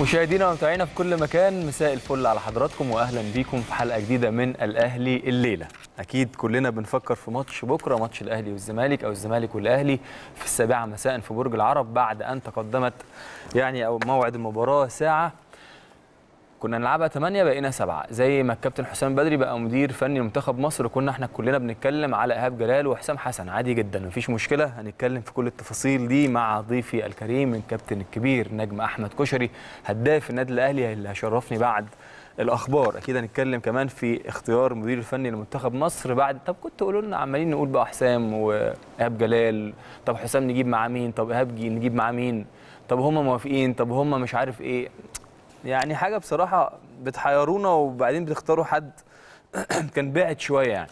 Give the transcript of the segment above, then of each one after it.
مشاهدينا ومتابعينا في كل مكان مساء الفل على حضراتكم واهلا بيكم في حلقه جديده من الاهلي الليله اكيد كلنا بنفكر في ماتش بكره ماتش الاهلي والزمالك او الزمالك والاهلي في السابعه مساء في برج العرب بعد ان تقدمت يعني او موعد المباراه ساعه كنا نلعبها 8 بقينا 7 زي ما الكابتن حسام بدري بقى مدير فني لمنتخب مصر كنا احنا كلنا بنتكلم على ايهاب جلال وحسام حسن عادي جدا مفيش مشكله هنتكلم في كل التفاصيل دي مع ضيفي الكريم الكابتن الكبير نجم احمد كشري هداف النادي الاهلي اللي هيشرفني بعد الاخبار اكيد هنتكلم كمان في اختيار المدير الفني لمنتخب مصر بعد طب كنت قولوا لنا عمالين نقول بقى حسام وايهاب جلال طب حسام نجيب معاه مين طب ايهاب نجيب معاه مين طب هم موافقين طب هم مش عارف ايه يعني حاجه بصراحه بتحيرونا وبعدين بتختاروا حد كان بعد شويه يعني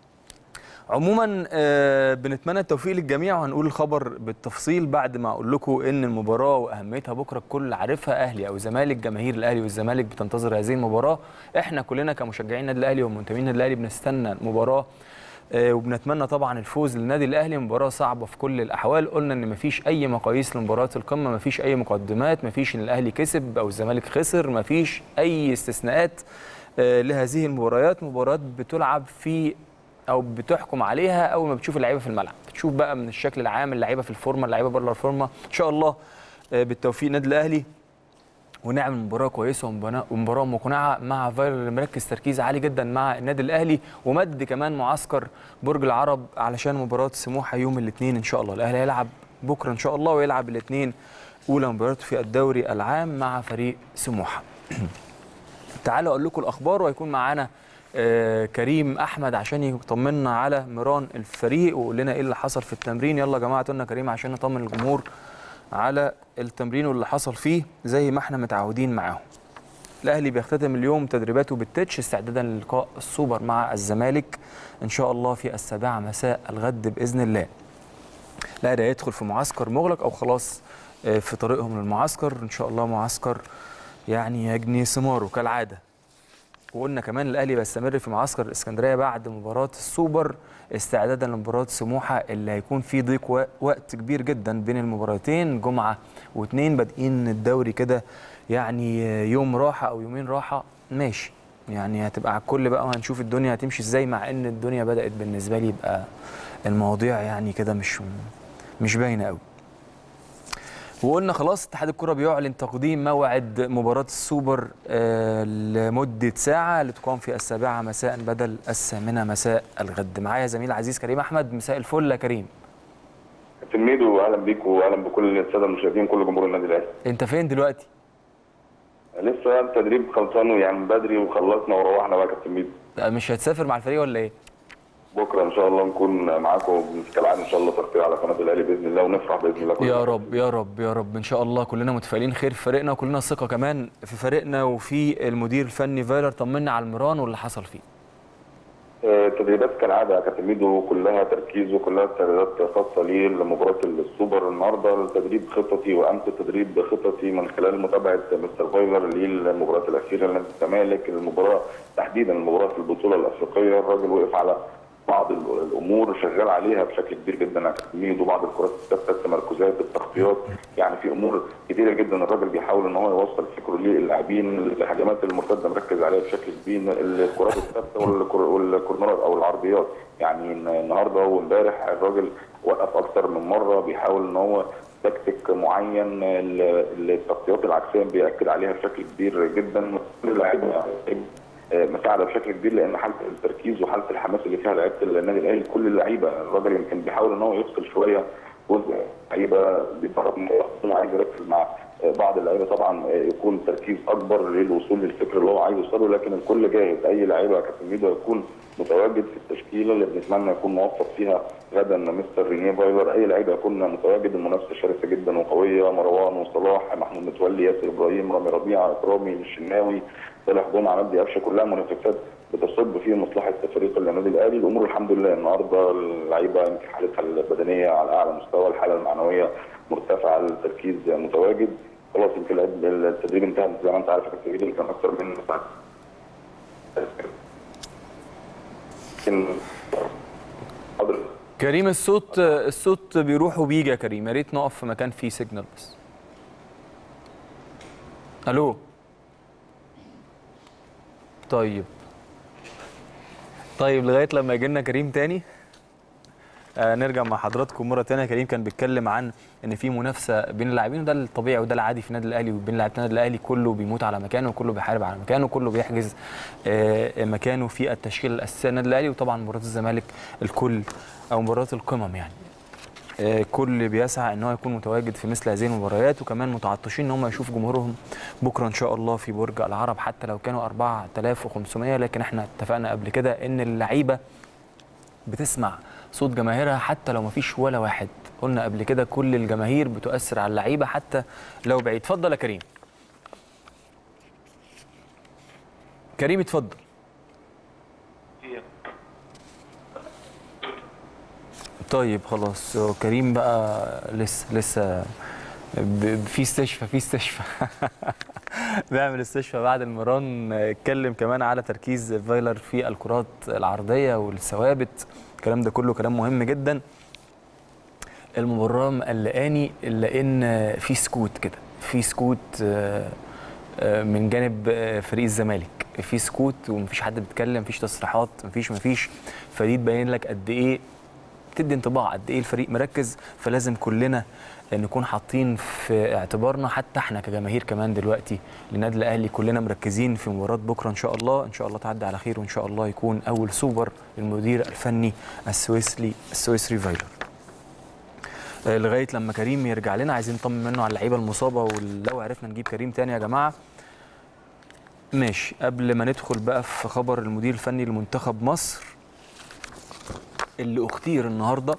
عموما آه، بنتمنى التوفيق للجميع وهنقول الخبر بالتفصيل بعد ما اقول لكم ان المباراه واهميتها بكره الكل عارفها اهلي او زمالك جماهير الاهلي والزمالك بتنتظر هذه المباراه احنا كلنا كمشجعين النادي الاهلي ومنتمين النادي الاهلي بنستنى المباراه آه، وبنتمنى طبعا الفوز للنادي الاهلي مباراه صعبه في كل الاحوال قلنا ان مفيش اي مقاييس لمباراه القمه مفيش اي مقدمات مفيش ان الاهلي كسب او الزمالك خسر مفيش اي استثناءات آه، لهذه المباريات مباريات بتلعب في او بتحكم عليها اول ما بتشوف اللعيبه في الملعب بتشوف بقى من الشكل العام اللعيبه في الفورمه اللعيبه بره الفورمه ان شاء الله آه، بالتوفيق النادي الاهلي ونعمل مباراه كويسه ومباراة- ومباراه مقنعه مع فايلر اللي مركز تركيز عالي جدا مع النادي الاهلي ومد كمان معسكر برج العرب علشان مباراه سموحه يوم الاثنين ان شاء الله الاهلي هيلعب بكره ان شاء الله ويلعب الاثنين اولى مباراته في الدوري العام مع فريق سموحه تعالوا اقول لكم الاخبار وهيكون معانا آه، كريم احمد عشان يطمنا على ميران الفريق ويقول لنا ايه اللي حصل في التمرين يلا يا جماعه قلنا كريم عشان نطمن الجمهور على التمرين واللي حصل فيه زي ما احنا متعودين معاهم الاهلي بيختتم اليوم تدريباته بالتتش استعدادا للقاء السوبر مع الزمالك ان شاء الله في السابعه مساء الغد باذن الله الاهلي هيدخل في معسكر مغلق او خلاص آه، في طريقهم للمعسكر ان شاء الله معسكر يعني يجني ثماره كالعاده وقلنا كمان الاهلي بيستمر في معسكر الاسكندريه بعد مباراه السوبر استعدادا لمباراه سموحه اللي هيكون فيه ضيق و- وقت كبير جدا بين المباراتين جمعه واثنين بادئين الدوري كده يعني يوم راحه او يومين راحه ماشي يعني هتبقى على الكل بقى وهنشوف الدنيا هتمشي ازاي مع ان الدنيا بدات بالنسبه لي يبقى المواضيع يعني كده مش مش باينه قوي وقلنا خلاص اتحاد الكره بيعلن تقديم موعد مباراه السوبر آه، لمده ساعه لتقام في السابعه مساء بدل الثامنه مساء الغد معايا زميل عزيز كريم احمد مساء الفل يا كريم كابتن ميدو اهلا بيك واهلا بكل الساده المشاهدين كل جمهور النادي الاهلي انت فين دلوقتي لسه التدريب خلصان يعني من بدري وخلصنا وروحنا بقى يا كابتن ميدو آه، مش هتسافر مع الفريق ولا ايه بكره ان شاء الله نكون معاكم كالعاده ان شاء الله تغطيه على قناه الاهلي باذن الله ونفرح باذن الله كلنا. يا رب يا رب يا رب ان شاء الله كلنا متفائلين خير في فريقنا وكلنا ثقه كمان في فريقنا وفي المدير الفني فايلر طمنا على المران واللي حصل فيه آه، التدريبات كالعاده يا كابتن ميدو كلها تركيز وكلها استعدادات خاصه ليه لمباراه السوبر النهارده التدريب خططي وامس التدريب خططي من خلال متابعه مستر فايلر للمباراه الاخيره لنادي الزمالك المباراه تحديدا المباراه في البطوله الافريقيه الراجل وقف على بعض ال- الامور شغال عليها بشكل كبير جدا يا كابتن ميدو بعض الكرات الثابته التمركزات التغطيات يعني في امور كتيره جدا الراجل بيحاول ان هو يوصل فكره للاعبين الهجمات المرتده مركز عليها بشكل كبير الكرات الثابته والكر- والكورنرات او العرضيات يعني الن- النهارده وامبارح الراجل وقف اكتر من مره بيحاول ان هو تكتيك معين ال- التغطيات العكسيه بياكد عليها بشكل كبير جدا كل اللعيبه مساعده بشكل كبير لان حاله التركيز وحاله الحماس اللي فيها لعيبه النادي الاهلي كل اللعيبه الراجل يمكن بيحاول ان هو يفصل شويه جزء لعيبه بيتفرج انه عايز يركز مع بعض اللعيبه طبعا يكون تركيز اكبر للوصول للفكر اللي هو عايز يوصله لكن الكل جاهز اي لعيبه يا كابتن ميدو يكون متواجد في التشكيله اللي بنتمنى يكون موفق فيها غدا مستر رينيه فايلر اي لعيبه يكون متواجد المنافسه شرسه جدا وقويه مروان وصلاح محمود متولي ياسر ابراهيم رامي ربيعه اكرامي الشناوي صالح جمعه مجدي قفشه كلها منافسات بتصب في مصلحه فريق النادي الاهلي الامور الحمد لله النهارده اللعيبه يمكن حالتها البدنيه على اعلى مستوى الحاله المعنويه مرتفعه التركيز متواجد خلاص يمكن التدريب انتهى زي ما انت عارف التدريب اللي كان اكثر من ساعه يمكن حاضر كريم الصوت الصوت بيروح وبيجي يا كريم يا ريت نقف في مكان فيه سيجنال بس الو طيب طيب لغايه لما يجي لنا كريم تاني آه نرجع مع حضراتكم مره تانية كريم كان بيتكلم عن ان في منافسه بين اللاعبين وده الطبيعي وده العادي في النادي الاهلي وبين لاعبين النادي الاهلي كله بيموت على مكانه وكله بيحارب على مكانه وكله بيحجز آه مكانه في التشكيله الاساسيه للنادي الاهلي وطبعا مباراه الزمالك الكل او مباراه القمم يعني آه، كل بيسعى ان هو يكون متواجد في مثل هذه المباريات وكمان متعطشين ان هم يشوفوا جمهورهم بكره ان شاء الله في برج العرب حتى لو كانوا 4500 لكن احنا اتفقنا قبل كده ان اللعيبه بتسمع صوت جماهيرها حتى لو ما فيش ولا واحد قلنا قبل كده كل الجماهير بتؤثر على اللعيبه حتى لو بعيد اتفضل يا كريم كريم اتفضل طيب خلاص هو كريم بقى لسه لسه ب- في استشفى في استشفى بيعمل استشفى بعد المران اتكلم كمان على تركيز فايلر في الكرات العرضيه والثوابت الكلام ده كله كلام مهم جدا المباراه مقلقاني الا ان في سكوت كده في سكوت آه، آه، من جانب آه، فريق الزمالك في سكوت ومفيش حد بيتكلم مفيش تصريحات مفيش مفيش فدي تبين لك قد ايه بتدي انطباع قد ايه الفريق مركز فلازم كلنا نكون حاطين في اعتبارنا حتى احنا كجماهير كمان دلوقتي للنادي الاهلي كلنا مركزين في مباراه بكره ان شاء الله ان شاء الله تعدي على خير وان شاء الله يكون اول سوبر للمدير الفني السويسري السويسري فايلر آه، لغايه لما كريم يرجع لنا عايزين نطمن منه على اللعيبه المصابه ولو عرفنا نجيب كريم تاني يا جماعه ماشي قبل ما ندخل بقى في خبر المدير الفني لمنتخب مصر اللي اختير النهارده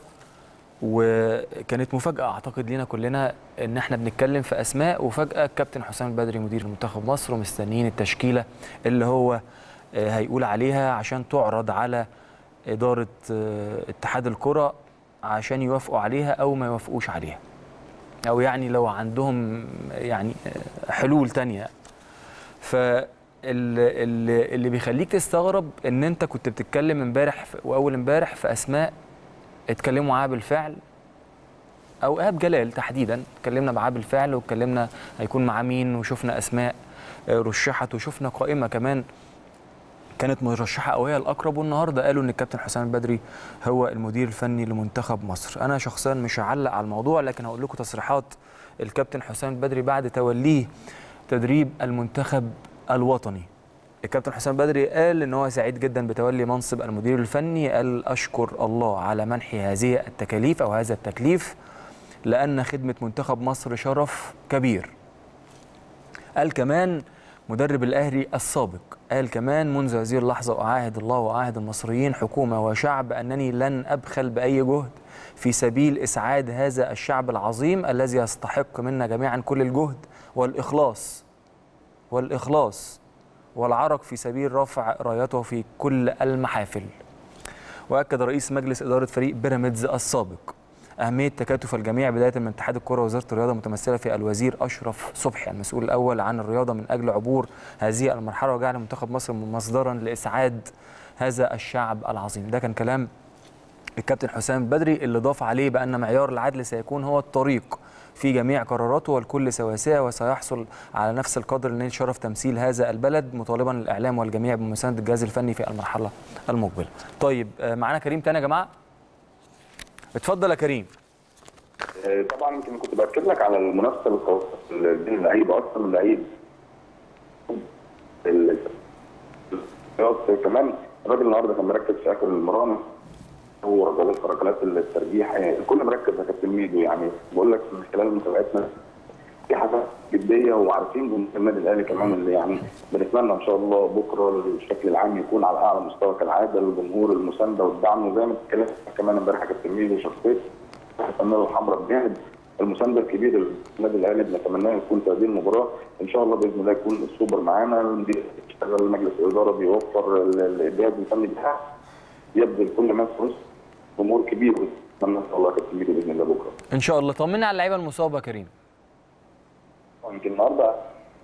وكانت مفاجاه اعتقد لينا كلنا ان احنا بنتكلم في اسماء وفجاه الكابتن حسام البدري مدير منتخب مصر ومستنيين التشكيله اللي هو آه، هيقول عليها عشان تعرض على اداره آه، اتحاد الكره عشان يوافقوا عليها او ما يوافقوش عليها او يعني لو عندهم يعني آه، حلول تانية ف اللي, اللي بيخليك تستغرب ان انت كنت بتتكلم امبارح في- واول امبارح في اسماء اتكلموا معاها بالفعل او ايهاب جلال تحديدا اتكلمنا معاه بالفعل واتكلمنا هيكون معاه مين وشفنا اسماء آه، رشحت وشفنا قائمه كمان كانت مرشحه او هي الاقرب والنهارده قالوا ان الكابتن حسام البدري هو المدير الفني لمنتخب مصر انا شخصيا مش هعلق على الموضوع لكن هقول لكم تصريحات الكابتن حسام البدري بعد توليه تدريب المنتخب الوطني الكابتن حسام بدري قال ان هو سعيد جدا بتولي منصب المدير الفني قال اشكر الله على منحي هذه التكاليف او هذا التكليف لان خدمه منتخب مصر شرف كبير قال كمان مدرب الاهلي السابق قال كمان منذ هذه اللحظه اعاهد الله واعاهد المصريين حكومه وشعب انني لن ابخل باي جهد في سبيل اسعاد هذا الشعب العظيم الذي يستحق منا جميعا كل الجهد والاخلاص والاخلاص والعرق في سبيل رفع رايته في كل المحافل واكد رئيس مجلس اداره فريق بيراميدز السابق أهمية تكاتف الجميع بداية من اتحاد الكرة ووزارة الرياضة متمثلة في الوزير أشرف صبحي المسؤول الأول عن الرياضة من أجل عبور هذه المرحلة وجعل منتخب مصر مصدرا لإسعاد هذا الشعب العظيم ده كان كلام الكابتن حسام بدري اللي ضاف عليه بأن معيار العدل سيكون هو الطريق في جميع قراراته والكل سواسية وسيحصل على نفس القدر لنيل شرف تمثيل هذا البلد مطالبا الإعلام والجميع بمساندة الجهاز الفني في المرحلة المقبلة طيب آه، معانا كريم تاني يا جماعة اتفضل يا كريم آه، طبعا يمكن كنت باكد لك على المنافسه الخاصه بين اللعيبه اصلا اللعيب ال- ال- كمان الراجل النهارده كان مركز في اخر المران هو رجلات رجلات الترجيح آه، الكل مركز يا كابتن ميدو يعني بقول لك من خلال متابعتنا في حاجه جديه وعارفين جمهور النادي الاهلي كمان اللي يعني بنتمنى ان شاء الله بكره الشكل العام يكون على اعلى مستوى كالعاده الجمهور المسانده والدعم وزي ما اتكلمنا كمان امبارح يا كابتن ميدو شخصيه الفنانه الحمراء بجانب المسانده الكبير للنادي الاهلي بنتمناه يكون في هذه المباراه ان شاء الله باذن الله يكون السوبر معانا المدير بيشتغل مجلس الاداره بيوفر ال- ال- الجهاز الفني بتاعه يبذل كل ما في وسط جمهور كبير نتمنى ان شاء الله يا كابتن ميدو باذن الله بكره ان شاء الله طمنا على اللعيبه المصابه يا كريم يمكن النهارده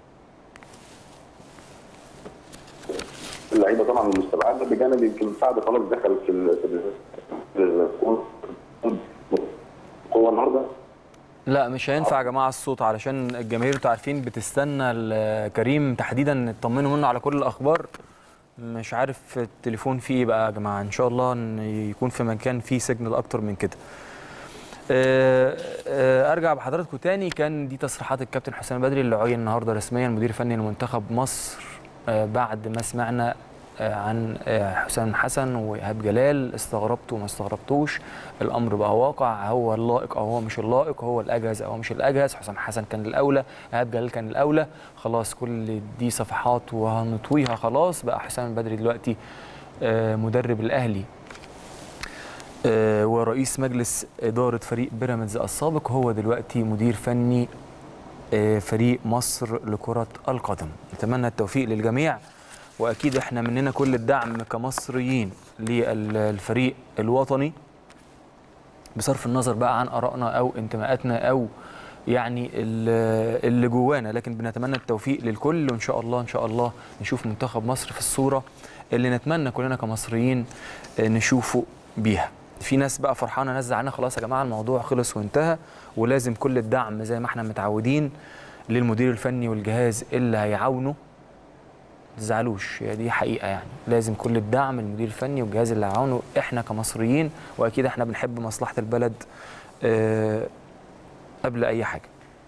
اللعيبه طبعا المستبعده بجانب يمكن سعد خلاص دخل في ال في ال- في القوه القوه النهارده لا مش هينفع يا جماعه الصوت علشان الجماهير انتوا عارفين بتستنى ال- كريم تحديدا تطمنوا منه على كل الاخبار مش عارف التليفون فيه ايه بقى يا جماعه ان شاء الله ان يكون في مكان فيه سيجنال اكتر من كده آه، آه، ارجع بحضراتكم تاني كان دي تصريحات الكابتن حسام بدري اللي عين النهارده رسميا مدير فني لمنتخب مصر آه، بعد ما سمعنا آه، عن آه، حسام حسن وايهاب جلال استغربتوا وما استغربتوش الامر بقى واقع هو اللائق او هو مش اللائق هو الاجهز او هو مش الاجهز حسام حسن كان الاولى ايهاب جلال كان الاولى خلاص كل دي صفحات وهنطويها خلاص بقى حسام البدري دلوقتي آه، مدرب الاهلي آه، ورئيس مجلس إدارة فريق بيراميدز السابق هو دلوقتي مدير فني آه، فريق مصر لكرة القدم نتمنى التوفيق للجميع وأكيد إحنا مننا كل الدعم كمصريين للفريق الوطني بصرف النظر بقى عن آرائنا أو انتماءاتنا أو يعني ال- اللي جوانا لكن بنتمنى التوفيق للكل وإن شاء الله إن شاء الله نشوف منتخب مصر في الصورة اللي نتمنى كلنا كمصريين آه، نشوفه بيها في ناس بقى فرحانه ناس زعلانه خلاص يا جماعه الموضوع خلص وانتهى ولازم كل الدعم زي ما احنا متعودين للمدير الفني والجهاز اللي هيعاونه ما تزعلوش هي دي حقيقه يعني لازم كل الدعم للمدير الفني والجهاز اللي هيعاونه احنا كمصريين واكيد احنا بنحب مصلحه البلد آه، قبل اي حاجه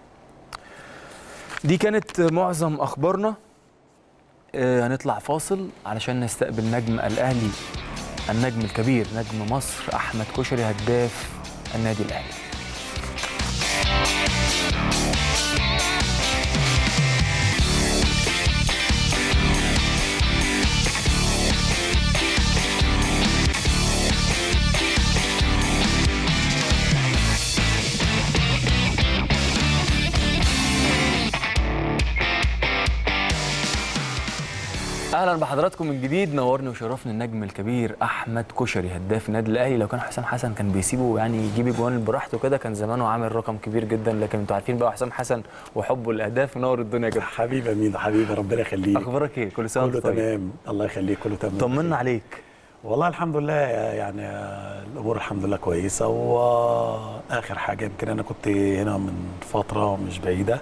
دي كانت معظم اخبارنا آه، هنطلع فاصل علشان نستقبل نجم الاهلي النجم الكبير نجم مصر احمد كشري هداف النادي الاهلي اهلا بحضراتكم من جديد نورني وشرفني النجم الكبير احمد كشري هداف النادي الاهلي لو كان حسام حسن كان بيسيبه يعني يجيب اجوان براحته كده كان زمانه عامل رقم كبير جدا لكن انتوا عارفين بقى حسام حسن وحبه للاهداف منور الدنيا جدا حبيبي امين حبيبي ربنا يخليك اخبارك ايه كل سنه كله وانت طيب تمام الله يخليك كله تمام طمنا عليك والله الحمد لله يعني الامور الحمد لله كويسه واخر حاجه يمكن انا كنت هنا من فتره مش بعيده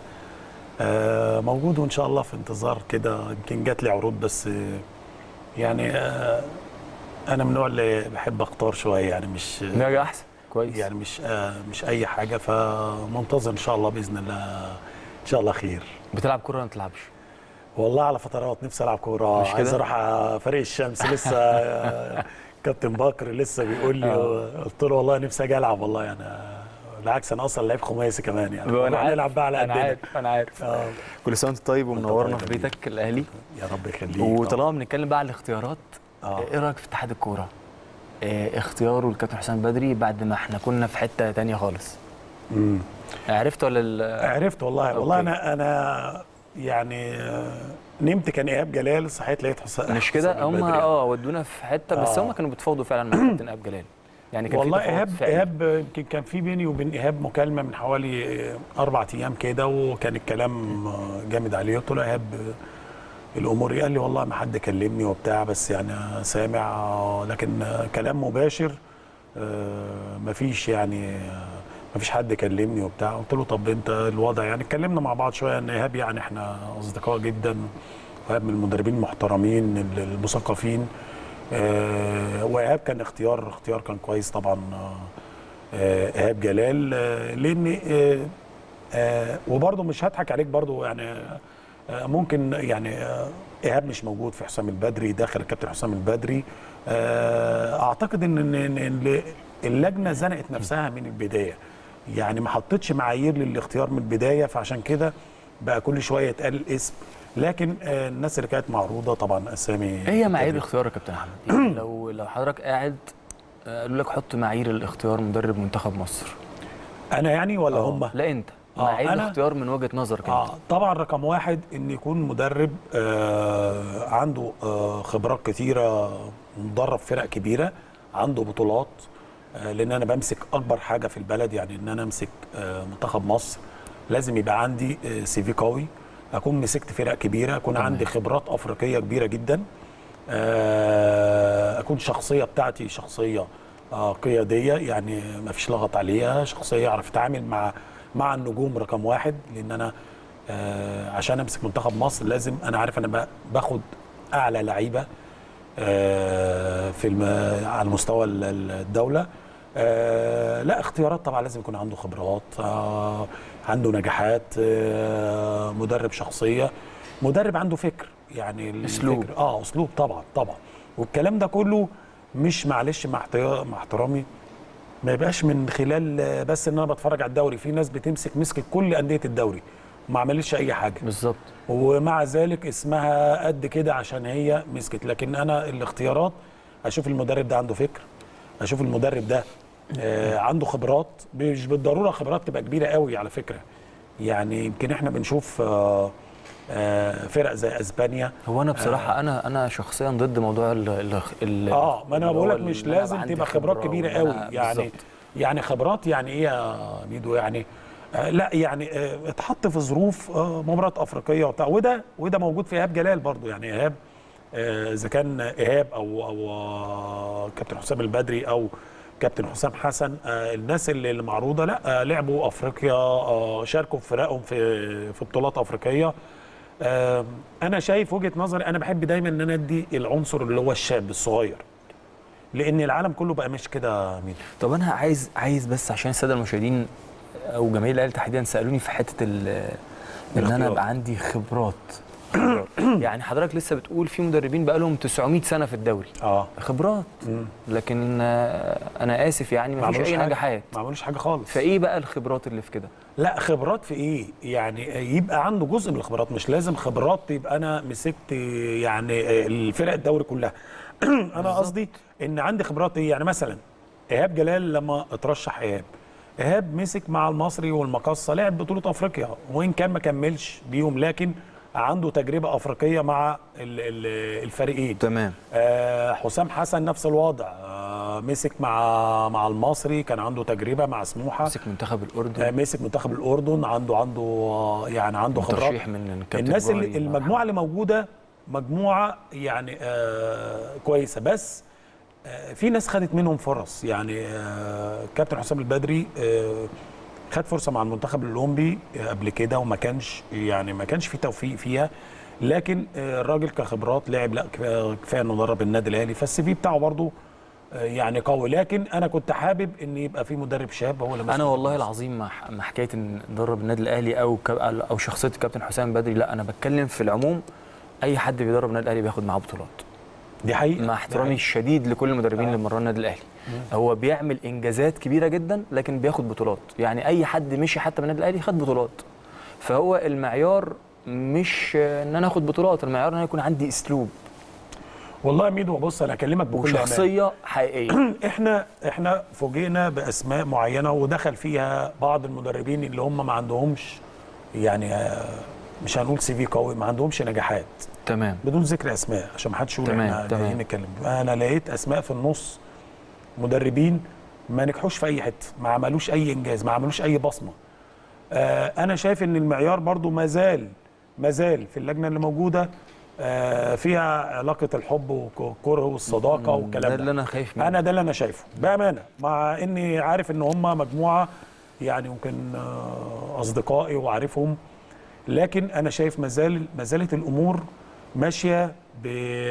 آه، موجود وان شاء الله في انتظار كده يمكن جات لي عروض بس آه، يعني آه، انا من النوع اللي بحب اختار شويه يعني مش نرجع احسن كويس يعني مش آه، مش اي حاجه فمنتظر ان شاء الله باذن الله ان شاء الله خير بتلعب كوره ولا ما بتلعبش والله على فترات نفسي العب كوره مش كده؟ عايز اروح على فريق الشمس لسه آه، كابتن بكر لسه بيقول لي آه. قلت له والله نفسي اجي العب والله يعني آه، بالعكس انا اصلا لعيب خماسي كمان يعني انا نروح عارف نلعب بقى على انا قدنا عارف انا عارف آه، كل سنه وانت طيب ومنورنا في طيب. بيتك الاهلي يا رب يخليك وطالما بنتكلم بقى على الاختيارات آه. ايه رايك في اتحاد الكوره إيه اختياره الكابتن حسام بدري بعد ما احنا كنا في حته تانية خالص مم. عرفت ولا ال- عرفت والله والله أوكي. انا انا يعني آه، نمت كان ايهاب جلال صحيت لقيت حسام مش كده حسام هم البدري. اه ودونا في حته بس آه. هم كانوا بيتفاوضوا فعلا مع كابتن ايهاب جلال يعني كان والله في تفاوض ايهاب فعلي. ايهاب يمكن كان في بيني وبين ايهاب مكالمه من حوالي اربع ايام كده وكان الكلام جامد عليه قلت له ايهاب الامور إيه؟ قال لي والله ما حد كلمني وبتاع بس يعني سامع لكن كلام مباشر آه، مفيش يعني مفيش حد كلمني وبتاع قلت له طب انت الوضع يعني اتكلمنا مع بعض شويه ان ايهاب يعني احنا اصدقاء جدا وايهاب من المدربين المحترمين المثقفين آه، وايهاب كان اختيار اختيار كان كويس طبعا آه، آه، ايهاب جلال آه، لان آه، آه، وبرضه مش هضحك عليك برضه يعني آه، ممكن يعني آه، ايهاب مش موجود في حسام البدري داخل الكابتن حسام البدري آه، اعتقد ان ان إن- إن اللجنه زنقت نفسها من البدايه يعني ما حطتش معايير للاختيار من البدايه فعشان كده بقى كل شويه يتقال الاسم لكن آه، الناس اللي كانت معروضه طبعا اسامي ايه هي معايير الاختيار يا كابتن احمد يعني لو لو حضرتك قاعد آه، قالوا لك حط معايير الاختيار مدرب منتخب مصر انا يعني ولا آه، هم لا انت آه، معايير أنا- الاختيار من وجهه نظرك انت اه طبعا رقم واحد ان يكون مدرب آه عنده آه خبرات كتيره مدرب فرق كبيره عنده بطولات آه لان انا بمسك اكبر حاجه في البلد يعني ان انا امسك آه منتخب مصر لازم يبقى عندي آه سي في قوي اكون مسكت فرق كبيره اكون تمام. عندي خبرات افريقيه كبيره جدا آه اكون شخصيه بتاعتي شخصيه آه قياديه يعني ما فيش لغط عليها شخصيه اعرف اتعامل مع مع النجوم رقم واحد لان انا آه عشان امسك منتخب مصر لازم انا عارف انا ب- باخد اعلى لعيبه آه في الم... على مستوى ال- ال- الدوله آه لا اختيارات طبعا لازم يكون عنده خبرات آه عنده نجاحات آه مدرب شخصيه مدرب عنده فكر يعني أسلوب. الفكر اه اسلوب طبعا طبعا والكلام ده كله مش معلش مع احتيا- مع احترامي ما يبقاش من خلال آه، بس ان انا بتفرج على الدوري في ناس بتمسك مسكت كل انديه الدوري وما عملتش اي حاجه بالظبط ومع ذلك اسمها قد كده عشان هي مسكت لكن انا الاختيارات اشوف المدرب ده عنده فكر اشوف المدرب ده آه عنده خبرات مش بالضروره خبرات تبقى كبيره قوي على فكره يعني يمكن احنا بنشوف آه آه فرق زي اسبانيا هو انا بصراحه انا انا شخصيا ضد موضوع ال ال ال اه ما انا اللي هو بقول لك مش إن أنا لازم عندي تبقى خبرات خبرة كبيره وإن قوي أنا- يعني بالظبط. يعني خبرات يعني ايه يا ميدو يعني آه لا يعني آه اتحط في ظروف آه مباراه افريقيه وبتاع وده وده موجود في ايهاب جلال برضو يعني ايهاب آه، اذا كان ايهاب او او آه، كابتن حسام البدري او كابتن حسام حسن آه، الناس اللي اللي معروضه لا آه، لعبوا افريقيا آه، شاركوا في فرقهم في في بطولات افريقيه آه، انا شايف وجهه نظري انا بحب دايما ان انا ادي العنصر اللي هو الشاب الصغير لان العالم كله بقى مش كده مين طب انا عايز عايز بس عشان الساده المشاهدين او جماهير الاهلي تحديدا سالوني في حته ال- ان انا الاختيار. ابقى عندي خبرات خبرات. يعني حضرتك لسه بتقول في مدربين بقى لهم 900 سنه في الدوري اه خبرات لكن آه، انا اسف يعني ما ما فيش عملوش اي حاجة. نجاحات ما عملوش حاجه خالص فايه بقى الخبرات اللي في كده لا خبرات في ايه يعني يبقى عنده جزء من الخبرات مش لازم خبرات يبقى انا مسكت يعني الفرق الدوري كلها انا قصدي ان عندي خبرات ايه يعني مثلا ايهاب جلال لما اترشح ايهاب ايهاب مسك مع المصري والمقصه لعب بطوله افريقيا وان كان ما كملش بيهم لكن عنده تجربه افريقيه مع ال- ال- الفريقين تمام آه، حسام حسن نفس الوضع آه، مسك مع مع المصري كان عنده تجربه مع سموحه مسك منتخب آه، الاردن مسك منتخب الاردن عنده عنده آه، يعني عنده خبرات ترشيح من كابتن الناس اللي إبراهيم. المجموعه اللي موجوده مجموعه يعني آه كويسه بس آه في ناس خدت منهم فرص يعني آه كابتن حسام البدري آه خد فرصه مع المنتخب الاولمبي آه، قبل كده وما كانش يعني ما كانش في توفيق فيها لكن آه الراجل كخبرات لعب لا كفايه كفاية انه درب النادي الاهلي فالسي في بتاعه برضه آه، يعني قوي لكن انا كنت حابب ان يبقى في مدرب شاب هو اللي ماسك انا والله مصر. العظيم مع مع حكايه ان ندرب النادي الاهلي او ك- او شخصيه الكابتن حسام بدري لا انا بتكلم في العموم اي حد بيدرب النادي الاهلي بياخد معاه بطولات دي حقيقه مع دي احترامي حقيقة. الشديد لكل المدربين آه. اللي مروا النادي الاهلي هو بيعمل انجازات كبيره جدا لكن بياخد بطولات يعني اي حد مشي حتى من النادي الاهلي خد بطولات فهو المعيار مش ان انا اخد بطولات المعيار ان انا يكون عندي اسلوب والله يا ميدو بص انا اكلمك بكل أمان. وشخصيه حقيقيه احنا احنا فوجئنا باسماء معينه ودخل فيها بعض المدربين اللي هم ما عندهمش يعني آه، مش هنقول سي في قوي ما عندهمش نجاحات تمام بدون ذكر اسماء عشان ما حدش يقول تمام، احنا تمام. جايين نتكلم انا لقيت اسماء في النص مدربين ما نجحوش في اي حته ما عملوش اي انجاز ما عملوش اي بصمه آه انا شايف ان المعيار برضو ما زال ما زال في اللجنه اللي موجوده آه فيها علاقه الحب والكره والصداقه والكلام ده اللي انا خايف منه انا ده اللي انا شايفه بامانه مع اني عارف ان هم مجموعه يعني يمكن آه، اصدقائي وعارفهم لكن انا شايف ما زال ما زالت الامور ماشيه ب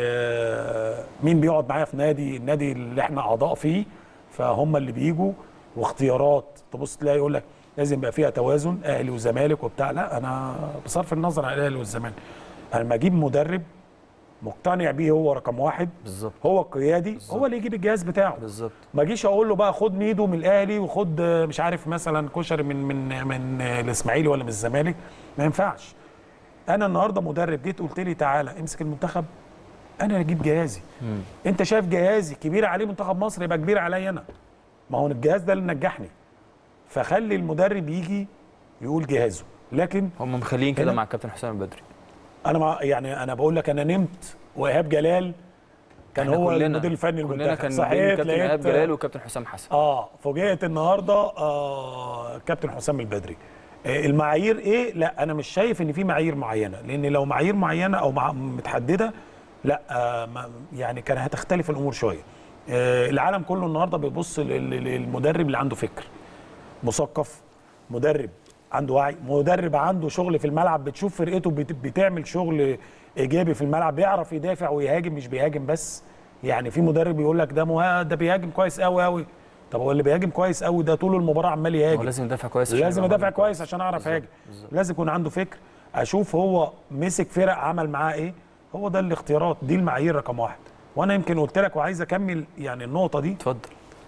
مين بيقعد معايا في نادي النادي اللي احنا اعضاء فيه فهم اللي بيجوا واختيارات تبص تلاقي يقول لك لازم يبقى فيها توازن اهلي وزمالك وبتاع لا انا بصرف النظر عن الاهلي والزمالك انا لما اجيب مدرب مقتنع بيه هو رقم واحد بالظبط هو القيادي هو اللي يجيب الجهاز بتاعه بالظبط ما اجيش اقول له بقى خد ميدو من الاهلي وخد آه، مش عارف مثلا كشري من من من آه، الاسماعيلي ولا من الزمالك ما ينفعش انا النهارده مدرب جيت قلت لي تعالى امسك المنتخب انا اللي اجيب جهازي مم. انت شايف جهازي كبير عليه منتخب مصر يبقى كبير عليا انا ما هو الجهاز ده اللي نجحني فخلي المدرب يجي يقول جهازه لكن هم مخلين كده هنا؟ مع الكابتن حسام البدري انا مع يعني انا بقول لك انا نمت وايهاب جلال كان إحنا هو كلنا- المدير الفني كلنا للمنتخب كان صحيح بين كابتن ايهاب لقيت- جلال وكابتن حسام حسن اه فوجئت النهارده آه كابتن حسام البدري آه المعايير ايه لا انا مش شايف ان في معايير معينه لان لو معايير معينه او مع متحدده لا آه ما يعني كان هتختلف الامور شويه آه العالم كله النهارده بيبص لل- لل- للمدرب اللي عنده فكر مثقف مدرب عنده وعي مدرب عنده شغل في الملعب بتشوف فرقته بت- بتعمل شغل ايجابي في الملعب بيعرف يدافع ويهاجم مش بيهاجم بس يعني في مدرب يقول لك ده مه... ده بيهاجم كويس قوي قوي طب هو اللي بيهاجم كويس قوي ده طول المباراه عمال هو يهاجم لازم يدافع كويس عشان لازم يبقى ادافع مهاجم كويس عشان اعرف اهاجم لازم يكون عنده فكر اشوف هو مسك فرق عمل معاه ايه هو ده الاختيارات دي المعايير رقم واحد وانا يمكن قلت لك وعايز اكمل يعني النقطه دي اتفضل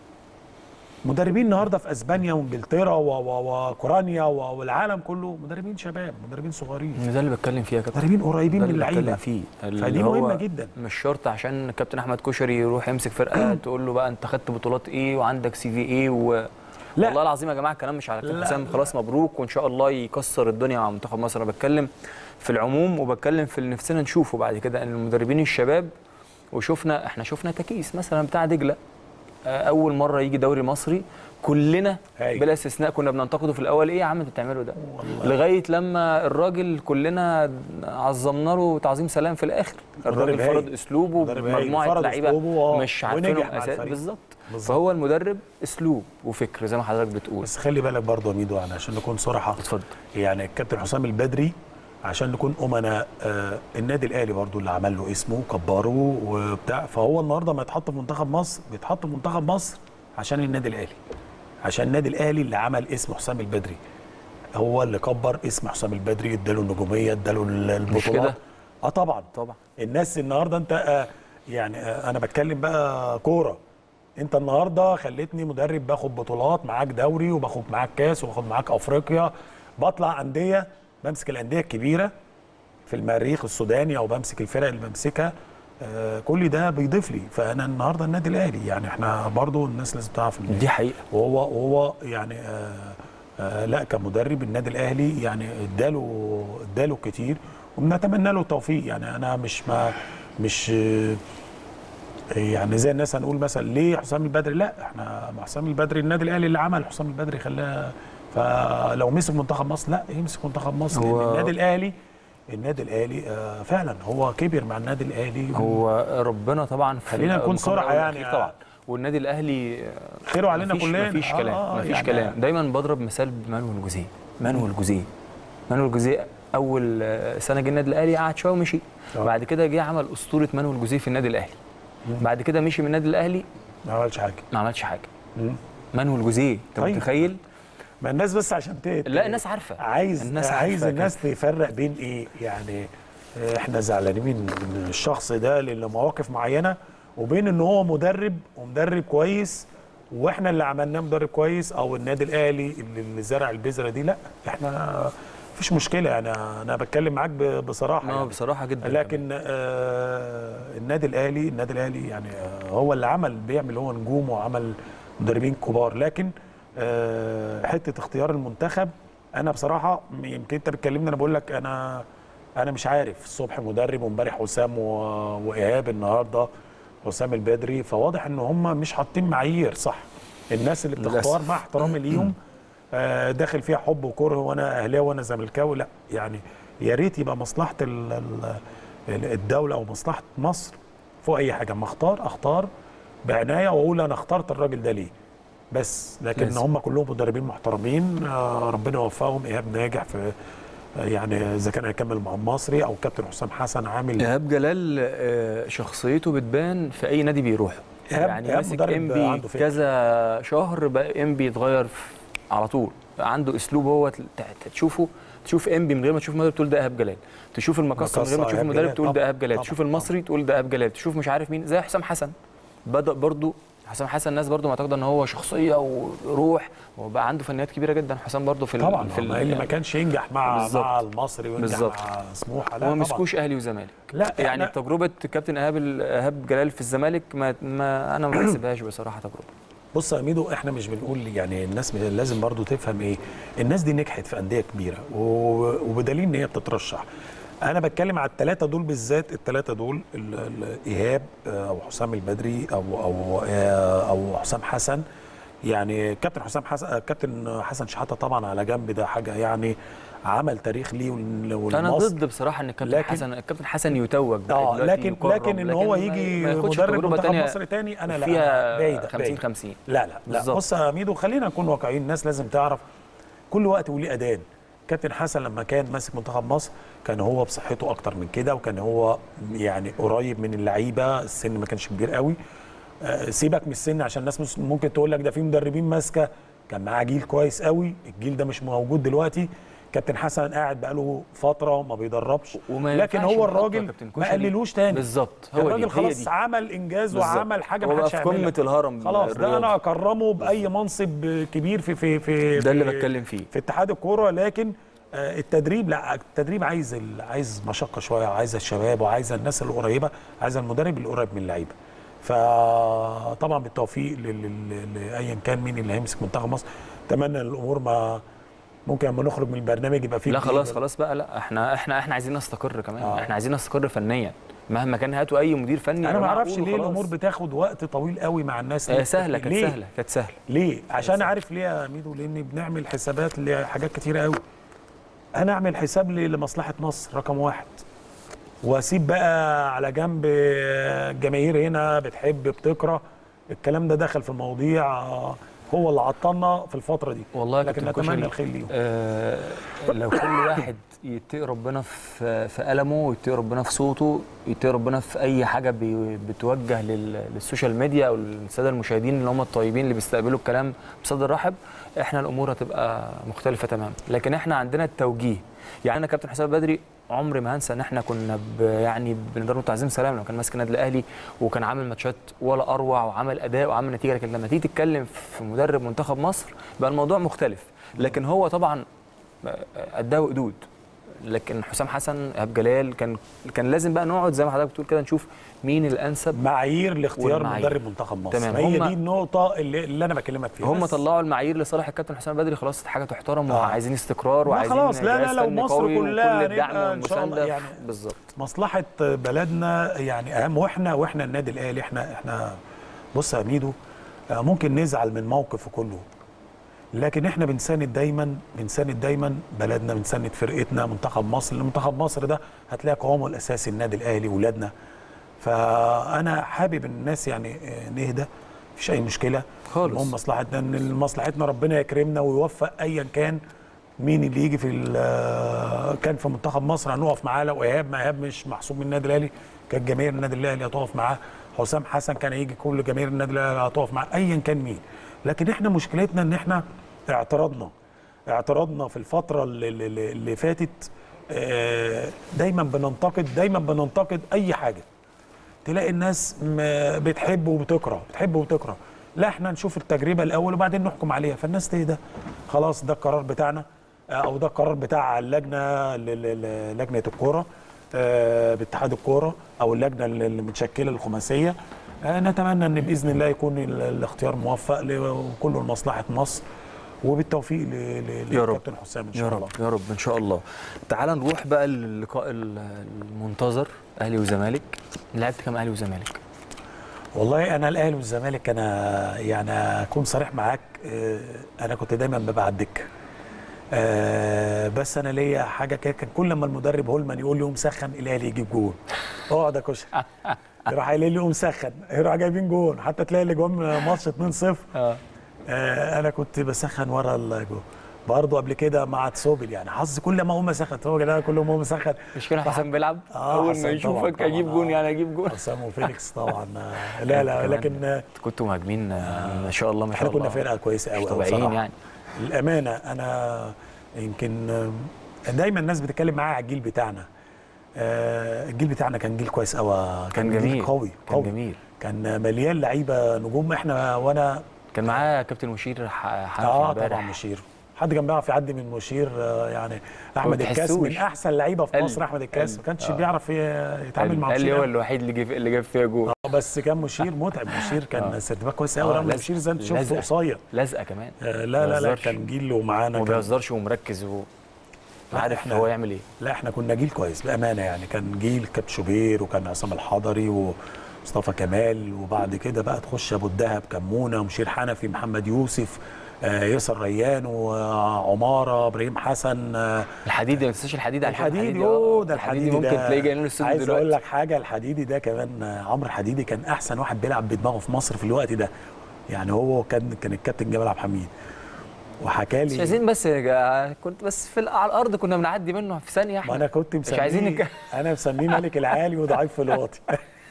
مدربين النهارده في اسبانيا وانجلترا و- و- واوكرانيا و- والعالم كله مدربين شباب مدربين صغيرين ده اللي بتكلم فيه يا كابتن مدربين قريبين ده من اللي بتكلم اللعيبه فيه اللي فدي هو مهمة جدا. مش شرط عشان كابتن احمد كشري يروح يمسك فرقه تقول له بقى انت خدت بطولات ايه وعندك سي في ايه و... لا. والله العظيم يا جماعه الكلام مش على كابتن لا، حسام خلاص مبروك وان شاء الله يكسر الدنيا مع منتخب مصر انا بتكلم في العموم وبتكلم في اللي نفسنا نشوفه بعد كده ان المدربين الشباب وشفنا احنا شفنا تكيس مثلا بتاع دجله آه، اول مره يجي دوري مصري كلنا هاي. بلا استثناء كنا بننتقده في الاول ايه يا عم انتوا بتعملوا ده لغايه لما الراجل كلنا عظمنا له تعظيم سلام في الاخر الراجل هايل. فرض اسلوبه مدرب هايل. بمجموعه فرض لعيبه أسلوبه، آه، مش ونجح عارفينهم مع اساس الفريق. بالظبط بالظبط. فهو المدرب اسلوب وفكر زي ما حضرتك بتقول بس خلي بالك برضه يا ميدو يعني عشان نكون صراحه اتفضل يعني الكابتن حسام البدري عشان نكون امنا آه النادي الاهلي برضو اللي عمل له اسمه وكبره وبتاع فهو النهارده ما يتحط في منتخب مصر بيتحط في منتخب مصر عشان النادي الاهلي عشان النادي الاهلي اللي عمل اسم حسام البدري هو اللي كبر اسم حسام البدري اداله النجوميه اداله البطولات كده؟ اه طبعا طبعا الناس النهارده انت آه يعني آه انا بتكلم بقى كوره انت النهارده خليتني مدرب باخد بطولات معاك دوري وباخد معاك كاس وباخد معاك افريقيا بطلع انديه بمسك الانديه الكبيره في المريخ السوداني او بمسك الفرق اللي بمسكها آه كل ده بيضيف لي فانا النهارده النادي الاهلي يعني احنا برضو الناس لازم تعرف إن- دي حقيقه وهو وهو يعني آه آه لا كمدرب النادي الاهلي يعني اداله اداله كتير وبنتمنى له التوفيق يعني انا مش ما مش آه، يعني زي الناس هنقول مثلا ليه حسام البدري لا احنا مع حسام البدري النادي الاهلي اللي عمل حسام البدري خلاه فلو مسك منتخب مصر لا يمسك منتخب مصر هو- لان النادي الاهلي النادي الاهلي آه فعلا هو كبر مع النادي الاهلي هو ربنا طبعا في خلينا نكون المقام صراحة الأول يعني. والأخير طبعا والنادي الاهلي آه، خيره علينا مفيش كلنا مفيش آه، كلام آه، مفيش يعني كلام دايما بضرب مثال بمانويل جوزيه مانويل جوزيه مانويل جوزيه اول آه، سنه جه النادي الاهلي قعد شويه ومشي آه. بعد كده جه عمل اسطوره مانويل جوزيه في النادي الاهلي بعد كده مشي من النادي الاهلي ما عملش حاجه ما عملش حاجه مم. مانويل جوزيه انت طيب. متخيل ما الناس بس عشان ت... لا الناس عارفه عايز الناس الناس عارفة عايز كده. الناس تفرق بين ايه يعني آه، احنا زعلانين من من الشخص ده لمواقف معينه وبين ان هو مدرب ومدرب كويس واحنا اللي عملناه مدرب كويس او النادي الاهلي اللي اللي زرع البذره دي لا احنا مفيش مشكله انا انا بتكلم معاك ب- بصراحه اه يعني. بصراحه جدا لكن آه النادي الاهلي النادي الاهلي يعني آه هو اللي عمل بيعمل هو نجوم وعمل مدربين كبار لكن آه حته اختيار المنتخب انا بصراحه م- يمكن انت بتكلمني انا بقول لك انا انا مش عارف الصبح مدرب وامبارح حسام و- وايهاب النهارده حسام البدري فواضح ان هم مش حاطين معايير صح الناس اللي بتختار للأسف. مع احترامي ليهم آه، داخل فيها حب وكره وانا اهلاوي وانا زملكاوي لا يعني يا ريت يبقى مصلحه ال- ال- ال- الدوله او مصلحه مصر فوق اي حاجه اما اختار اختار بعنايه واقول انا اخترت الراجل ده ليه بس لكن لازم. هم كلهم مدربين محترمين آه، ربنا يوفقهم ايهاب ناجح في آه، يعني اذا كان هيكمل مع المصري او كابتن حسام حسن عامل ايهاب جلال آه، شخصيته بتبان في اي نادي بيروح إيهاب- يعني إيهاب ماسك مدرب ام بي عنده فكر. كذا شهر بقى ام بي يتغير في- على طول عنده اسلوب هو ت- ت- تشوفه تشوف ام بي من غير ما تشوف المدرب تقول ده ايهاب جلال تشوف المقصه من غير ما مقصة تشوف إيهاب المدرب جلال. تقول ده طبعاً، ايهاب جلال طبعاً، تشوف طبعاً. المصري تقول ده ايهاب جلال تشوف مش عارف مين زي حسام حسن بدا برضو حسام حسن الناس برضو معتقده ان هو شخصيه وروح وبقى عنده فنيات كبيره جدا حسام برضو في ال- طبعا في ال- ما اللي ما كانش ينجح مع بالظبط. مع المصري وينجح بالظبط. مع سموحه لا هو طبعاً. مسكوش اهلي وزمالك لا يعني إحنا- تجربه كابتن ايهاب ال- ايهاب جلال في الزمالك ما, ما انا ما بحسبهاش بصراحه تجربه بص يا ميدو احنا مش بنقول يعني الناس لازم برضو تفهم ايه الناس دي نجحت في انديه كبيره و- وبدليل ان هي بتترشح انا بتكلم على الثلاثه دول بالذات الثلاثه دول ال- ال- ايهاب آه، او حسام البدري او او آه، او حسام حسن يعني كابتن حسام حسن آه، كابتن حسن شحاته طبعا على جنب ده حاجه يعني عمل تاريخ ليه وال- والمصر انا ضد بصراحه ان الكابتن لكن- حسن الكابتن حسن يتوج بقى اه دلوقتي لكن يكرم، لكن ان هو ما- يجي ما ياخدش مدرب تجربة منتخب تانية مصر تاني انا لا فيها بعيد 50 بعيد. 50 لا لا لا بالظبط. بص يا ميدو خلينا نكون واقعيين الناس لازم تعرف كل وقت وليه اذان كابتن حسن لما كان ماسك منتخب مصر كان هو بصحته اكتر من كده وكان هو يعني قريب من اللعيبه السن ما كانش كبير قوي آه، سيبك من السن عشان الناس مش- ممكن تقول لك ده في مدربين ماسكه كان معاه جيل كويس قوي الجيل ده مش موجود دلوقتي كابتن حسن قاعد بقاله فتره ما بيدربش وما لكن ينفعش هو نحطه يا الراجل كابتن ما كشري. قللوش تاني بالظبط هو دي الراجل هي خلاص دي. عمل انجاز بالظبط. وعمل حاجه هو ما بقى حدش في قمه يعملها الهرم خلاص ده انا الرياضي. اكرمه باي منصب كبير في في في ده اللي في- بتكلم فيه. في اتحاد الكوره لكن آه، التدريب لا التدريب عايز ال- عايز مشقه شويه عايز الشباب وعايز الناس القريبه عايز المدرب القريب من اللعيبه فطبعا بالتوفيق لل- لل- لايا كان مين اللي هيمسك منتخب مصر اتمنى الامور ما ممكن لما نخرج من البرنامج يبقى فيه لا جديد. خلاص خلاص بقى لا احنا احنا احنا عايزين نستقر كمان آه. احنا عايزين نستقر فنيا مهما كان هاتوا اي مدير فني انا يا ما جماعة اعرفش قولوا ليه خلاص. الامور بتاخد وقت طويل قوي مع الناس آه ليه؟ سهله كانت ليه؟ سهله كانت سهله ليه؟ عشان عارف ليه يا ميدو؟ لان بنعمل حسابات لحاجات كتيره قوي. انا اعمل حساب لي لمصلحه مصر رقم واحد. واسيب بقى على جنب الجماهير هنا بتحب بتكره الكلام ده دخل في المواضيع آه، هو اللي عطلنا في الفتره دي والله يا لكن كابتن نتمنى كشري، الخير ليهم آه لو كل واحد يتقي ربنا في في ألمه ويتقي ربنا في صوته يتقي ربنا في أي حاجة بي بتوجه لل- للسوشيال ميديا أو للسادة المشاهدين اللي هم الطيبين اللي بيستقبلوا الكلام بصدر رحب احنا الأمور هتبقى مختلفة تماما لكن احنا عندنا التوجيه يعني أنا كابتن حسام بدري عمري ما هنسى ان احنا كنا ب يعني بنضرب تعظيم سلام لما كان ماسك النادي الاهلي وكان عامل ماتشات ولا اروع وعمل اداء وعمل نتيجه لكن لما تيجي تتكلم في مدرب منتخب مصر بقى الموضوع مختلف لكن هو طبعا اداه وقدود لكن حسام حسن ايهاب جلال كان كان لازم بقى نقعد زي ما حضرتك بتقول كده نشوف مين الانسب معايير لاختيار والمعايير. مدرب منتخب مصر تمام. هي هم- دي النقطه اللي, اللي انا بكلمك فيها هم بس. طلعوا المعايير لصالح الكابتن حسام بدري خلاص حاجه تحترم آه. وعايزين استقرار لا وعايزين خلاص، لا، لا، جهاز لو فني مصر قوي كلها وكل الدعم هنبقى إن شاء الله والمسانده يعني بالظبط مصلحه بلدنا يعني اهم واحنا واحنا النادي الاهلي احنا احنا بص يا ميدو آه، ممكن نزعل من موقف كله لكن احنا بنساند دايما بنساند دايما بلدنا بنساند فرقتنا منتخب مصر لأن منتخب مصر ده هتلاقي قوامه الاساسي النادي الاهلي ولادنا فانا حابب الناس يعني آه، نهدى مفيش اي مشكله خالص. المهم مصلحتنا ان مصلحتنا ربنا يكرمنا ويوفق ايا كان مين اللي يجي في ال- كان في منتخب مصر هنقف معاه لو ايهاب ما ايهاب مش محسوب من النادي الاهلي كانت جماهير النادي الاهلي هتقف معاه حسام حسن كان هيجي كل جماهير النادي الاهلي هتقف معاه ايا كان مين لكن احنا مشكلتنا ان احنا اعترضنا اعتراضنا في الفتره اللي, اللي, اللي فاتت آه، دايما بننتقد دايما بننتقد اي حاجه تلاقي الناس م- بتحب وبتكره بتحب وبتكره لا احنا نشوف التجربه الاول وبعدين نحكم عليها فالناس تهدى خلاص ده القرار بتاعنا آه، او ده القرار بتاع اللجنه ل- ل- ل- لجنه الكوره آه، باتحاد الكوره او اللجنه اللي اللي متشكله الخماسيه آه، نتمنى ان باذن الله يكون ال- الاختيار موفق ل- وكله لمصلحه مصر وبالتوفيق ل- ل- يا رب. للكابتن حسام ان يا شاء رب الله يا رب ان شاء الله تعال نروح بقى للقاء ال- المنتظر اهلي وزمالك لعبت كام اهلي وزمالك والله انا الاهلي والزمالك انا يعني اكون صريح معاك آه، انا كنت دايما ببقى على الدكه آه، بس انا ليا حاجه كده كان كل ما المدرب هولمان يقول لي قوم سخن الاهلي يجيب جول اقعد يا كشري يروح قايل لي قوم سخن يروح جايبين جول حتى تلاقي الاجوان ماتش 2-0 اه آه، انا كنت بسخن ورا الجول برضه قبل كده مع تسوبل يعني حظ كل ما اقوم اسخن هو كده كل ما اقوم اسخن مش كده حسام بيلعب آه، اول ما حسام طبعاً، يشوفك طبعاً، اجيب جون آه. يعني اجيب جون حسام وفيليكس طبعا آه، لا لا كمان. لكن آه، كنتوا مهاجمين آه، ما شاء الله ما احنا شاء الله كنا فرقه كويسه قوي مش قوي طبيعيين بصراحه يعني الامانه انا يمكن آه، دايما الناس بتتكلم معايا على الجيل بتاعنا آه، الجيل بتاعنا كان جيل كويس قوي كان جيل جميل قوي كان قوي جميل كان مليان لعيبه نجوم احنا وانا كان معاه كابتن مشير ح- حنفي اه امبارح طبعا مشير حد كان بيعرف يعدي من مشير آه، يعني احمد الكاس من تحسوش. احسن لعيبه في قال- مصر احمد الكاس ما قال- كانش آه. بيعرف ي- يتعامل مع قال لي هو مشير الوحيد اللي جاب اللي جاب فيها جول آه، بس كان مشير متعب مشير كان آه. سيرتيفاك كويس قوي آه، رغم لازق- مشير زي ما انت شفته لازق. قصير لازقه كمان آه، لا لا لا بيهزرش. كان جيل ومعانا وما كان بيهزرش ومركز و لا، عارف إحنا- هو يعمل ايه لا احنا كنا جيل كويس بامانه يعني كان جيل كابتن شوبير وكان عصام الحضري ومصطفى كمال وبعد كده بقى تخش ابو الدهب كمونه ومشير حنفي محمد يوسف آه ياسر ريان وعماره ابراهيم حسن آه الحديدي ما تنساش الحديدي على فكرة الحديدي آه. اوه ده الحديدي ممكن ده تلاقيه جاي له الاستوديو عايز دلوقتي اقول لك حاجه الحديدي ده كمان آه، عمرو الحديدي كان احسن واحد بيلعب بدماغه في مصر في الوقت ده يعني هو كان كان الكابتن جمال عبد الحميد وحكى مش لي عايزين بس يا- كنت بس في ال- على الارض كنا بنعدي منه في ثانيه ما احنا انا كنت مش عايزين مسميه نك- انا مسميه ملك العالي وضعيف في الواطي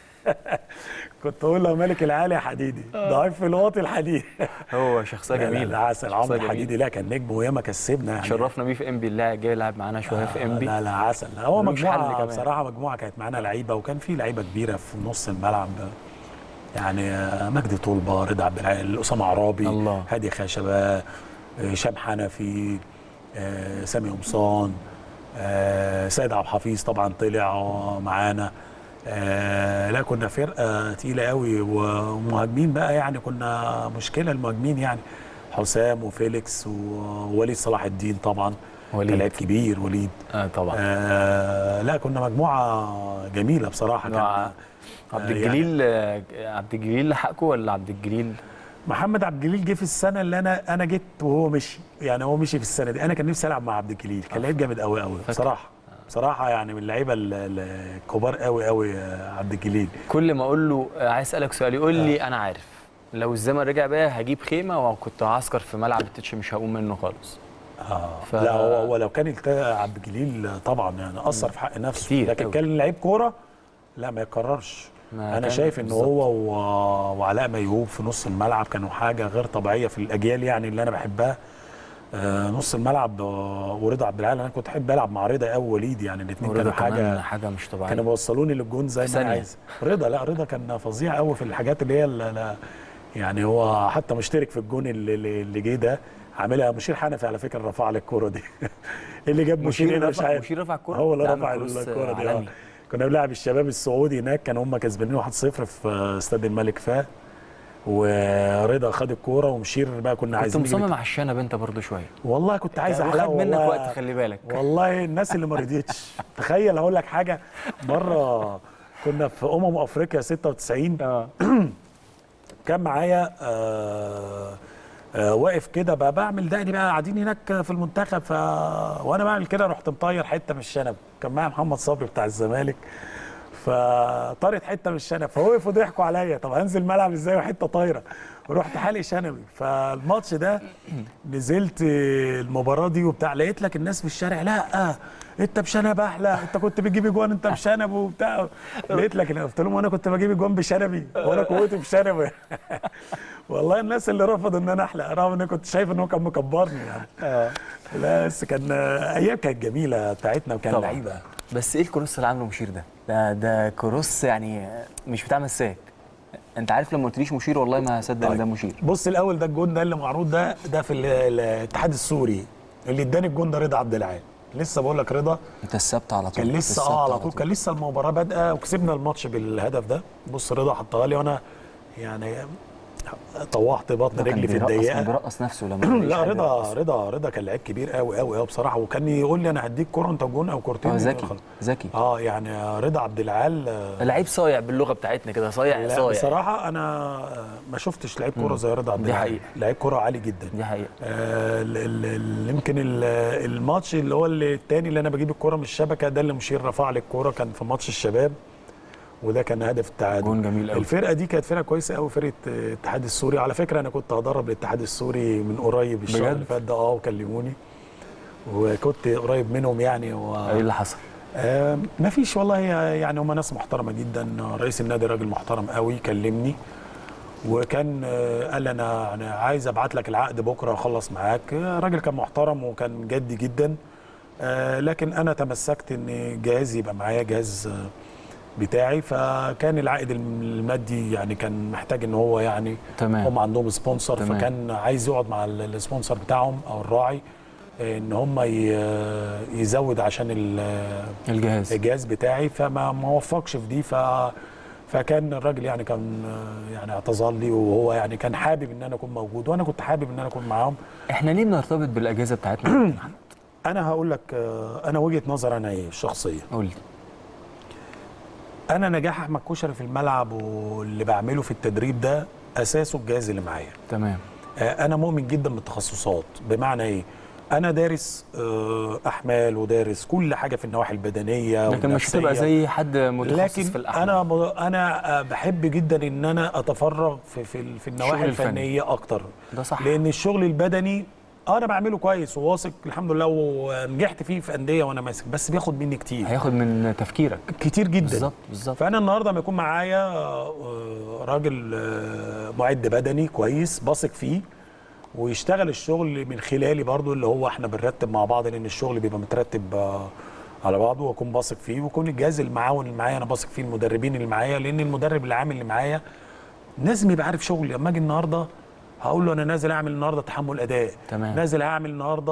كنت اقول له ملك العالي يا حديدي ضعيف في الواطي الحديدي هو شخصيه لا، لا، جميله لا عسل شخصية عمرو جميلة. الحديدي لا كان نجم وياما كسبنا يعني شرفنا بيه في ام بي اللاعب جاي يلعب معانا شويه في ام بي لا لا عسل هو ملوش حل مجموعه كمان. بصراحه مجموعه كانت معانا لعيبه وكان في لعيبه كبيره في نص الملعب يعني آه، مجدي طلبه رضا عبد العال اسامه عرابي الله. هادي خشبه آه، هشام حنفي آه، سامي قمصان آه، سيد عبد الحفيظ طبعا طلع آه، معانا آه، لا كنا فرقه تقيله قوي ومهاجمين بقى يعني كنا مشكله المهاجمين يعني حسام وفيليكس ووليد صلاح الدين طبعا وليد. كان لعيب كبير وليد آه طبعا آه لا كنا مجموعه جميله بصراحه مع كان عبد آه، الجليل آه، عبد الجليل لحقكم ولا عبد الجليل محمد عبد الجليل جه في السنه اللي انا انا جيت وهو مشي يعني هو مشي في السنه دي انا كان نفسي العب مع عبد الجليل كان لعيب جامد قوي قوي بصراحه بصراحه يعني من اللعيبه ال- ال- الكبار قوي قوي آه، عبد الجليل كل ما اقول له آه، عايز اسالك سؤال يقول لي انا عارف لو الزمن رجع بيا هجيب خيمه وكنت هعسكر في ملعب التتش مش هقوم منه خالص اه ف- لا هو هو لو كان التقى عبد الجليل طبعا يعني اثر في حق نفسه كتير لكن قوي. كان لعيب كوره لا ما يكررش ما انا كان شايف ان بالظبط. هو و... وعلاء ميهوب في نص الملعب كانوا حاجه غير طبيعيه في الاجيال يعني اللي انا بحبها آه نص الملعب آه ورضا عبد العال انا كنت احب العب مع رضا او وليد يعني الاثنين ورضا كانوا كمان حاجه حاجه مش طبيعيه كانوا بيوصلوني للجون زي في ما انا ثانية. عايز رضا لا رضا كان فظيع قوي في الحاجات اللي هي ال- ال- يعني هو حتى مشترك في الجون اللي, اللي اللي جه ده عاملها مشير حنفي على فكره رفع لي الكوره دي اللي جاب مشير, مشير هنا مش رفع- عارف مشير رفع الكرة؟ هو اللي ده عامل رفع كروس الكوره دي آه. عالمي. كنا بنلعب الشباب السعودي هناك كانوا هم كسبانين 1-0 في استاد الملك فهد ورضا خد الكوره ومشير بقى كنا كنت عايزين نجيب مصمم على الشنب انت برضو شويه والله كنت عايز خد احلقه منك والله. وقت خلي بالك والله الناس اللي ما رضيتش تخيل هقول لك حاجه مره كنا في امم افريقيا 96 اه كان معايا آه آه واقف كده بقى بعمل دقني بقى قاعدين هناك في المنتخب ف وانا بعمل كده رحت مطير حته من الشنب كان معايا محمد صبري بتاع الزمالك فطارت حته من الشنب فوقفوا ضحكوا عليا طب هنزل الملعب ازاي وحته طايره ورحت حالق شنبي فالماتش ده نزلت المباراه دي وبتاع لقيت لك الناس في الشارع لا انت بشنب احلى انت كنت بتجيب اجوان انت بشنب وبتاع لقيت لك قلت لهم انا كنت بجيب اجوان بشنبي وانا قوتي بشنبي والله الناس اللي رفضوا ان انا احلق رغم ان كنت شايف ان هو كان مكبرني يعني لا بس كان ايام كانت جميله بتاعتنا وكان طبعا. لعيبه بس ايه الكروس اللي عامله مشير ده؟ ده ده كروس يعني مش بتاع مساك انت عارف لما قلتليش مشير والله ما هصدق ان طيب. ده مشير بص الاول ده الجون ده اللي معروض ده ده في ال- الاتحاد السوري اللي اداني الجون ده رضا عبد العال لسه بقول لك رضا انت السبت على طول كان لسه اه على طول كان لسه المباراه بادئه وكسبنا الماتش بالهدف ده بص رضا حطها لي وانا يعني طوحت بطن رجلي في كان الضيقه بيرقص نفسه لما لا رضا رضا رضا كان لعيب كبير قوي قوي قوي بصراحه وكان يقول لي انا هديك كوره انت جون او كورتين اه ذكي خلاص. ذكي اه يعني رضا عبد العال آه، لعيب صايع باللغه بتاعتنا كده صايع لا صايع بصراحه انا آه، ما شفتش لعيب كوره زي رضا عبد دي العال حقيقة. لعيب كوره عالي جدا دي حقيقه آه، ال- ال- ال- يمكن ال- الماتش اللي هو اللي التاني اللي انا بجيب الكوره من الشبكه ده اللي مشير رفع لي الكوره كان في ماتش الشباب وده كان هدف التعادل جون جميل قوي. الفرقه دي كانت فرقه كويسه قوي فرقه آه، الاتحاد السوري على فكره انا كنت هدرب الاتحاد السوري من قريب الشهر بجد؟ اللي فات ده اه وكلموني وكنت قريب منهم يعني و... ايه اللي حصل؟ آه ما فيش والله يعني هم ناس محترمه جدا رئيس النادي راجل محترم قوي كلمني وكان آه قال انا انا عايز ابعت لك العقد بكره واخلص معاك آه، راجل كان محترم وكان جدي جدا آه لكن انا تمسكت ان جهازي يبقى معايا جهاز آه بتاعي فكان العائد المادي يعني كان محتاج ان هو يعني تمام. هم عندهم سبونسر تمام. فكان عايز يقعد مع ال- السبونسر بتاعهم او الراعي آه، ان هم ي- يزود عشان ال- الجهاز الجهاز بتاعي فما ما وفقش في دي ف فكان الراجل يعني كان آه، يعني اعتذر لي وهو يعني كان حابب ان انا اكون موجود وانا كنت حابب ان انا اكون معاهم احنا ليه بنرتبط بالاجهزه بتاعتنا يا كابتن محمد؟ انا هقول لك آه، انا وجهه نظر انا ايه الشخصيه قول لي انا نجاح احمد كشري في الملعب واللي بعمله في التدريب ده اساسه الجهاز اللي معايا تمام آه، انا مؤمن جدا بالتخصصات بمعنى ايه انا دارس آه، احمال ودارس كل حاجه في النواحي البدنيه لكن مش هتبقى والنفسية. زي حد متخصص لكن في الاحمال انا م- انا آه، بحب جدا ان انا اتفرغ في في, ال- في النواحي الشغل الفني. الفنيه اكتر ده صح لان الشغل البدني اه انا بعمله كويس وواثق الحمد لله ونجحت فيه في انديه وانا ماسك بس بياخد مني كتير هياخد من تفكيرك كتير جدا بالظبط بالظبط فانا النهارده لما يكون معايا آه، راجل آه، معد بدني كويس بثق فيه ويشتغل الشغل من خلالي برضو اللي هو احنا بنرتب مع بعض لان الشغل بيبقى مترتب آه، على بعضه واكون باثق فيه ويكون الجهاز المعاون اللي معايا انا باثق فيه المدربين اللي معايا لان المدرب العام اللي معايا لازم يبقى عارف شغلي لما اجي النهارده هقول له انا نازل اعمل النهارده تحمل اداء تمام. نازل هعمل النهارده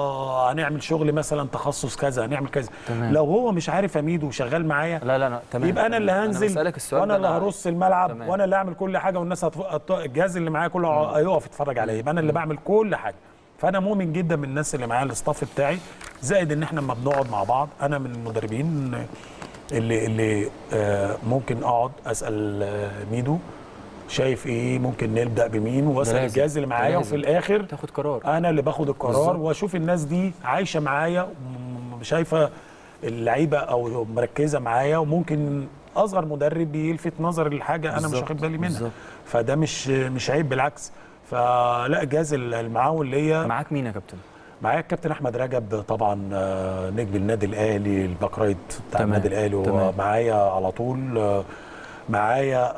آه هنعمل شغل مثلا تخصص كذا هنعمل كذا تمام. لو هو مش عارف اميد وشغال معايا لا لا لا تمام يبقى انا اللي تمام. هنزل بسألك السؤال وانا ده اللي أنا- هرص الملعب تمام. وانا اللي اعمل كل حاجه والناس هتف... هت- الجهاز اللي معايا كله هيقف يتفرج عليا يبقى انا اللي بعمل كل حاجه فانا مؤمن جدا بالناس اللي معايا الاستاف بتاعي زائد ان احنا لما بنقعد مع بعض انا من المدربين اللي اللي آه ممكن اقعد اسال آه ميدو شايف ايه ممكن نبدا بمين واسال لازم. الجهاز اللي ده معايا لازم. وفي الاخر تاخد قرار انا اللي باخد القرار بالظبط. واشوف الناس دي عايشه معايا م- شايفه اللعيبه او مركزه معايا وممكن اصغر مدرب بيلفت نظر لحاجه انا مش بالظبط. واخد بالي منها بالظبط. فده مش مش عيب بالعكس فلا الجهاز المعاون ليا معاك مين يا كابتن معايا الكابتن احمد رجب طبعا آه، نجم النادي الاهلي الباك رايت بتاع تمام، النادي الاهلي تمام. هو معايا على طول آه، معايا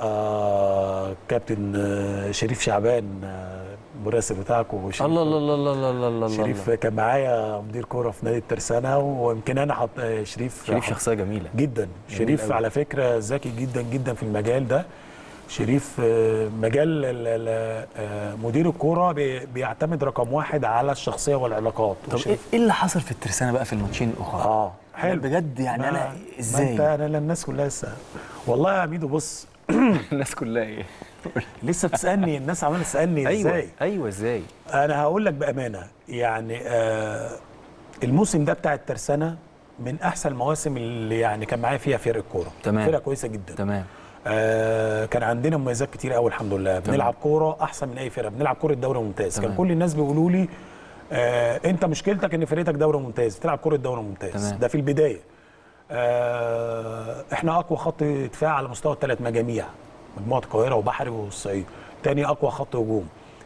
آه، كابتن آه، شريف شعبان آه، المراسل بتاعكم وشريف- الله الله الله الله الله الله الله شريف كان معايا مدير كوره في نادي الترسانه ويمكن انا حط آه، شريف شريف حط- شخصيه جميله جدا جميل شريف أوي. على فكره ذكي جدا جدا في المجال ده شريف آه، مجال ال- ال- آه، مدير الكوره بي- بيعتمد رقم واحد على الشخصيه والعلاقات طب ايه وشريف- إيه اللي حصل في الترسانه بقى في الماتشين الاخرى اه حلو بجد يعني ما- انا ما ازاي انت انا لا الناس كلها لسه والله يا ميدو بص الناس كلها ايه لسه بتسالني الناس عماله تسالني ايوه ازاي ايوه ازاي انا هقول لك بامانه يعني آه الموسم ده بتاع الترسانه من احسن المواسم اللي يعني كان معايا فيها فرق كوره تمام. فرقه كويسه جدا تمام آه كان عندنا مميزات كتير قوي الحمد لله بنلعب كوره احسن من اي فرقه بنلعب كوره دوري ممتاز تمام. كان كل الناس بيقولوا لي آه انت مشكلتك ان فرقتك دوري ممتاز بتلعب كوره دوري ممتاز تمام. ده في البدايه آه احنا اقوى خط دفاع على مستوى الثلاث مجاميع مجموعه القاهره وبحري والصعيد تاني اقوى خط هجوم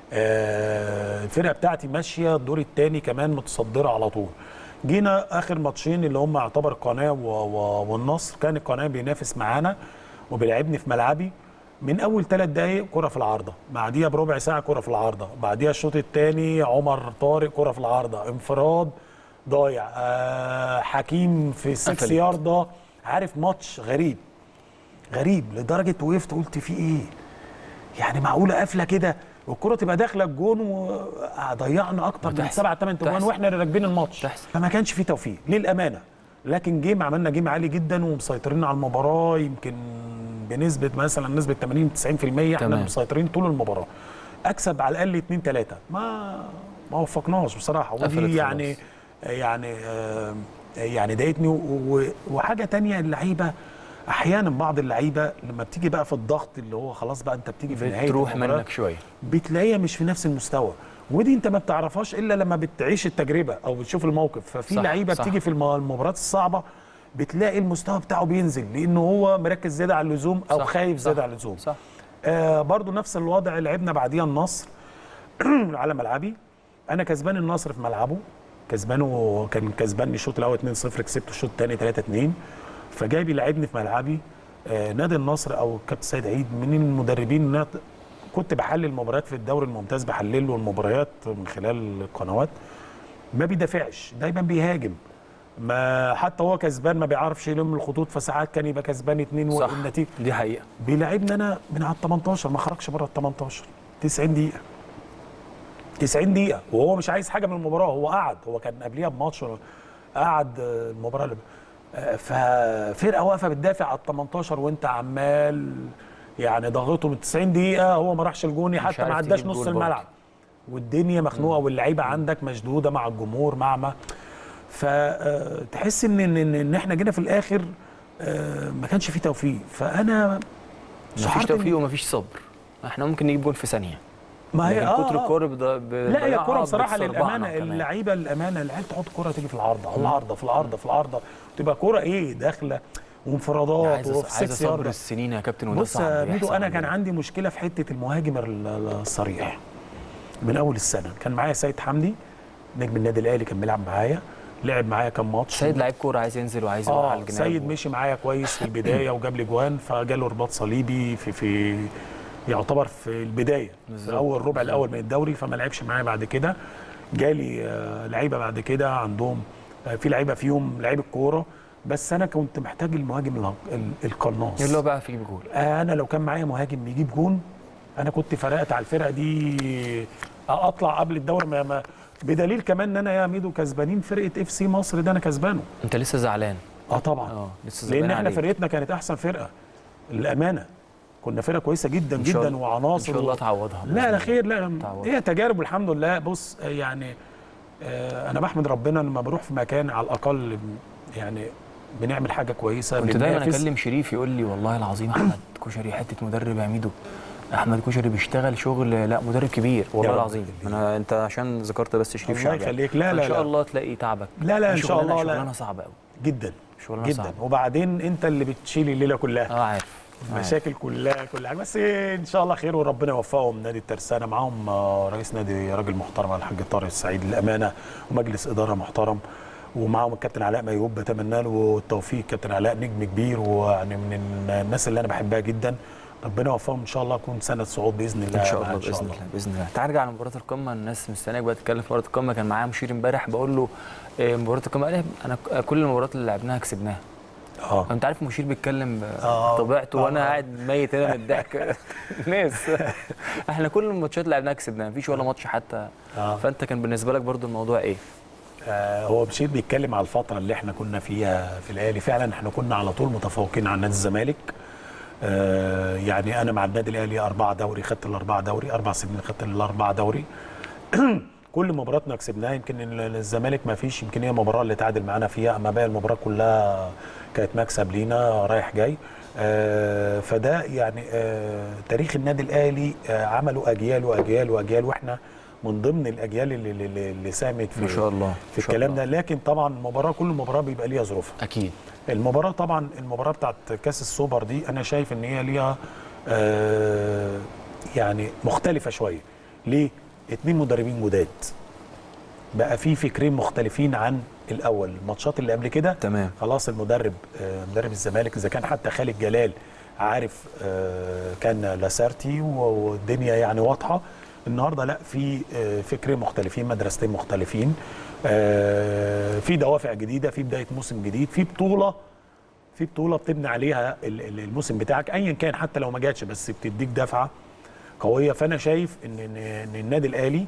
آه الفرقه بتاعتي ماشيه الدور الثاني كمان متصدره على طول جينا اخر ماتشين اللي هم يعتبر القناه و... و... والنصر كان القناه بينافس معانا وبيلعبني في ملعبي من اول ثلاث دقايق كره في العارضه بعديها بربع ساعه كره في العارضه بعديها الشوط الثاني عمر طارق كره في العارضه انفراد ضايع آه حكيم في 6 قفلت. ياردة عارف ماتش غريب غريب لدرجه وقفت قلت في ايه يعني معقوله قافله كده والكره تبقى داخله الجون وضيعنا اكتر من بتحصل. سبعة ثمان تجوان بتحصل. واحنا اللي راكبين الماتش بتحصل. فما كانش في توفيق للامانه لكن جيم عملنا جيم عالي جدا ومسيطرين على المباراه يمكن بنسبه مثلا نسبه 80 90% احنا تمام. مسيطرين طول المباراه اكسب على الاقل 2 3 ما ما وفقناش بصراحه قفلت ودي خلاص. يعني يعني آه يعني ضايقتني و- و- وحاجه تانية اللعيبه احيانا بعض اللعيبه لما بتيجي بقى في الضغط اللي هو خلاص بقى انت بتيجي في نهايه بتروح المباراة، منك شويه بتلاقيها مش في نفس المستوى ودي انت ما بتعرفهاش الا لما بتعيش التجربه او بتشوف الموقف ففي صح، لعيبه صح. بتيجي في الم- المباريات الصعبه بتلاقي المستوى بتاعه بينزل لانه هو مركز زياده عن اللزوم او صح، خايف صح، زياده عن اللزوم صح آه برضو نفس الوضع لعبنا بعديها النصر على ملعبي انا كسبان النصر في ملعبه كسبانه كان كسباني الشوط الاول 2-0 كسبته الشوط الثاني 3-2 فجاي بيلعبني في ملعبي آه نادي النصر او كابتن سيد عيد من المدربين إن أنا كنت بحلل المباريات في الدوري الممتاز بحلل له المباريات من خلال القنوات ما بيدافعش دايما بيهاجم ما حتى هو كسبان ما بيعرفش يلم الخطوط فساعات كان يبقى كسبان اتنين صح والنتيجه دي حقيقه بيلعبني انا من على ال 18 ما خرجش بره ال 18 90 دقيقة 90 دقيقة وهو مش عايز حاجة من المباراة هو قعد هو كان قبليها بماتش قعد آه، المباراة اللي آه، ففرقة واقفة بتدافع على ال 18 وانت عمال يعني ضاغطه من 90 دقيقة هو ما راحش الجوني حتى عارف ما عداش تجيب نص جول الملعب والدنيا مخنوقة واللعيبة عندك مشدودة مع الجمهور مع ما فتحس ان ان ان إن احنا جينا في الاخر آه، ما كانش في توفيق فانا مفيش شعرت إن- توفيق ومفيش صبر احنا ممكن نجيب جول في ثانيه ما هي لكن آه كتر آه. الكوره بض... لا هي الكوره بصراحه للامانه اللعيبه اللعيبه الامانه العيال تحط كوره تيجي في العارضه على العارضه في العارضه في العارضه تبقى كوره ايه داخله وانفرادات عايز وفي عايز 6 صبر يارده السنين يا كابتن وده بص صعب يا ميدو بيحصل انا كان عندنا. عندي مشكله في حته المهاجم ال- ال- الصريح من اول السنه كان معايا سيد حمدي نجم النادي الاهلي كان بيلعب معايا لعب معايا كام ماتش سيد لعيب كوره عايز ينزل وعايز يروح على اه الجناب سيد و- مشي معايا كويس في البدايه وجاب لي جوان فجاله رباط صليبي في في يعتبر في البدايه في بالظبط. اول ربع الاول من الدوري فما لعبش معايا بعد كده جالي آه، لعيبه بعد كده عندهم آه، في لعيبه فيهم لعيب الكوره بس انا كنت محتاج المهاجم ال- ال- القناص اللي هو بقى في يجيب جول انا لو كان معايا مهاجم بيجيب جون انا كنت فرقت على الفرقه دي اطلع قبل الدوري ما ما بدليل كمان ان انا يا ميدو كسبانين فرقه اف سي مصر ده انا كسبانه انت لسه زعلان اه طبعا اه لسه لان زعلان احنا عليك. فرقتنا كانت احسن فرقه للامانه كنا فرقه كويسه جدا إن شاء جدا الله- وعناصر ان شاء الله و... تعوضها لا لا خير لا تعوض. هي تجارب والحمد لله بص آه، يعني آه، انا بحمد ربنا لما بروح في مكان على الاقل يعني بنعمل حاجه كويسه كنت دايما بننافس. اكلم شريف يقول لي والله العظيم احمد كشري حته مدرب يا ميدو احمد كشري بيشتغل شغل لا مدرب كبير والله رب العظيم يخليك. انا انت عشان ذكرت بس شريف الله شعبان يخليك. لا، ان لا، شاء لا. الله تلاقي تعبك لا، لا، إن شاء شغلانة- الله، لا. شغلانه صعبه قوي جدا شغلانه جدا صعبه وبعدين انت اللي بتشيل الليله كلها اه عارف عارف. المشاكل كلها كل حاجه بس ان شاء الله خير وربنا يوفقهم نادي الترسانه معاهم آه، رئيس نادي راجل محترم الحاج طارق السعيد للامانه ومجلس اداره محترم ومعاهم الكابتن علاء ميوب بتمنى له التوفيق الكابتن علاء نجم كبير ويعني من الناس اللي انا بحبها جدا ربنا يوفقهم ان شاء الله يكون سنه صعود باذن الله ان شاء معاه الله باذن الله باذن الله تعال نرجع لمباراه القمه الناس مستنياك بقى تتكلم في مباراه القمه كان معايا مشير امبارح بقول له إيه، مباراه القمه قال لي انا ك- كل المباريات اللي لعبناها كسبناها اه انت عارف مشير بيتكلم آه. بطبيعته وانا آه. قاعد ميت هنا من الضحك ناس احنا كل الماتشات اللي لعبناها كسبناها مفيش ولا ماتش حتى آه. فانت كان بالنسبه لك برضو الموضوع ايه آه، هو بشير بيتكلم على الفترة اللي احنا كنا فيها في الأهلي فعلا احنا كنا على طول متفوقين على نادي الزمالك آه، يعني أنا مع النادي الأهلي أربعة دوري خدت الأربعة دوري أربع سنين خدت الأربعة دوري كل مباراتنا كسبناها يمكن ال- الزمالك ما فيش يمكن هي المباراة اللي تعادل معانا فيها أما باقي المباراة كلها كانت مكسب لينا رايح جاي آه، فده يعني آه، تاريخ النادي الأهلي آه، عملوا أجيال وأجيال وأجيال وإحنا من ضمن الأجيال اللي, اللي, اللي ساهمت في ما شاء الله في الكلام ده لكن طبعا المباراه كل مباراه بيبقى ليها ظروفها اكيد المباراه طبعا المباراه بتاعت كاس السوبر دي انا شايف ان هي ليها آه يعني مختلفه شويه ليه اتنين مدربين جداد بقى في فكرين مختلفين عن الاول الماتشات اللي قبل كده تمام. خلاص المدرب آه مدرب الزمالك اذا كان حتى خالد جلال عارف آه كان لاسارتي و- والدنيا يعني واضحه النهارده لا في آه فكرين مختلفين مدرستين مختلفين آه في دوافع جديده في بدايه موسم جديد في بطوله في بطوله بتبني عليها ال- ال- الموسم بتاعك ايا كان حتى لو ما جاتش بس بتديك دفعه قويه فانا شايف ان ان, إن النادي الاهلي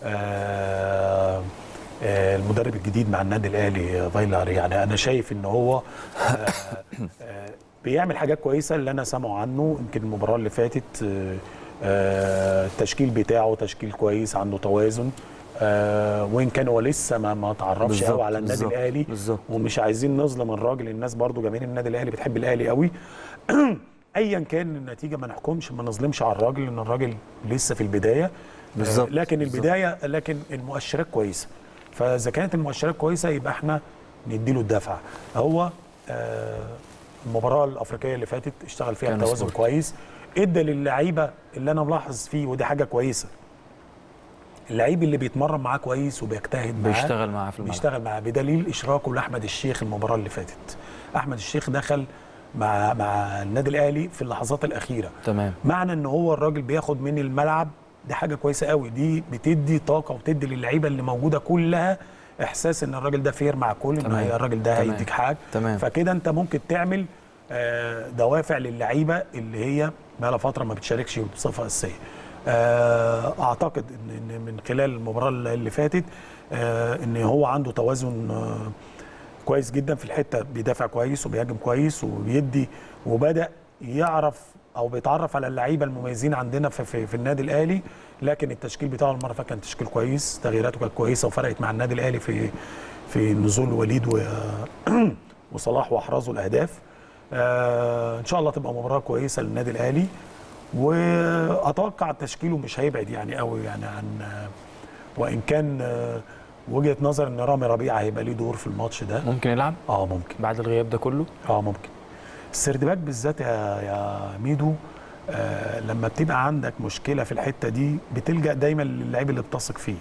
آه آه المدرب الجديد مع النادي الاهلي آه، فايلر يعني انا شايف ان هو آه آه بيعمل حاجات كويسه اللي انا سامعه عنه يمكن المباراه اللي فاتت آه آه التشكيل بتاعه تشكيل كويس عنده توازن آه وان كان هو لسه ما ما تعرفش بالظبط، قوي على النادي بالظبط، الاهلي بالظبط. ومش عايزين نظلم الراجل الناس برضو جماهير النادي الاهلي بتحب الاهلي قوي ايا كان النتيجه ما نحكمش ما نظلمش على الراجل لان الراجل لسه في البدايه بالظبط، آه، لكن بالظبط. البدايه لكن المؤشرات كويسه فاذا كانت المؤشرات كويسه يبقى احنا نديله الدفعه هو آه، المباراه الافريقيه اللي فاتت اشتغل فيها كان توازن سبورت. كويس ادى للعيبه اللي انا ملاحظ فيه ودي حاجه كويسه اللعيب اللي بيتمرن معاه كويس وبيجتهد معاه بيشتغل معاه في الملعب بيشتغل معاه بدليل اشراكه لاحمد الشيخ المباراه اللي فاتت احمد الشيخ دخل مع مع النادي الاهلي في اللحظات الاخيره تمام معنى ان هو الراجل بياخد من الملعب دي حاجه كويسه قوي دي بتدي طاقه وتدي للعيبه اللي موجوده كلها احساس ان الراجل ده فير مع كل ان تمام. هي الراجل ده تمام. هيديك حاجه تمام. فكده انت ممكن تعمل آه، دوافع للعيبه اللي هي بقالها فتره ما بتشاركش بصفه اساسيه آه، اعتقد ان إن من خلال المباراه اللي فاتت آه، ان هو عنده توازن آه، كويس جدا في الحته بيدافع كويس وبيهاجم كويس وبيدي وبدا يعرف او بيتعرف على اللعيبه المميزين عندنا في, في, في النادي الاهلي لكن التشكيل بتاعه المره اللي فاتت كان تشكيل كويس تغييراته كانت كويسه وفرقت مع النادي الاهلي في في نزول وليد و وصلاح واحرزوا الاهداف آه ان شاء الله تبقى مباراه كويسه للنادي الاهلي واتوقع تشكيله مش هيبعد يعني قوي يعني عن آه، وان كان آه، وجهه نظر ان رامي ربيعه هيبقى ليه دور في الماتش ده ممكن يلعب اه ممكن بعد الغياب ده كله اه ممكن السردباك بالذات يا يا ميدو آه لما بتبقى عندك مشكله في الحته دي بتلجا دايما للعيب اللي بتثق فيه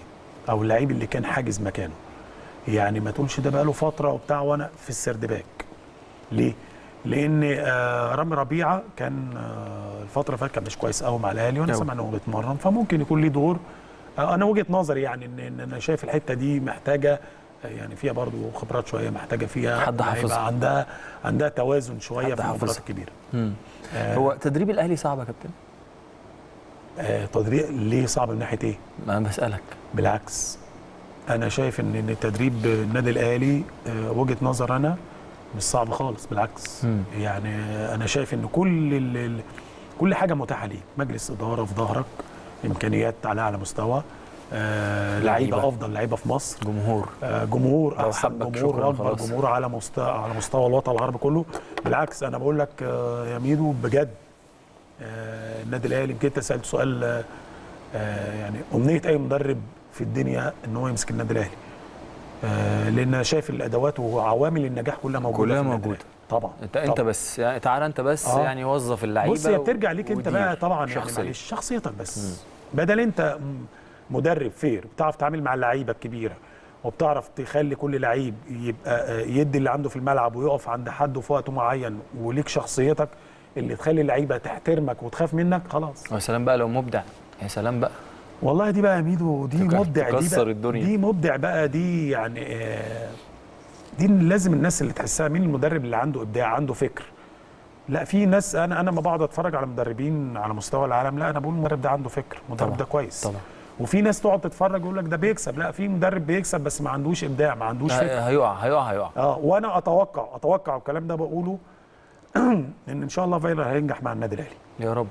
او اللعيب اللي كان حاجز مكانه يعني ما تقولش ده بقاله فتره وبتاع وانا في السردباك ليه لان آه رامي ربيعه كان آه الفتره اللي فاتت كان مش كويس قوي مع الاهلي وانا أوي. سامع ان هو بيتمرن فممكن يكون ليه دور آه انا وجهه نظري يعني ان, إن انا شايف الحته دي محتاجه آه، يعني فيها برضو خبرات شويه محتاجه فيها حد لعيبة حافظها. عندها عندها توازن شويه حد في المباريات حافظها. الكبيره مم. آه هو تدريب الاهلي صعب يا كابتن آه تدريب ليه صعب من ناحيه ايه؟ ما أنا بسالك بالعكس انا شايف ان ان تدريب النادي الاهلي آه، وجهه نظر انا مش صعب خالص بالعكس مم. يعني آه، انا شايف ان كل ال- ال- كل حاجه متاحه ليك مجلس اداره في ظهرك امكانيات على اعلى مستوى آه، لعيبة. لعيبه افضل لعيبه في مصر جمهور آه، جمهور لو احسن حبك جمهور شكراً واكبر خلاص. جمهور على مستوى على مستوى الوطن العربي كله بالعكس انا بقول لك آه، يا ميدو بجد آه، النادي الاهلي يمكن انت سالت سؤال آه، آه، يعني امنيه اي مدرب في الدنيا ان هو يمسك النادي الاهلي آه، لان انا شايف الادوات وعوامل النجاح كلها موجوده كلها في النادي موجودة. الأهلي. طبعا انت انت طبعاً. بس يعني تعالى انت بس آه. يعني وظف اللعيبه بص هي بترجع ليك انت ودير. بقى طبعا يعني شخصية. معلش شخصيتك بس بدل انت م- مدرب فير بتعرف تتعامل مع اللعيبه الكبيره وبتعرف تخلي كل لعيب يبقى آه، يدي اللي عنده في الملعب ويقف عند حد في وقت معين وليك شخصيتك اللي تخلي اللعيبه تحترمك وتخاف منك خلاص يا سلام بقى لو مبدع يا سلام بقى والله دي بقى يا ميدو دي تك- مبدع دي تكسر بقى الدنيا. دي مبدع بقى دي يعني آه، دي لازم الناس اللي تحسها مين المدرب اللي عنده ابداع عنده فكر لا في ناس انا انا ما بقعد اتفرج على مدربين على مستوى العالم لا انا بقول المدرب ده عنده فكر المدرب طبعاً، ده كويس طبعا وفي ناس تقعد تتفرج يقول لك ده بيكسب لا في مدرب بيكسب بس ما عندوش ابداع ما عندوش فكر ه- هيقع هيقع هيقع اه وانا اتوقع اتوقع والكلام ده بقوله ان ان شاء الله فايلر هينجح مع النادي الاهلي يا رب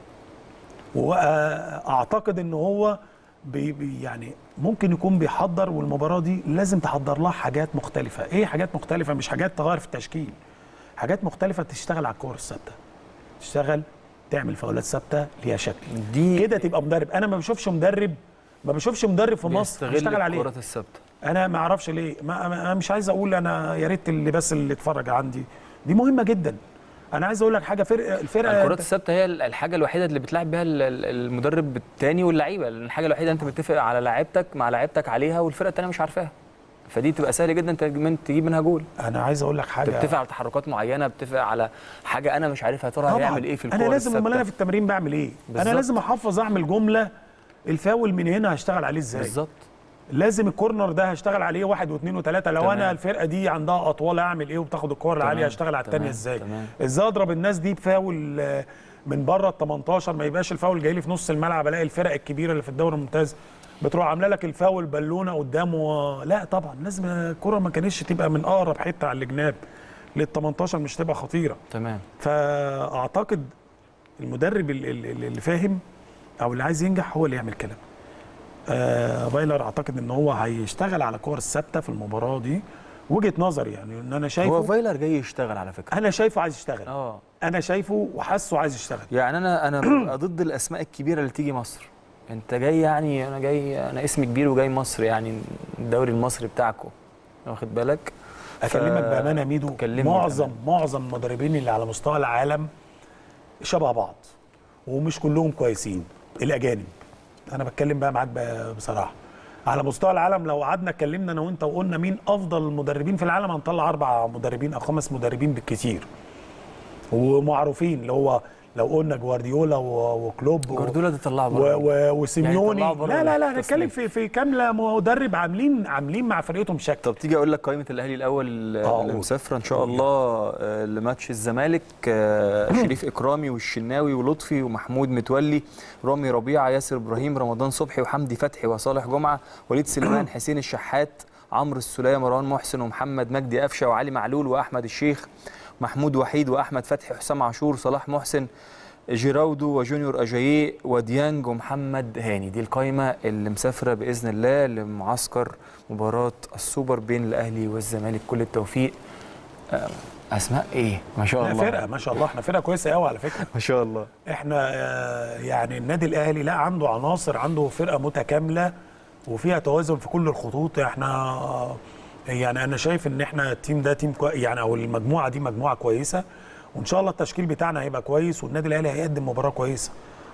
واعتقد ان هو بي بي يعني ممكن يكون بيحضر والمباراه دي لازم تحضر لها حاجات مختلفه ايه حاجات مختلفه مش حاجات تغير في التشكيل حاجات مختلفه تشتغل على الكور الثابته تشتغل تعمل فاولات ثابته ليها شكل دي كده تبقى مدرب انا ما بشوفش مدرب ما بشوفش مدرب في مصر بيستغل بيشتغل عليه الكرات الثابته انا ما اعرفش ليه ما ما- انا مش عايز اقول انا يا ريت اللي بس اللي اتفرج عندي دي مهمه جدا انا عايز اقول لك حاجه فرقه الفرقه الكرات الثابته هي الحاجه الوحيده اللي بتلعب بيها ال- ال- المدرب الثاني واللعيبه لان الحاجه الوحيده انت متفق على لعيبتك مع لعيبتك عليها والفرقه الثانيه مش عارفاها فدي تبقى سهل جدا انت من تجيب منها جول انا عايز اقول لك حاجه بتتفق على تحركات معينه بتتفق على حاجه انا مش عارفها يا ترى طبعاً. هيعمل ايه في الكوره انا لازم امال انا الثابتة. في التمرين بعمل ايه بالظبط. انا لازم احفظ اعمل جمله الفاول من هنا هشتغل عليه ازاي بالظبط لازم الكورنر ده هشتغل عليه واحد واثنين وثلاثه لو تمام. انا الفرقه دي عندها اطوال اعمل ايه وبتاخد الكور العاليه تمام. هشتغل على الثانيه تمام. ازاي تمام. ازاي اضرب الناس دي بفاول آه، من بره ال 18 ما يبقاش الفاول جاي لي في نص الملعب الاقي الفرق الكبيره اللي في الدوري الممتاز بتروح عامله لك الفاول بالونه قدامه لا طبعا لازم الكره ما كانتش تبقى من اقرب حته على الجناب لل 18 مش تبقى خطيره تمام فاعتقد المدرب ال- ال- ال- اللي فاهم او اللي عايز ينجح هو اللي يعمل كده آه فايلر اعتقد ان هو هيشتغل على كور الثابته في المباراه دي وجهه نظري يعني ان انا هو شايفه فايلر جاي يشتغل على فكره انا شايفه عايز يشتغل اه انا شايفه وحاسه عايز يشتغل يعني انا انا ببقى ضد الاسماء الكبيره اللي تيجي مصر انت جاي يعني انا جاي انا اسمي كبير وجاي مصر يعني الدوري المصري بتاعكم واخد بالك اكلمك بامانه يا ميدو كلمني معظم بأمانة. معظم المدربين اللي على مستوى العالم شبه بعض ومش كلهم كويسين الاجانب انا بتكلم بقى معاك بقى بصراحه على مستوى العالم لو قعدنا اتكلمنا انا وانت وقلنا مين افضل المدربين في العالم هنطلع اربع مدربين او خمس مدربين بالكثير ومعروفين اللي هو لو قلنا جوارديولا و- وكلوب و- جوارديولا ده طلعه و- بره و- وسيميوني يعني طلعوا بره لا لا لا نتكلم التصنيف. في في كامله مدرب عاملين عاملين مع فرقتهم شكل طب تيجي اقول لك قائمه الاهلي الاول آه، اللي قول. مسافره ان شاء الله آه، لماتش الزمالك آه، شريف اكرامي والشناوي ولطفي ومحمود متولي رامي ربيعه ياسر ابراهيم رمضان صبحي وحمدي فتحي وصالح جمعه وليد سليمان حسين الشحات عمرو السوليه مروان محسن ومحمد مجدي قفشه وعلي معلول واحمد الشيخ محمود وحيد واحمد فتحي حسام عاشور صلاح محسن جيراودو وجونيور اجاييه وديانج ومحمد هاني دي القائمه اللي مسافره باذن الله لمعسكر مباراه السوبر بين الاهلي والزمالك كل التوفيق آه، اسماء ايه ما شاء لا الله فرقه ما شاء الله احنا فرقه كويسه قوي على فكره ما شاء الله احنا آه، يعني النادي الاهلي لا عنده عناصر عنده فرقه متكامله وفيها توازن في كل الخطوط احنا آه، يعني انا شايف ان احنا التيم ده تيم كوي يعني او المجموعه دي مجموعه كويسه وان شاء الله التشكيل بتاعنا هيبقى كويس والنادي الاهلي هيقدم مباراه كويسه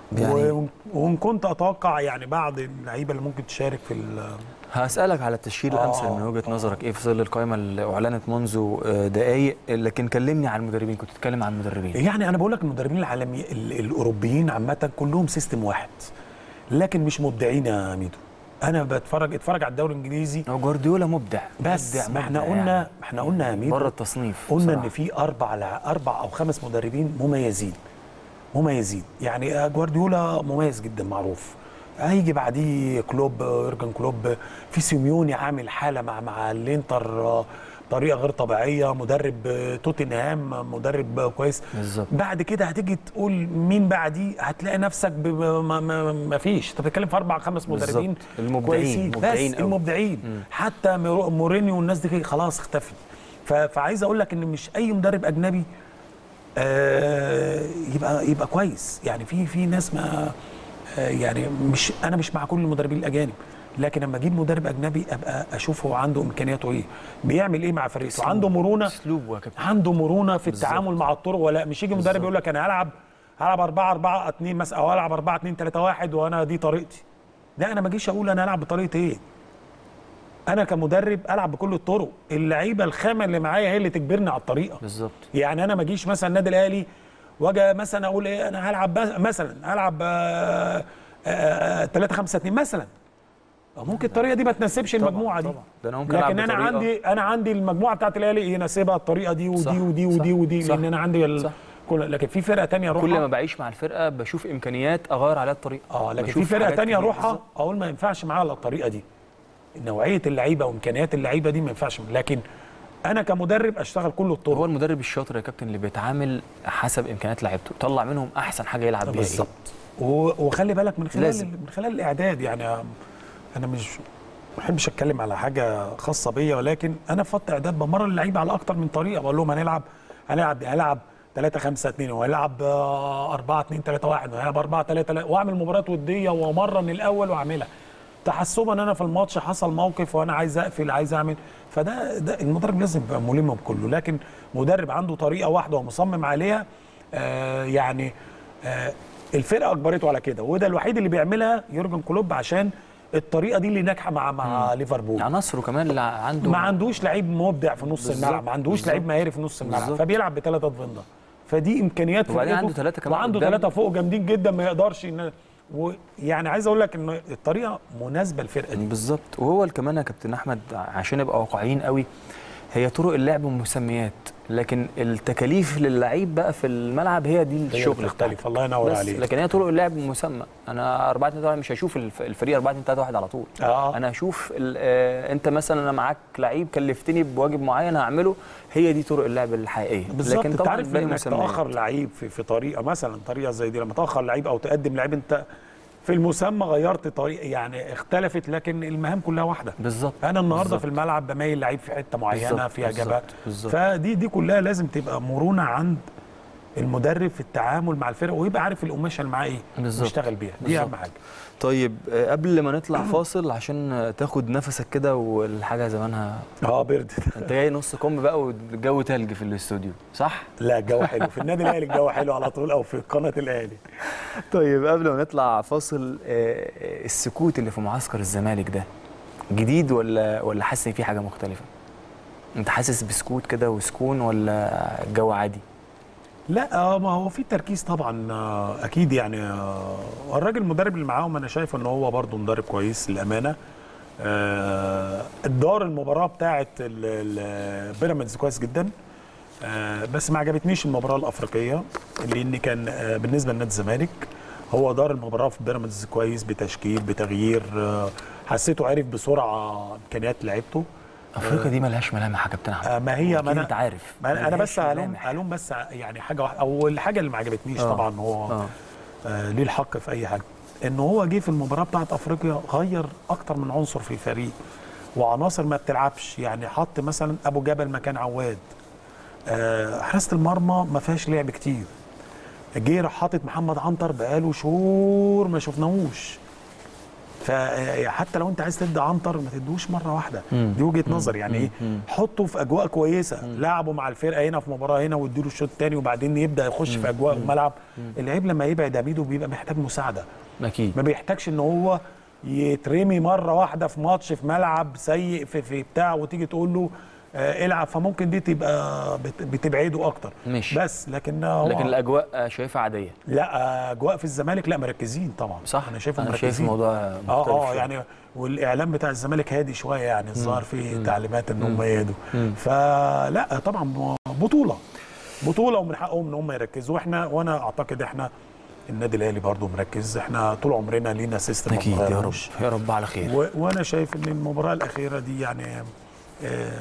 يعني وإن- وان كنت اتوقع يعني بعض اللعيبه اللي ممكن تشارك في ال- هسألك على التشكيل آه، الأمثل من وجهة نظرك إيه في ظل القائمة اللي أعلنت منذ آه، دقايق لكن كلمني عن المدربين كنت بتتكلم عن المدربين يعني انا بقول لك المدربين العالمي ال- الاوروبيين عامه كلهم سيستم واحد لكن مش مبدعين يا ميدو انا بتفرج اتفرج على الدوري الانجليزي هو جوارديولا مبدع بس مبدع ما احنا مبدع قلنا يعني. ما احنا قلنا يا ميدو بره التصنيف قلنا بصراحة. ان في اربع لع- اربع او خمس مدربين مميزين مميزين يعني آه، جوارديولا مميز جدا معروف هيجي بعديه كلوب آه، يورجن كلوب في سيميوني عامل حاله مع مع الانتر آه، بطريقه غير طبيعيه مدرب آه، توتنهام آه، مدرب آه، كويس بالظبط. بعد كده هتيجي تقول مين بعديه هتلاقي نفسك ب- ب- ما, ما, ما فيش انت بتتكلم في اربع خمس بالظبط. مدربين المبدعين، كويسين مبدعين بس أوي. المبدعين حتى ميرو- مورينيو والناس دي خلاص اختفت ف- فعايز اقول لك ان مش اي مدرب اجنبي آه، يبقى يبقى كويس يعني في في ناس ما آه، يعني مش انا مش مع كل المدربين الاجانب لكن لما اجيب مدرب اجنبي ابقى اشوف هو عنده امكانياته ايه بيعمل ايه مع فريقه عنده مرونه أسلوبه يا كابتن عنده مرونه في بالظبط. التعامل مع الطرق ولا مش يجي مدرب يقول لك انا هلعب هلعب 4 4 2 مثلا او هلعب 4 2 3 1 وانا دي طريقتي لا انا ما اجيش اقول انا هلعب بطريقه ايه انا كمدرب العب بكل الطرق اللعيبه الخامه اللي معايا هي اللي تجبرني على الطريقه بالظبط يعني انا ما اجيش مثلا النادي الاهلي واجي مثلا اقول ايه انا هلعب بس- مثلا هلعب 3 5 2 مثلا ممكن الطريقه دي ما تناسبش طبعاً، المجموعه دي طبعاً. ده أنا ممكن ألعب لكن انا بطريقة- عندي انا عندي المجموعه بتاعت الاهلي يناسبها الطريقه دي ودي صح، ودي ودي صح، ودي صح. لان انا عندي ال... صح. كل لكن في فرقه تانية اروحها كل ما بعيش مع الفرقة بشوف إمكانيات أغير عليها الطريقة اه لكن في بشوف فرقه حاجات تانية كتير. اروحها بالظبط. اقول ما ينفعش معاها الا الطريقه دي نوعيه اللعيبه وامكانيات اللعيبه دي ما ينفعش لكن انا كمدرب اشتغل كل الطرق هو المدرب الشاطر يا كابتن اللي بيتعامل حسب إمكانيات لعيبته طلع منهم أحسن حاجة يلعب بيها إيه. بالظبط و- وخلي بالك من خلال لازم. من خلال الاعداد يعني انا مش ما بحبش اتكلم على حاجه خاصه بيا ولكن انا في فتره اعداد بمرن اللعيبه على اكتر من طريقه بقول لهم هنلعب هنلعب هنلعب 3 5 2 وهنلعب 4 2 3 1 وهنلعب 4 3 3 واعمل مباريات وديه وامرن الاول واعملها تحسبا انا في الماتش حصل موقف وانا عايز اقفل عايز اعمل فده ده المدرب لازم يبقى ملم بكله لكن مدرب عنده طريقه واحده ومصمم عليها آه يعني آه الفرقه اجبرته على كده وده الوحيد اللي بيعملها يورجن كلوب عشان الطريقه دي اللي ناجحه مع مع ليفربول عناصره كمان اللي عنده ما عندوش لعيب مبدع في نص بالظبط، الملعب ما عندوش بالظبط. لعيب مهاري في نص الملعب بالظبط. فبيلعب بثلاثه ديفندر فدي امكانيات وبعدين فرقته، عنده ثلاثة كمان وعنده قدام. ثلاثه فوق جامدين جدا ما يقدرش ان ويعني عايز اقول لك ان الطريقه مناسبه للفرقه دي بالظبط وهو كمان يا كابتن احمد عشان نبقى واقعيين قوي هي طرق اللعب ومسميات لكن التكاليف للعيب بقى في الملعب هي دي هي الشغل بتختلف بتاعته. الله ينور بس عليك لكن هي طرق اللعب مسمى انا 4 2 3 مش هشوف الف- الفريق 4 2 3 1 على طول اه انا هشوف ال- آه، انت مثلا انا معاك لعيب كلفتني بواجب معين هعمله هي دي طرق اللعب الحقيقيه بالظبط لكن انت طبعا عارف باقي انك مسميات. تاخر لعيب في, في طريقه مثلا طريقه زي دي لما تاخر لعيب او تقدم لعيب انت في المسمى غيرت طريقه يعني اختلفت لكن المهام كلها واحده بالظبط انا النهارده بالظبط. في الملعب بميل لعيب في حته معينه بالظبط، فيها بالظبط، جبهه بالظبط. فدي دي كلها لازم تبقى مرونه عند المدرب في التعامل مع الفرق ويبقى عارف القماشه اللي معاه ايه بالظبط. ويشتغل بيها دي اهم بالظبط. حاجه طيب آه، قبل ما نطلع فاصل عشان آه، تاخد نفسك كده والحاجه زمانها اه برد انت جاي نص كم بقى والجو تلج في الاستوديو صح لا الجو حلو في النادي الاهلي الجو حلو على طول او في قناه الاهلي طيب قبل ما نطلع فاصل آه، آه، السكوت اللي في معسكر الزمالك ده جديد ولا ولا حاسس ان في حاجه مختلفه انت حاسس بسكوت كده وسكون ولا الجو عادي لا آه، ما هو في تركيز طبعا آه، اكيد يعني آه، الراجل المدرب اللي معاهم انا شايف ان هو برضه مدرب كويس للامانه آه، ادار المباراه بتاعه ال- ال- بيراميدز كويس جدا آه، بس ما عجبتنيش المباراه الافريقيه لان كان آه، بالنسبه لنادي الزمالك هو دار المباراه في بيراميدز كويس بتشكيل بتغيير آه، حسيته عرف بسرعه امكانيات لعيبته افريقيا دي ملهاش ملامح يا كابتن احمد آه، ما هي ما أكيد انا انت عارف ما انا أنا ملهاش بس الوم ملامح. الوم بس يعني حاجه واحده او الحاجه اللي ما عجبتنيش آه. طبعا هو اه آه ليه الحق في اي حاجه ان هو جه في المباراه بتاعت افريقيا غير اكتر من عنصر في الفريق وعناصر ما بتلعبش يعني حط مثلا ابو جبل مكان عواد آه حراسه المرمى ما فيهاش لعب كتير جه راح حاطط محمد عنتر بقاله شهور ما شفناهوش فحتى لو انت عايز تدي عنتر ما تدوش مره واحده مم. دي وجهه نظر يعني ايه مم. حطه في اجواء كويسه لعبه مع الفرقه هنا في مباراه هنا واديله الشوط الثاني وبعدين يبدا يخش في اجواء الملعب اللعيب لما يبعد عميده بيبقى محتاج مساعده اكيد ما بيحتاجش ان هو يترمي مره واحده في ماتش في ملعب سيء في, في بتاع وتيجي تقول له آه العب فممكن دي تبقى بت- بتبعده اكتر ماشي. بس لكن هو لكن الاجواء آه، شايفها عاديه لا اجواء في الزمالك لا مركزين طبعا صح انا شايفهم انا شايف مركزين الموضوع اه مختلف اه شوية. يعني والاعلام بتاع الزمالك هادي شويه يعني الظاهر فيه تعليمات ان هم يهدوا فلا طبعا بطوله بطوله ومن حقهم ان هم يركزوا واحنا وانا اعتقد احنا النادي الاهلي برضو مركز احنا طول عمرنا لينا سيستم ما اكيد يا رب بنغيروش. يا رب على خير و- وانا شايف ان المباراه الاخيره دي يعني آه،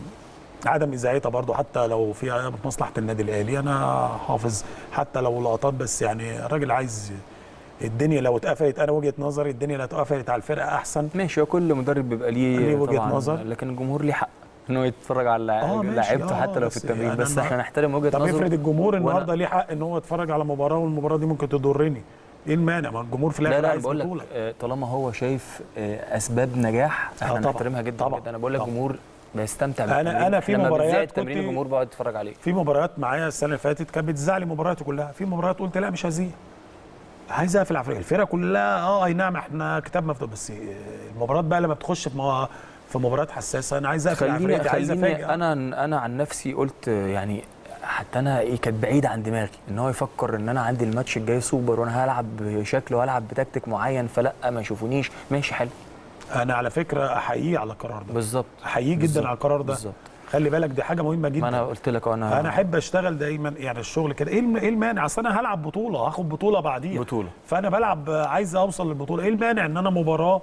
عدم اذاعتها برضو حتى لو في مصلحه النادي الاهلي انا حافظ حتى لو لقطات بس يعني الراجل عايز الدنيا لو اتقفلت انا وجهه نظري الدنيا لو اتقفلت على الفرقه احسن ماشي هو كل مدرب بيبقى ليه ليه وجهة طبعاً، نظر. لكن الجمهور ليه حق انه يتفرج على آه، ماشي، لعيبته آه، حتى لو في بس التمرين يعني بس أنا- احنا نحترم وجهه طب نظره افرض الجمهور وأنا- النهارده ليه حق ان هو يتفرج على مباراه والمباراه دي ممكن تضرني ايه المانع ما الجمهور في لا الاخر لا عايز بقول لك بطوله آه، طالما هو شايف آه، اسباب نجاح احنا طبعاً، نحترمها جدا طبعاً، جدا انا بقول لك طبعاً. الجمهور بيستمتع أنا- بالتمرين. أنا في إحنا لما مباريات بتذاع التمرين كنت- الجمهور بيقعد يتفرج عليه في مباريات معايا السنه اللي فاتت كانت بتزعلي مبارياتي كلها في مباريات قلت لا مش هزيع عايز اقفل على الفرقه الفرقه كلها اه اي نعم احنا كتاب مفتوح بس المباريات بقى لما بتخش في مو- في مباريات حساسه انا عايز اقفل على خليني فرقتي عايز خليني افاجئ انا انا عن نفسي قلت آه، يعني حتى انا ايه كانت بعيده عن دماغي ان هو يفكر ان انا عندي الماتش الجاي سوبر وانا هلعب بشكل والعب بتكتيك معين فلا ما يشوفونيش ماشي حلو انا على فكره احييه على القرار ده بالظبط احييه بالظبط، جدا على القرار ده بالظبط خلي بالك دي حاجه مهمه ما جدا انا قلت لك انا انا احب اشتغل دايما يعني الشغل كده ايه الم- ايه المانع اصل انا هلعب بطوله هاخد بطوله بعديها بطولة. فانا بلعب عايز اوصل للبطوله ايه المانع ان انا مباراه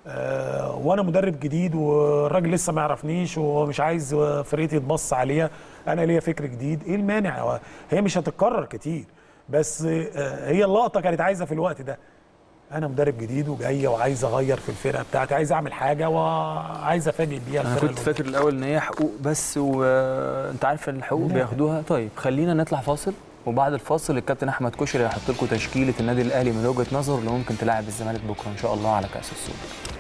آه وانا مدرب جديد والراجل لسه ما يعرفنيش ومش عايز فرقتي تبص عليها انا ليا فكر جديد ايه المانع هو- هي مش هتتكرر كتير بس آه هي اللقطه كانت عايزه في الوقت ده انا مدرب جديد وجاي وعايز اغير في الفرقه بتاعتي عايز اعمل حاجه وعايز افاجئ بيها انا الفرقة كنت اللي فاكر الاول ان هي حقوق بس وانت عارف ان الحقوق لا. بياخدوها طيب خلينا نطلع فاصل وبعد الفاصل الكابتن احمد كشري هيحط لكم تشكيله النادي الاهلي من وجهه نظره اللي ممكن تلاعب الزمالك بكره ان شاء الله على كاس السوبر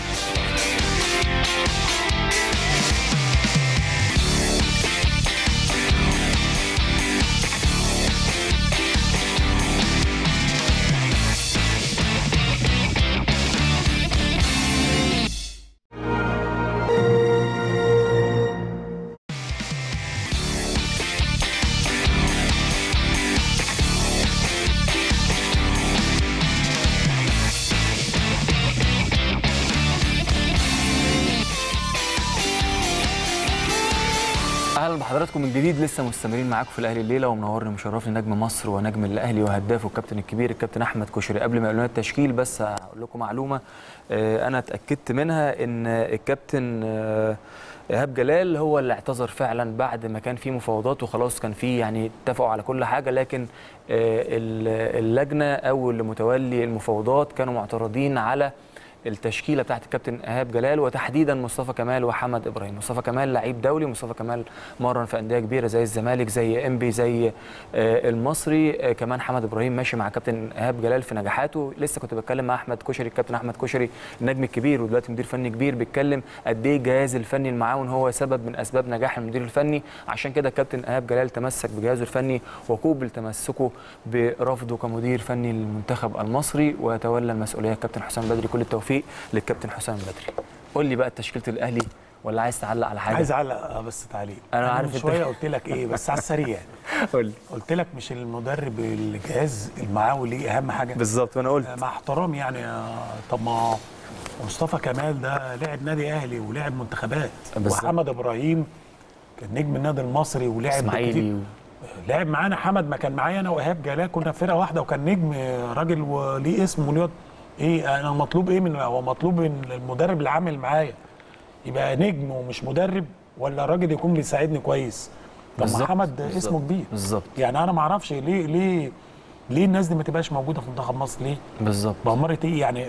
اهلا بحضراتكم من جديد لسه مستمرين معاكم في الاهلي الليله ومنورني مشرفني نجم مصر ونجم الاهلي وهدافه الكابتن الكبير الكابتن احمد كشري قبل ما يقولوا لنا التشكيل بس هقول لكم معلومه آه، انا اتاكدت منها ان الكابتن آه، ايهاب جلال هو اللي اعتذر فعلا بعد ما كان في مفاوضات وخلاص كان في يعني اتفقوا على كل حاجه لكن آه، ال- اللجنه او اللي متولي المفاوضات كانوا معترضين على التشكيله بتاعت الكابتن ايهاب جلال وتحديدا مصطفى كمال وحمد ابراهيم مصطفى كمال لعيب دولي مصطفى كمال مرن في انديه كبيره زي الزمالك زي انبي زي آه، المصري آه، كمان حمد ابراهيم ماشي مع كابتن ايهاب جلال في نجاحاته لسه كنت بتكلم مع احمد كشري الكابتن احمد كشري النجم الكبير ودلوقتي مدير فني كبير بيتكلم قد ايه الجهاز الفني المعاون هو سبب من اسباب نجاح المدير الفني عشان كده الكابتن ايهاب جلال تمسك بجهازه الفني وقوبل تمسكه برفضه كمدير فني للمنتخب المصري وتولى المسؤوليه الكابتن حسام بدري كل التوفيق للكابتن حسام بدري قول لي بقى تشكيله الاهلي ولا عايز تعلق على حاجه عايز اعلق بس تعليق أنا عارف من أنت- شويه قلت لك ايه بس على السريع قول لي قلت لك مش المدرب الجهاز المعاون ليه اهم حاجه بالظبط وانا قلت مع احترامي يعني آه، طب ما مصطفى كمال ده لعب نادي اهلي ولعب منتخبات بالظبط. وحمد ابراهيم كان نجم النادي المصري ولعب اسماعيلي كتير. لعب معانا حمد ما كان معايا انا وايهاب جلال كنا في فرقه واحده وكان نجم آه، راجل وليه اسم وليه ايه انا مطلوب ايه من هو مطلوب من المدرب اللي عامل معايا يبقى نجم ومش مدرب ولا راجل يكون بيساعدني كويس طب ما بالظبط، حمد بالظبط، اسمه كبير بالظبط يعني انا ما اعرفش ليه ليه ليه الناس دي ما تبقاش موجوده في منتخب مصر ليه بالظبط بأمارة ايه يعني آه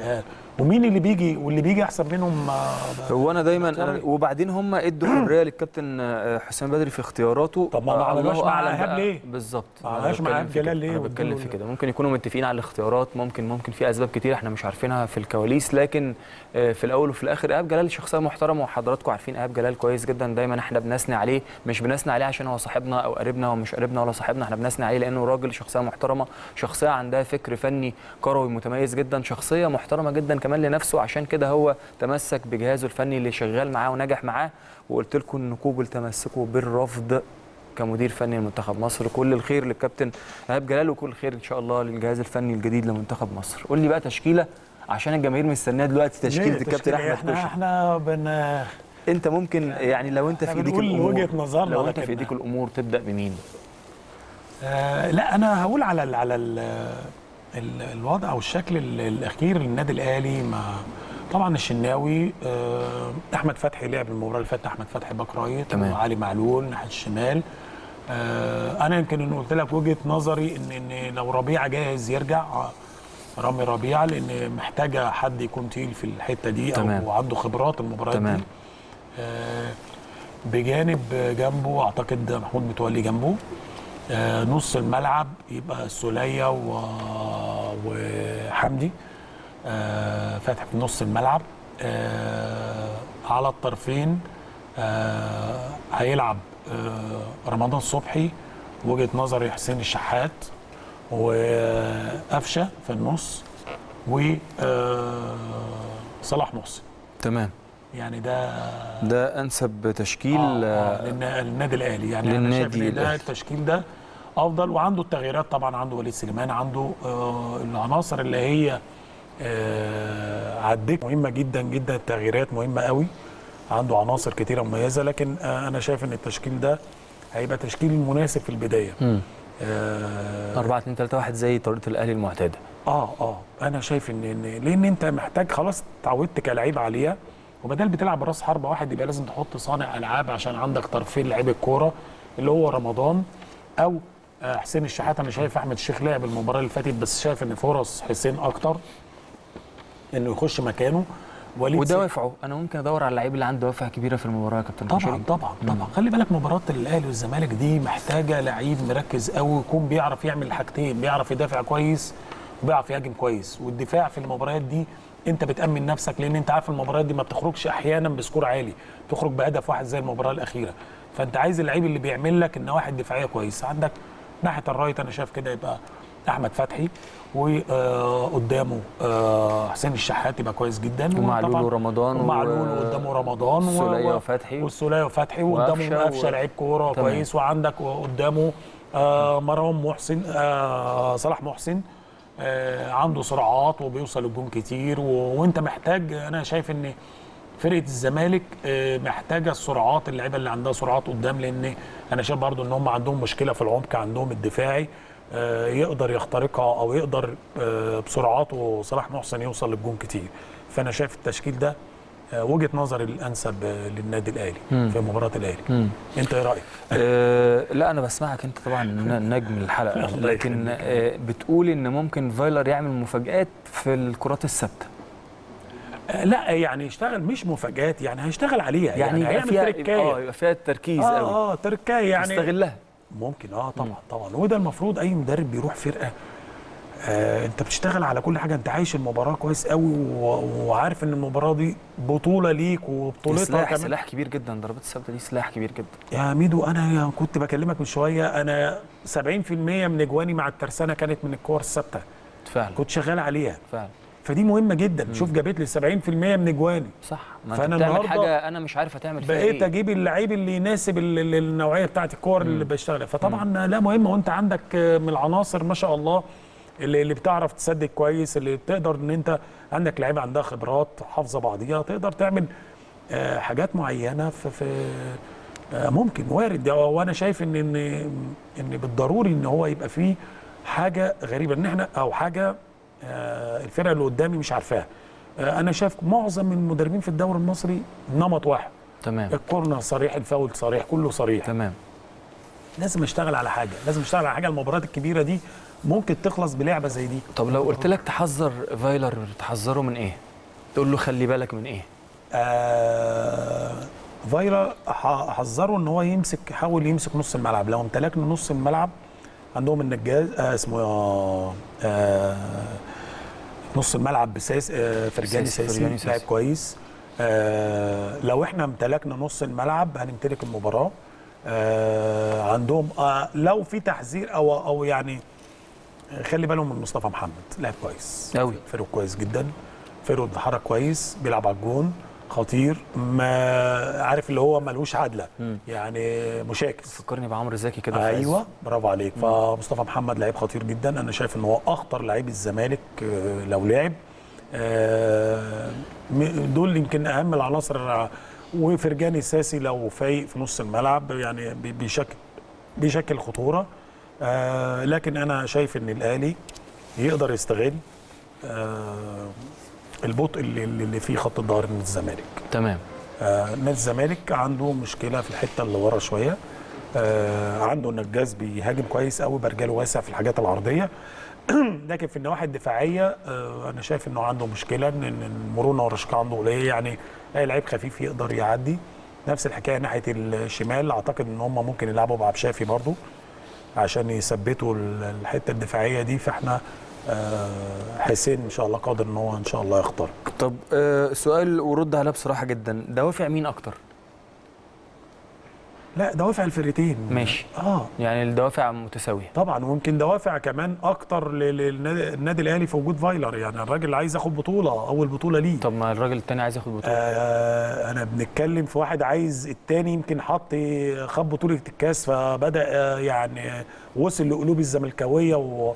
ومين اللي بيجي واللي بيجي احسن منهم آه، هو انا دايما اختياري. أنا وبعدين هم ادوا حريه للكابتن آه، حسام بدري في اختياراته طب ما ما آه، عملوش الله مع أعلم إيهاب بقى. ليه؟ بالظبط ما أنا عملوش مع بتكلم إيهاب في كده. جلال ليه انا وادوا بتكلم له في ال- كده ممكن يكونوا متفقين على الاختيارات ممكن ممكن في اسباب كتير احنا مش عارفينها في الكواليس لكن آه، في الاول وفي الاخر ايهاب جلال شخصيه محترمه وحضراتكم عارفين ايهاب جلال كويس جدا دايما احنا بنثني عليه مش بنثني عليه عشان هو صاحبنا او قريبنا ومش قريبنا ولا صاحبنا احنا بنثني عليه لانه راجل شخصيه محترمه شخصيه عندها فكر فني كروي متميز جدا شخصيه محترمه جدا كمان لنفسه عشان كده هو تمسك بجهازه الفني اللي شغال معاه ونجح معاه وقلت لكم ان كوبل تمسكوا بالرفض كمدير فني لمنتخب مصر كل الخير للكابتن ايهاب جلال وكل الخير ان شاء الله للجهاز الفني الجديد لمنتخب مصر قول لي بقى تشكيله عشان الجماهير مستنيه دلوقتي تشكيله ليه الكابتن تشكيلة إيه؟ احمد احنا كوشي احنا بن انت ممكن يعني لو انت إحنا في ايديك بنقول الامور وجهة نظرنا، لو انت لكن- في ايديك الامور تبدا بمين آه لا انا هقول على ال على ال ال الوضع او الشكل ال- الاخير للنادي الاهلي مع طبعا الشناوي آه احمد فتحي لعب المباراه اللي فاتت احمد فتحي باك رايت تمام. وعلي معلول ناحيه الشمال آه انا يمكن ان قلت لك وجهه نظري ان ان لو ربيعه جاهز يرجع آه، رامي ربيعه لان محتاجه حد يكون تقيل في الحته دي تمام. او عنده خبرات المباريات تمام. دي آه، بجانب جنبه اعتقد محمود متولي جنبه آه، نص الملعب يبقى السوليه و... وحمدي آه، فاتح في نص الملعب آه، على الطرفين آه، هيلعب آه، رمضان صبحي وجهه نظري حسين الشحات وقفشه في النص و آه، صلاح محسن تمام يعني ده ده انسب تشكيل آه، آه آه، للنا- للنادي الاهلي يعني انا شايف للنادي ان ده الأهلي. التشكيل ده افضل وعنده التغييرات طبعا عنده وليد سليمان عنده آه العناصر اللي هي آه عدت مهمه جدا جدا التغييرات مهمه قوي عنده عناصر كتيره مميزه لكن آه انا شايف ان التشكيل ده هيبقى تشكيل مناسب في البدايه مم. آه 4 2 3 1 زي طريقه الاهلي المعتاده اه اه انا شايف ان ان لان انت محتاج خلاص اتعودت كلاعب عليها وبدل بتلعب براس حربه واحد يبقى لازم تحط صانع العاب عشان عندك طرفين لعيب الكوره اللي هو رمضان او آه، حسين الشحات انا شايف احمد الشيخ لعب المباراه اللي فاتت بس شايف ان فرص حسين اكتر انه يخش مكانه وليد وده سي- وافعه انا ممكن ادور على اللعيب اللي عنده دوافع كبيره في المباراه يا كابتن طبعا كشري. طبعا طبعا خلي بالك مباراه الاهلي والزمالك دي محتاجه لعيب مركز قوي يكون بيعرف يعمل الحاجتين بيعرف يدافع كويس وبيعرف يهاجم كويس والدفاع في المباريات دي انت بتامن نفسك لان انت عارف المباريات دي ما بتخرجش احيانا بسكور عالي تخرج بهدف واحد زي المباراه الاخيره فانت عايز اللعيب اللي بيعمل لك النواحي الدفاعيه كويس عندك ناحيه الرايت انا شايف كده يبقى احمد فتحي وقدامه حسين الشحات يبقى كويس جدا ومعلول وطبعاً- ورمضان و- ومعلول وقدامه رمضان و- السولية و- وفتحي. والسوليه وفتحي وقفشة وقدامه قفشه و- لعيب كوره تمام. كويس وعندك قدامه آه مروان محسن آه صلاح محسن آه عنده سرعات وبيوصل الجون كتير و... وانت محتاج انا شايف ان فرقه الزمالك آه، محتاجه السرعات اللعيبه اللي عندها سرعات قدام لان انا شايف برضو ان هم عندهم مشكله في العمق عندهم الدفاعي آه، يقدر يخترقها او يقدر آه، بسرعاته صلاح محسن يوصل للجون كتير فانا شايف التشكيل ده آه، وجهه نظري الانسب آه، للنادي الاهلي في مباراه الاهلي مم. انت ايه رايك أه لا انا بسمعك انت طبعا ن- نجم الحلقه الله لكن يخليك. أه بتقول ان ممكن فايلر يعمل مفاجات في الكرات الثابته آه، لا يعني يشتغل مش مفاجات يعني هيشتغل عليها يعني, يبقى هيعمل فيها تركايه اه يبقى فيها التركيز اه قوي اه تركايه يعني يستغلها ممكن اه طبعا طبعا وده المفروض اي مدرب بيروح فرقه آه انت بتشتغل على كل حاجه انت عايش المباراه كويس قوي و- وعارف ان المباراه دي بطوله ليك وبطولتها سلاح كمان سلاح كبير جدا ضربات الثابته دي سلاح كبير جدا يا ميدو انا كنت بكلمك من شويه انا 70% من اجواني مع الترسانه كانت من الكور الثابته فعلا كنت شغال عليها فعلا فدي مهمه جدا شوف جابت لي 70% من اجواني صح ما انت فأنا بتعمل النهاردة حاجه انا مش عارف هتعمل فيها بقيت ايه اجيب اللعيب اللي يناسب ال- ال- النوعيه بتاعت الكور اللي بشتغلها فطبعا لا مهمه وانت عندك من العناصر ما شاء الله اللي, اللي بتعرف تسدد كويس اللي بتقدر ان انت عندك لعيبه عندها خبرات حافظه بعضيها تقدر تعمل آه، حاجات معينه في, في آه، ممكن وارد ده وانا شايف ان ان ان بالضروري ان هو يبقى فيه حاجه غريبه ان احنا او حاجه آه، الفرقه اللي قدامي مش عارفاها آه، انا شايف معظم المدربين في الدوري المصري نمط واحد تمام الكورنر صريح الفاول صريح كله صريح تمام لازم اشتغل على حاجه لازم اشتغل على حاجه المباريات الكبيره دي ممكن تخلص بلعبه زي دي طب لو قلت لك تحذر فايلر تحذره من ايه تقول له خلي بالك من ايه آه فايرا ح- حذره ان هو يمسك حاول يمسك نص الملعب لو امتلكنا نص الملعب عندهم النجاز آه اسمه آه آه نص الملعب بساس آه فرجاني ساسي، ساسي فرجاني ساسي. لاعب كويس آه لو احنا امتلكنا نص الملعب هنمتلك المباراه آه عندهم آه لو في تحذير او او يعني خلي بالهم من مصطفى محمد لاعب كويس أوي. فرق كويس جدا فرق بيتحرك كويس بيلعب على الجون خطير ما عارف اللي هو ملوش عدله يعني مشاكس فكرني بعمرو زكي كده في عز. ايوه برافو عليك فمصطفى محمد لعيب خطير جدا انا شايف ان هو اخطر لعيب الزمالك آه، لو لعب آه، م- دول يمكن اهم العناصر وفرجاني ساسي لو فايق في نص الملعب يعني بي- بيشكل بيشكل خطوره آه، لكن انا شايف ان الاهلي يقدر يستغل آه، البطء اللي, اللي فيه خط الظهر من الزمالك تمام آه، نادي الزمالك عنده مشكله في الحته اللي ورا شويه آه، عنده النجاز بيهاجم كويس قوي برجله واسع في الحاجات العرضيه لكن في النواحي الدفاعيه آه، انا شايف انه عنده مشكله ان إن المرونه والرشقه عنده قليله يعني اي لعيب خفيف يقدر يعدي نفس الحكايه ناحيه الشمال اعتقد ان هم ممكن يلعبوا بعبد شافي برضو عشان يثبتوا ال- الحته الدفاعيه دي فاحنا آه، حسين ان شاء الله قادر ان هو ان شاء الله يخترق طب آه سؤال ورد عليه بصراحه جدا دوافع مين اكتر لا دوافع الفرقتين ماشي. اه يعني الدوافع متساويه طبعا ويمكن دوافع كمان اكتر لل- للنادي النادي الاهلي في وجود فايلر يعني الراجل عايز ياخد بطوله اول بطوله ليه طب ما الراجل التاني عايز ياخد بطوله آه انا بنتكلم في واحد عايز التاني يمكن حط خد بطوله الكاس فبدا آه يعني وصل لقلوب الزملكاويه و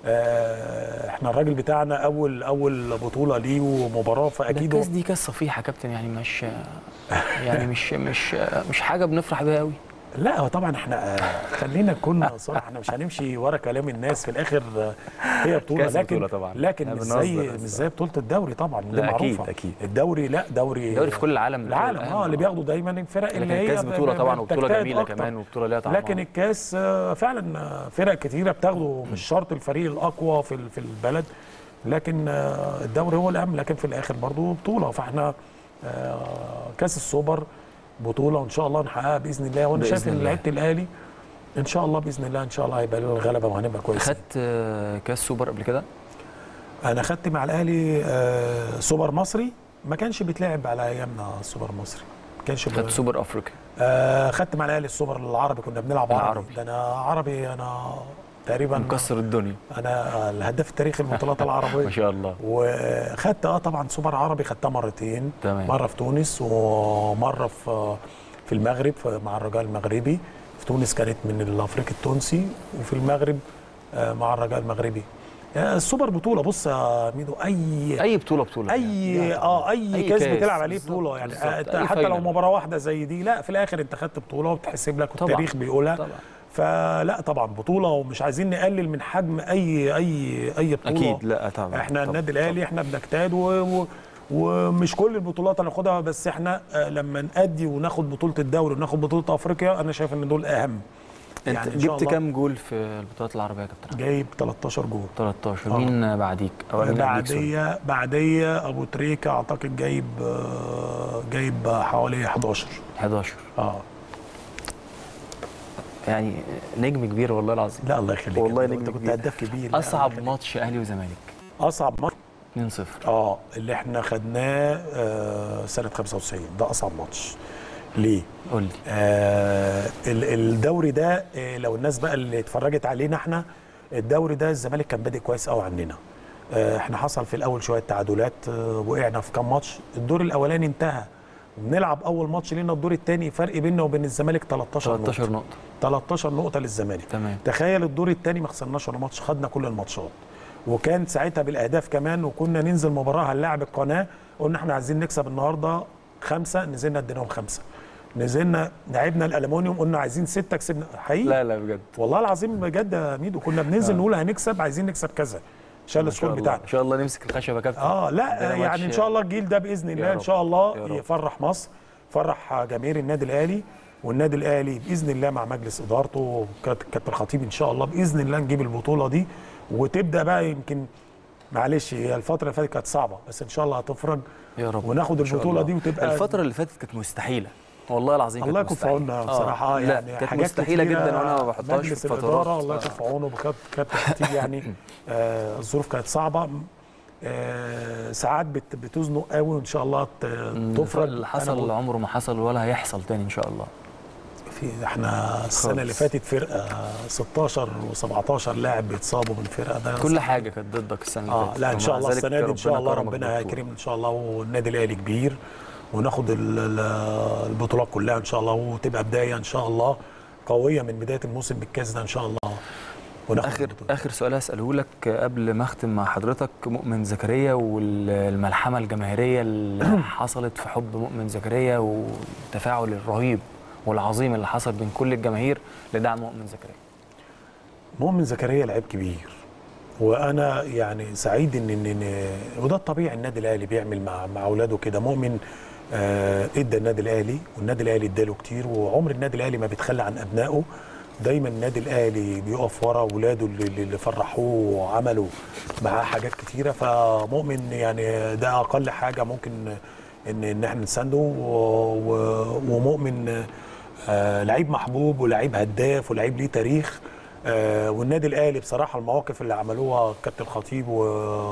آه احنا الراجل بتاعنا اول اول بطوله ليه ومباراه ده فاكيد الكاس هو- دي كاس صفيحه يا كابتن يعني مش يعني مش مش مش حاجه بنفرح بيها قوي لا هو طبعا احنا آه، خلينا نكون صراحه احنا مش هنمشي ورا كلام الناس في الاخر آه، هي بطوله كاس لكن بطولة طبعاً. لكن احنا مش بنهزر زي بس. مش زي بطوله الدوري طبعا دي لا، أكيد، معروفه أكيد. الدوري لا دوري الدوري في كل العالم العالم الأهم، اه اللي بياخدوا دايما الفرق لكن اللي هي الكاس بطوله ب- طبعا وبطوله بتجتهد جميله أكتر. كمان وبطوله ليها طعمها لكن الكاس آه، فعلا آه، فرق كتيره بتاخده مش شرط الفريق الاقوى في ال- في البلد لكن آه، الدوري هو الاهم لكن في الاخر برضه بطوله فاحنا آه، كاس السوبر بطوله وان شاء الله نحققها باذن الله وانا بإذن شايف ان الله. لعيبه الاهلي ان شاء الله باذن الله ان شاء الله هيبقى لنا الغلبه وهنبقى كويسين خدت آه، كاس سوبر قبل كده انا خدت مع الاهلي آه، سوبر مصري ما كانش بيتلعب على ايامنا السوبر المصري ما كانش خدت سوبر افريقيا آه خدت مع الاهلي السوبر العربي كنا بنلعب عربي العربي. ده انا عربي انا تقريبا مكسر الدنيا انا الهداف التاريخي للبطولات العربيه ما شاء الله وخدت اه طبعا سوبر عربي خدتها مرتين تمام. مره في تونس ومره في في المغرب في- مع الرجاء المغربي في تونس كانت من الافريقي التونسي وفي المغرب آه، مع الرجاء المغربي آه، السوبر بطوله بص يا ميدو اي اي بطوله بطوله اي يعني. اه اي, أي كاس كاس. بتلعب عليه بالظبط، بطوله يعني بالظبط. آه، أي حتى لو فاينل. مباراه واحده زي دي لا في الاخر انت خدت بطوله وبتحسب لك طبعاً. والتاريخ بيقولها طبعا فلا طبعا بطوله ومش عايزين نقلل من حجم اي اي اي بطوله اكيد لا طبعا احنا طبعاً. النادي الاهلي احنا بنجتهد و... و... ومش كل البطولات هناخدها بس احنا آه، لما نأدي وناخد بطوله الدوري وناخد بطوله افريقيا انا شايف ان دول اهم انت يعني إن شاء جبت الله كام جول في البطولات العربيه يا كابتن جايب 13 جول 13 آه. مين بعديك او مين قبليك سوري؟ بعديه بعديه ابو تريكه اعتقد جايب آه، جايب حوالي 11 11 اه يعني نجم كبير والله العظيم لا الله يخليك والله انت نجم كنت كبير. هداف كبير لا، اصعب الله ماتش اهلي وزمالك يخليك. اصعب ماتش 2-0 اه اللي احنا خدناه آه سنه 95 ده اصعب ماتش ليه؟ قول لي آه ال- الدوري ده آه لو الناس بقى اللي اتفرجت علينا احنا الدوري ده الزمالك كان بادئ كويس قوي عننا آه احنا حصل في الاول شويه تعادلات آه وقعنا في كام ماتش الدور الاولاني انتهى وبنلعب اول ماتش لينا الدور الثاني فرق بيننا وبين الزمالك 13 13 نقطه نقطه 13 نقطه للزمالك تمام تخيل الدور الثاني ما خسرناش ولا ماتش خدنا كل الماتشات وكان ساعتها بالاهداف كمان وكنا ننزل مباراه هنلاعب القناه قلنا احنا عايزين نكسب النهارده خمسه نزلنا اديناهم خمسه نزلنا لعبنا الالومنيوم قلنا عايزين سته كسبنا حقيقي لا لا بجد والله العظيم بجد يا ميدو كنا بننزل نقول هنكسب عايزين نكسب كذا عشان ما السكور شاء الله. بتاعنا ان شاء الله نمسك الخشبه يا كابتن اه لا عندنا يعني ماتش- ان شاء الله الجيل ده باذن الله ان رب. شاء يا الله رب. يفرح مصر يفرح جماهير النادي الاهلي والنادي الاهلي باذن الله مع مجلس ادارته كابتن الخطيب ان شاء الله باذن الله نجيب البطوله دي وتبدا بقى يمكن معلش هي الفتره اللي فاتت كانت صعبه بس ان شاء الله هتفرج يا رب وناخد إن شاء البطوله الله. دي وتبقى الفتره اللي فاتت كانت مستحيله والله العظيم الله كانت يكون في مستحيلة. عوننا آه، بصراحه لا يعني كانت حاجات مستحيله كتيرة جدا وانا ما بحطهاش في مجلس فترات الاداره الله آه. يكون في عونه وكابتن كابتن خطيب يعني آه الظروف كانت صعبه آه ساعات بت- بتزنق قوي وان شاء الله ت- تفرج اللي أنا حصل بقول- عمره ما حصل ولا هيحصل تاني ان شاء الله في احنا السنه اللي خالص. فاتت فرقه 16 و17 لاعب بيتصابوا من الفرقه ده كل حاجه كانت ضدك السنه اللي اه فاتت لا ان شاء ومع الله ذلك السنه دي ان شاء الله كرمك ربنا بالبطولة. هيكرمنا ان شاء الله والنادي الاهلي كبير وناخد ال- ال- البطولات كلها ان شاء الله وتبقى بدايه ان شاء الله قويه من بدايه الموسم بالكاس ده ان شاء الله وناخد اخر البطولة. اخر سؤال هساله لك قبل ما اختم مع حضرتك مؤمن زكريا والملحمه الجماهيريه اللي حصلت في حب مؤمن زكريا والتفاعل الرهيب والعظيم اللي حصل بين كل الجماهير لدعم مؤمن زكريا مؤمن زكريا لعيب كبير وانا يعني سعيد ان ان إن- وده الطبيعي النادي الاهلي بيعمل مع مع اولاده كده مؤمن آه، ادى النادي الاهلي والنادي الاهلي اداله كتير وعمر النادي الاهلي ما بيتخلى عن ابنائه دايما النادي الاهلي بيقف ورا اولاده اللي, اللي فرحوه وعملوا معاه حاجات كتيره فمؤمن يعني ده اقل حاجه ممكن ان ان احنا نسانده و- و- ومؤمن آه، لعيب محبوب ولعيب هداف ولعيب ليه تاريخ آه، والنادي الاهلي بصراحه المواقف اللي عملوها كابتن الخطيب و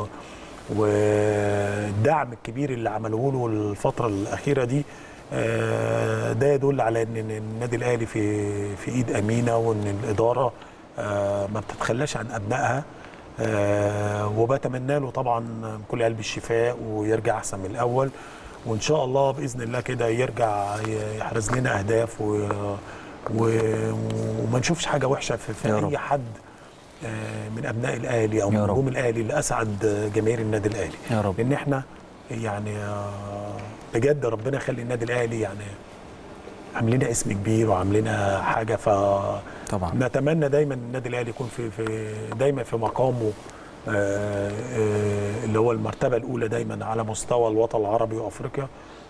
والدعم الكبير اللي عملوه له الفتره الاخيره دي آه، ده يدل على ان إن النادي الاهلي في في ايد امينه وان الاداره آه، ما بتتخلاش عن ابنائها آه، وبتمنى له طبعا من كل قلب الشفاء ويرجع احسن من الاول وان شاء الله باذن الله كده يرجع يحرز لنا اهداف و و وما نشوفش حاجه وحشه في, في يا رب. اي حد آه، من ابناء الاهلي او يا من رب. نجوم الاهلي اللي اسعد جماهير النادي الاهلي يا رب. ان احنا يعني آه، بجد ربنا يخلي النادي الاهلي يعني عاملين اسم كبير وعاملين حاجه ف طبعا نتمنى دايما النادي الاهلي يكون في في دايما في مقامه آه، آه، اللي هو المرتبه الاولى دايما على مستوى الوطن العربي وافريقيا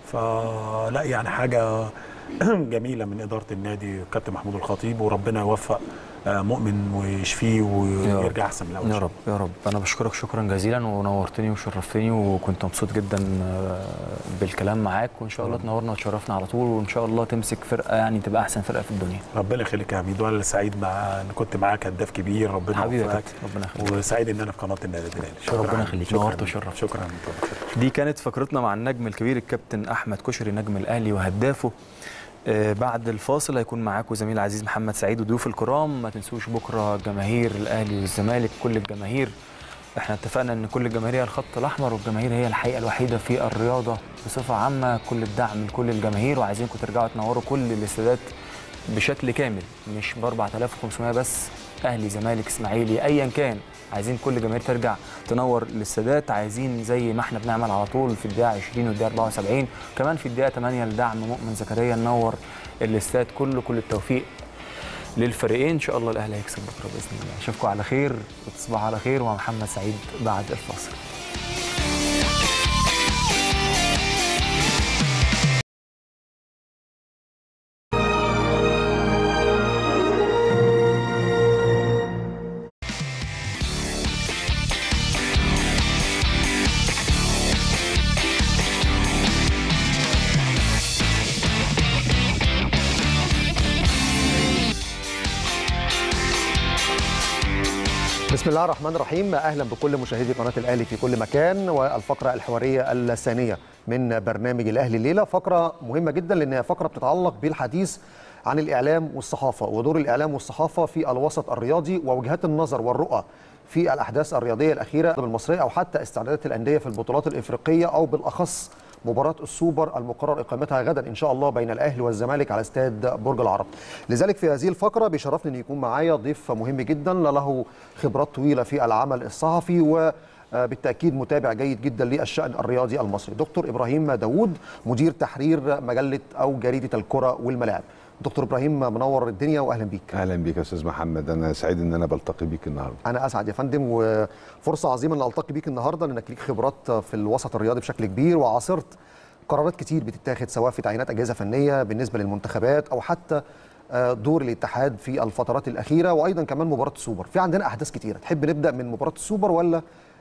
فلا يعني حاجه جميله من اداره النادي الكابتن محمود الخطيب وربنا يوفق آه، مؤمن ويشفيه ويرجع احسن من الاول يا رب يا رب انا بشكرك شكرا جزيلا ونورتني وشرفتني وكنت مبسوط جدا آه، بالكلام معاك وان شاء الله تنورنا وتشرفنا على طول وان شاء الله تمسك فرقه يعني تبقى احسن فرقه في الدنيا ربنا يخليك يا حميد وانا سعيد مع ان كنت معاك هداف كبير ربنا حبيبي يا يوفقك كابتن ربنا يخليك وسعيد ان انا في قناه النادي الاهلي شكرا ربنا يخليك. شكراً. نورت وشرفت. شكرا دي كانت فقرتنا مع النجم الكبير الكابتن احمد كشري نجم الاهلي وهدافه آه، بعد الفاصل هيكون معاكم زميل عزيز محمد سعيد وضيوف الكرام ما تنسوش بكره جماهير الاهلي والزمالك كل الجماهير احنا اتفقنا ان كل الجماهير هي الخط الاحمر والجماهير هي الحقيقه الوحيده في الرياضه بصفه عامه كل الدعم لكل الجماهير وعايزينكم ترجعوا تنوروا كل الاستادات بشكل كامل مش ب 4500 بس اهلي زمالك اسماعيلي ايا كان عايزين كل جماهير ترجع تنور الاستادات عايزين زي ما احنا بنعمل على طول في الدقيقه 20 والدقيقه 74 كمان في الدقيقه 8 لدعم مؤمن زكريا ننور الاستاد كله كل التوفيق للفريقين ان شاء الله الاهلي هيكسب بكره باذن الله اشوفكم على خير وتصبحوا على خير ومع محمد سعيد بعد الفاصل بسم الله الرحمن الرحيم اهلا بكل مشاهدي قناه الاهلي في كل مكان والفقره الحواريه الثانيه من برنامج الاهلي الليله فقره مهمه جدا لانها فقره بتتعلق بالحديث عن الاعلام والصحافه ودور الاعلام والصحافه في الوسط الرياضي ووجهات النظر والرؤى في الاحداث الرياضيه الاخيره المصريه او حتى استعدادات الانديه في البطولات الافريقيه او بالاخص مباراة السوبر المقرر إقامتها غدا إن شاء الله بين الأهلي والزمالك على استاد برج العرب لذلك في هذه الفقرة بيشرفني أن يكون معايا ضيف مهم جدا له خبرات طويلة في العمل الصحفي و بالتأكيد متابع جيد جدا للشأن الرياضي المصري دكتور إبراهيم داوود مدير تحرير مجلة أو جريدة الكرة والملاعب دكتور إبراهيم منور الدنيا وأهلا بيك اهلا بيك يا استاذ محمد انا سعيد ان انا بلتقي بيك النهارده انا اسعد يا فندم وفرصه عظيمه ان التقي بيك النهارده لانك ليك خبرات في الوسط الرياضي بشكل كبير وعاصرت قرارات كتير بتتاخد سواء في تعيينات اجهزه فنيه بالنسبه للمنتخبات او حتى آه، دور الاتحاد في الفترات الاخيره وايضا كمان مباراه السوبر في عندنا احداث كتيره تحب نبدا من مباراه السوبر ولا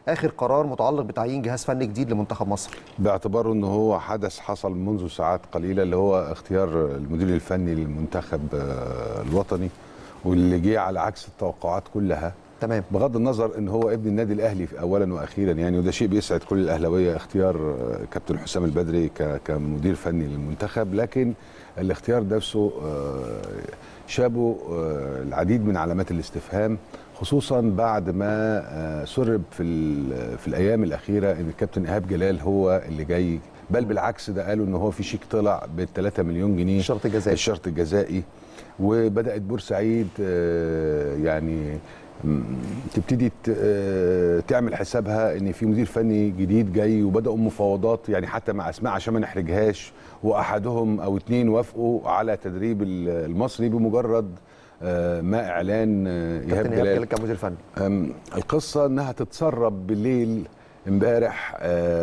اخر قرار متعلق بتعيين جهاز فني جديد لمنتخب مصر باعتباره ان هو حدث حصل منذ ساعات قليله اللي هو اختيار المدير الفني للمنتخب آه، الوطني واللي جه على عكس التوقعات كلها تمام بغض النظر ان هو ابن النادي الاهلي اولا واخيرا يعني وده شيء بيسعد كل الاهلاويه اختيار آه، كابتن حسام البدري ك- كمدير فني للمنتخب لكن الاختيار نفسه آه، شابه آه، العديد من علامات الاستفهام خصوصا بعد ما آه، سرب في ال- في الايام الاخيره ان الكابتن ايهاب جلال هو اللي جاي بل بالعكس ده قالوا ان هو في شيك طلع ب 3 مليون جنيه الشرط الجزائي. الشرط الجزائي وبدات بورسعيد آه، يعني م- تبتدي ت- آه، تعمل حسابها ان في مدير فني جديد جاي وبداوا مفاوضات يعني حتى مع اسماء عشان ما نحرجهاش واحدهم او اتنين وافقوا على تدريب ال- المصري بمجرد آه، ما اعلان آه، ايهاب كابتن ايهاب جلال جلال كمدير فني أم، القصة انها تتسرب بالليل امبارح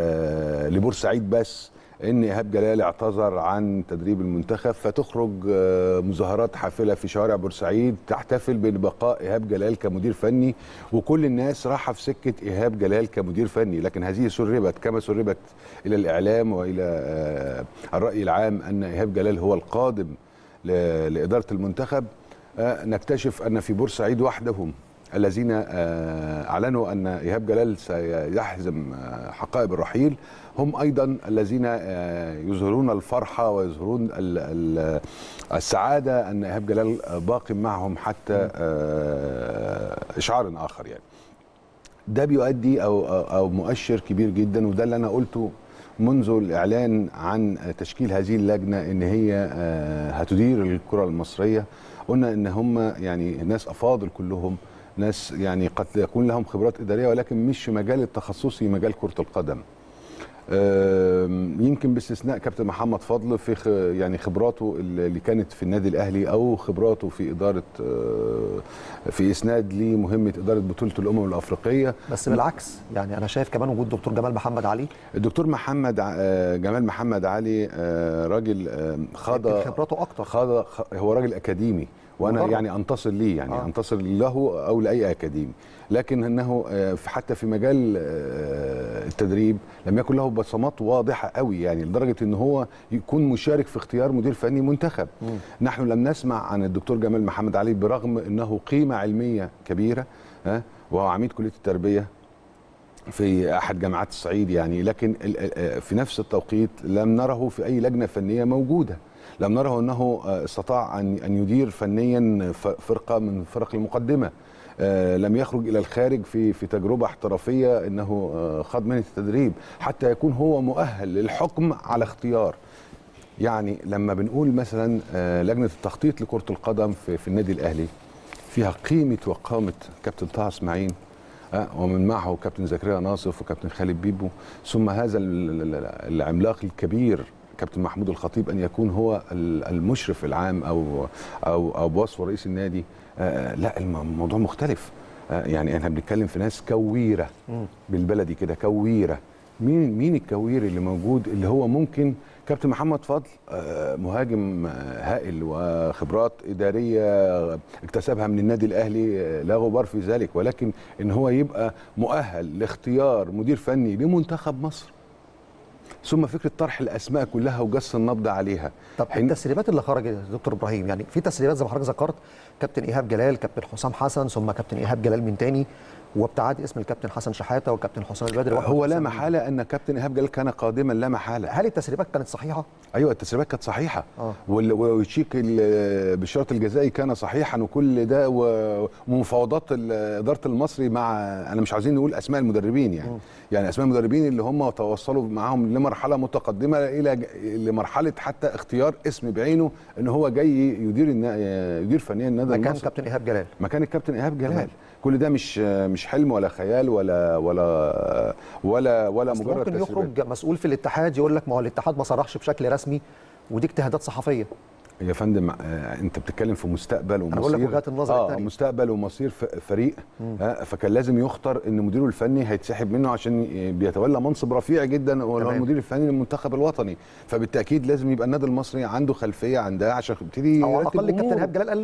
آه لبورسعيد بس ان ايهاب جلال اعتذر عن تدريب المنتخب فتخرج آه مظاهرات حافله في شوارع بورسعيد تحتفل ببقاء ايهاب جلال كمدير فني وكل الناس راحه في سكه ايهاب جلال كمدير فني لكن هذه سربت كما سربت الى الاعلام والى آه الراي العام ان ايهاب جلال هو القادم ل- لاداره المنتخب آه، نكتشف ان في بورسعيد وحدهم الذين آه، اعلنوا ان ايهاب جلال سيحزم آه، حقائب الرحيل هم ايضا الذين آه، يظهرون الفرحه ويظهرون ال- ال- السعاده ان ايهاب جلال باق معهم حتى آه، اشعار اخر يعني ده بيؤدي او او أو مؤشر كبير جدا وده اللي انا قلته منذ الاعلان عن تشكيل هذه اللجنه ان هي آه، هتدير الكره المصريه قلنا ان هم يعني ناس افاضل كلهم ناس يعني قد يكون لهم خبرات اداريه ولكن مش في مجال التخصصي مجال كره القدم آم، يمكن باستثناء كابتن محمد فضل في خ- يعني خبراته اللي كانت في النادي الاهلي او خبراته في اداره آه، في اسناد لمهمه اداره بطوله الامم الافريقيه بس بالعكس يعني انا شايف كمان وجود دكتور جمال محمد علي الدكتور محمد ع- آه، جمال محمد علي آه، راجل آه، خاض يمكن خبراته اكتر خاض خ- هو راجل اكاديمي وانا مجرد. يعني انتصر ليه يعني آه. آه. انتصر له او لاي اكاديمي لكن انه آه، في- حتى في مجال آه، التدريب لم يكن له بصمات واضحه قوي يعني لدرجه ان هو يكون مشارك في اختيار مدير فني منتخب نحن لم نسمع عن الدكتور جمال محمد علي برغم انه قيمه علميه كبيره ها وهو عميد كليه التربيه في احد جامعات الصعيد يعني لكن ال- ال- في نفس التوقيت لم نره في اي لجنه فنيه موجوده لم نره انه آه، استطاع ان ان يدير فنيا ف- فرقه من فرق المقدمه آه، لم يخرج الى الخارج في في تجربه احترافيه انه آه، خاض مهنه التدريب حتى يكون هو مؤهل للحكم على اختيار يعني لما بنقول مثلا آه، لجنه التخطيط لكره القدم في, في النادي الاهلي فيها قيمه وقامه كابتن طه اسماعيل آه، ومن معه كابتن زكريا ناصف وكابتن خالد بيبو ثم هذا ال- ال- ال- العملاق الكبير كابتن محمود الخطيب ان يكون هو ال- المشرف العام او او او بوصف رئيس النادي آه، لا الم- الموضوع مختلف آه، يعني احنا بنتكلم في ناس كويره بالبلدي كده كويره مين مين الكوير اللي موجود اللي هو ممكن كابتن محمد فضل آه، مهاجم آه، هائل وخبرات اداريه اكتسبها من النادي الاهلي آه، لا غبار في ذلك ولكن ان هو يبقى مؤهل لاختيار مدير فني لمنتخب مصر ثم فكره طرح الاسماء كلها وجس النبض عليها طب حين- التسريبات اللي خرجت يا دكتور ابراهيم يعني في تسريبات زي ما حضرتك ذكرت كابتن ايهاب جلال كابتن حسام حسن ثم كابتن ايهاب جلال من تاني وابتعاد اسم الكابتن حسن شحاته والكابتن حسام البدري وأحمد هو لا حسام. محاله ان كابتن ايهاب جلال كان قادما لا محاله هل التسريبات كانت صحيحه؟ ايوه التسريبات كانت صحيحه آه. وال- والشيك ال- بالشرط الجزائي كان صحيحا وكل ده و- ومفاوضات ال- اداره المصري مع انا مش عاوزين نقول اسماء المدربين يعني يعني اسماء المدربين اللي هم توصلوا معاهم لمرحله متقدمه الى ج- لمرحله حتى اختيار اسم بعينه ان هو جاي يدير النا- يدير فنيا النادي مكان المصري كابتن ايهاب جلال مكان الكابتن ايهاب تمام. جلال كل ده مش مش حلم ولا خيال ولا ولا ولا ولا أصل مجرد ممكن تسريبات. يخرج مسؤول في الاتحاد يقول لك ما هو الاتحاد ما صرحش بشكل رسمي ودي اجتهادات صحفيه يا فندم آه، انت بتتكلم في مستقبل ومصير بقول لك وجهات النظر اه التانية. مستقبل ومصير ف- فريق آه فكان لازم يختار ان مديره الفني هيتسحب منه عشان ي- بيتولى منصب رفيع جدا وهو تمام. المدير الفني للمنتخب الوطني فبالتاكيد لازم يبقى النادي المصري عنده خلفيه عن ده عشان يبتدي او على يرتب الاقل الكابتن أموره. ايهاب جلال قال لهم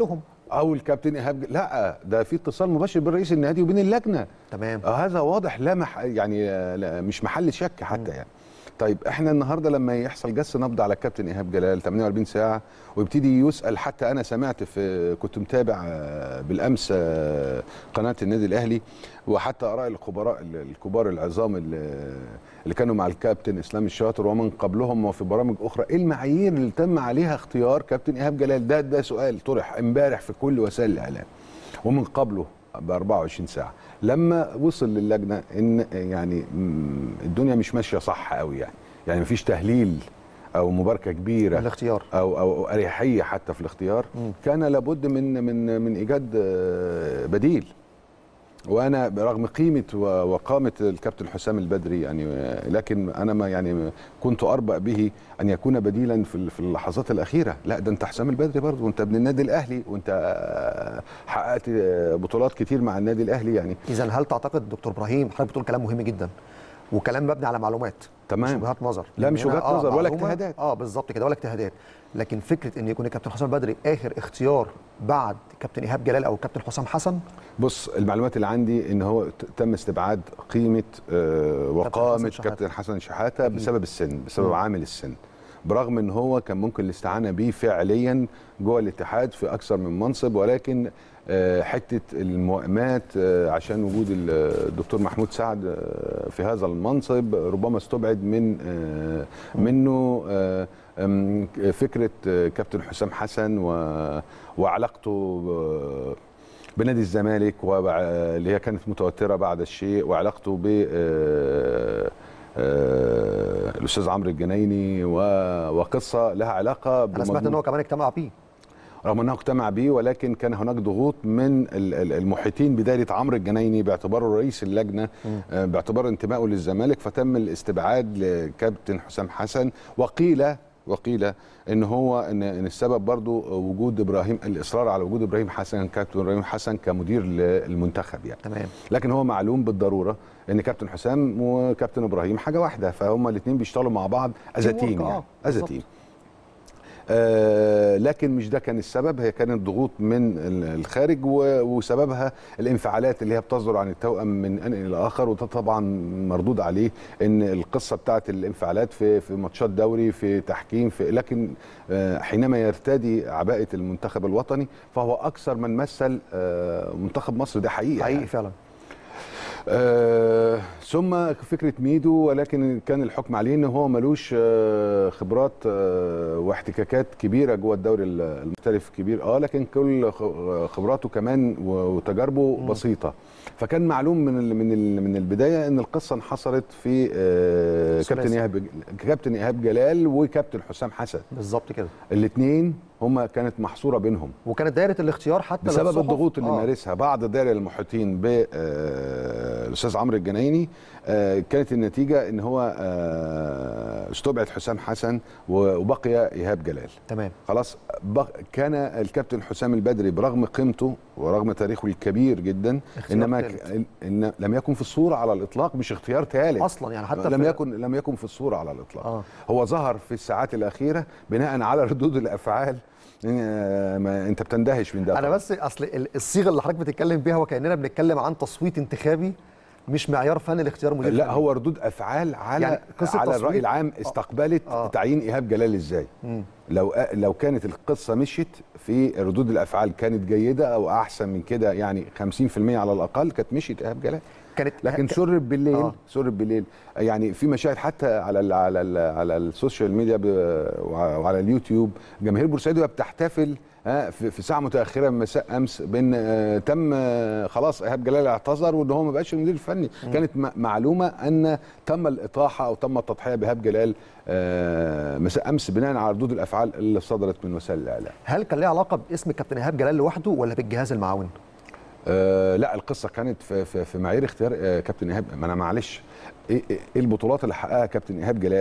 او الكابتن ايهاب ج- لا ده في اتصال مباشر بين رئيس النادي وبين اللجنه تمام آه، هذا واضح لا مح يعني آه، لا مش محل شك حتى يعني طيب احنا النهارده لما يحصل جس نبض على الكابتن ايهاب جلال 48 ساعه ويبتدي يسال حتى انا سمعت في كنت متابع آه، بالامس آه، قناه النادي الاهلي وحتى اراء الخبراء ال- الكبار العظام اللي اللي كانوا مع الكابتن اسلام الشاطر ومن قبلهم وفي برامج اخرى ايه المعايير اللي تم عليها اختيار كابتن ايهاب جلال ده ده سؤال طرح امبارح في كل وسائل الاعلام ومن قبله ب 24 ساعه لما وصل للجنه ان يعني مم، الدنيا مش ماشيه صح قوي يعني يعني مفيش تهليل او مباركه كبيره الاختيار او او أو اريحيه حتى في الاختيار كان لابد من من من ايجاد آه، بديل وانا برغم قيمه و- وقامه الكابتن حسام البدري يعني آه، لكن انا ما يعني كنت اربأ به ان يكون بديلا في ال- في اللحظات الاخيره لا ده انت حسام البدري برضه وانت ابن النادي الاهلي وانت آه، حققت آه، بطولات كتير مع النادي الاهلي يعني اذا هل تعتقد دكتور ابراهيم حضرتك بتقول كلام مهم جدا وكلام مبني على معلومات تمام. مش وجهات نظر لا، مش إن أنا- وجهات نظر ولا معلومة- اجتهادات. اه بالظبط كده ولا اجتهادات لكن فكره ان يكون الكابتن حسام البدري اخر اختيار بعد كابتن ايهاب جلال او الكابتن حسام حسن بص المعلومات اللي عندي ان هو ت- تم استبعاد قيمه آه، وقامه حسن شحاتة. كابتن حسن شحاته بسبب السن بسبب عامل السن برغم ان هو كان ممكن الاستعانه بيه فعليا جوه الاتحاد في اكثر من منصب ولكن آه، حته الموائمات آه، عشان وجود ال- الدكتور محمود سعد آه، في هذا المنصب ربما استبعد من آه، منه آه، أم، فكره آه، كابتن حسام حسن و- وعلاقته آه، بنادي الزمالك وبع- اللي هي كانت متوتره بعد الشيء وعلاقته ب آه، آه، الاستاذ عمرو الجنايني و- وقصه لها علاقه انا سمعت بمضمون- ان هو كمان اجتمع بيه رغم انه اجتمع بيه ولكن كان هناك ضغوط من ال- ال- المحيطين بدايه عمرو الجنايني باعتباره رئيس اللجنه آه، باعتبار انتمائه للزمالك فتم الاستبعاد لكابتن حسام حسن وقيل وقيل ان هو ان, إن السبب برضو وجود ابراهيم الاصرار على وجود ابراهيم حسن كابتن ابراهيم حسن كمدير للمنتخب يعني تمام لكن هو معلوم بالضروره ان كابتن حسام وكابتن ابراهيم حاجه واحده فهم الاثنين بيشتغلوا مع بعض از Teamwork، تيم آه، يعني از بالظبط. تيم آه لكن مش ده كان السبب هي كانت ضغوط من ال- الخارج و- وسببها الانفعالات اللي هي بتصدر عن التوأم من ان الى اخر وده طبعا مردود عليه ان القصه بتاعت الانفعالات في في ماتشات دوري في تحكيم في لكن آه حينما يرتدي عباءه المنتخب الوطني فهو اكثر من مثل آه منتخب مصر ده حقيقه حقيقي يعني. فعلا آه ثم فكره ميدو ولكن كان الحكم عليه ان هو ملوش آه خبرات آه واحتكاكات كبيره جوه الدوري المحترف كبير اه لكن كل خ- خبراته كمان و- وتجاربه بسيطه فكان معلوم من ال من ال من البدايه ان القصه انحصرت في آه ثلاثي. كابتن ايهاب كابتن ايهاب جلال وكابتن حسام حسن بالظبط كده الاثنين هما كانت محصوره بينهم وكانت دايره الاختيار حتى بسبب للصحف- الضغوط اللي آه. مارسها بعض الدائرة المحيطين بالاستاذ عمرو الجنايني آه، كانت النتيجه ان هو آه، استبعد حسام حسن و- وبقي ايهاب جلال تمام خلاص بق... كان الكابتن حسام البدري برغم قيمته ورغم تاريخه الكبير جدا اختيار انما ك... ثالث. إن... لم يكن في الصوره على الاطلاق مش اختيار ثالث اصلا يعني حتى لم في- يكن لم يكن في الصوره على الاطلاق آه. هو ظهر في الساعات الاخيره بناء على ردود الافعال آه، ما انت بتندهش من ده انا طبعاً. بس اصل ال- الصيغه اللي حضرتك بتتكلم بيها وكاننا بنتكلم عن تصويت انتخابي مش معيار فني لاختيار مدير لا فني. هو ردود افعال على يعني قصة على تصويت- الراي العام استقبلت آه. تعيين ايهاب جلال ازاي لو لو كانت القصه مشيت في ردود الافعال كانت جيده او احسن من كده يعني 50% على الاقل كانت مشيت ايهاب جلال كانت لكن ك- سرب بالليل آه. آه. سرب بالليل يعني في مشاهد حتى على ال على ال على السوشيال ميديا ب- وع- وعلى اليوتيوب جماهير بورسعيد وهي بتحتفل ها في في ساعه متاخره من مساء امس بان آه، تم آه، خلاص ايهاب جلال اعتذر وان هو ما بقاش المدير الفني كانت م- معلومه ان تم الاطاحه او تم التضحيه بايهاب جلال آه، مساء امس بناء على ردود الافعال اللي صدرت من وسائل الاعلام هل كان ليه علاقه باسم كابتن ايهاب جلال لوحده ولا بالجهاز المعاون؟ آه لا القصه كانت في في, في معايير اختيار آه كابتن ايهاب ما انا معلش ايه إيه- إيه البطولات اللي حققها كابتن ايهاب جلال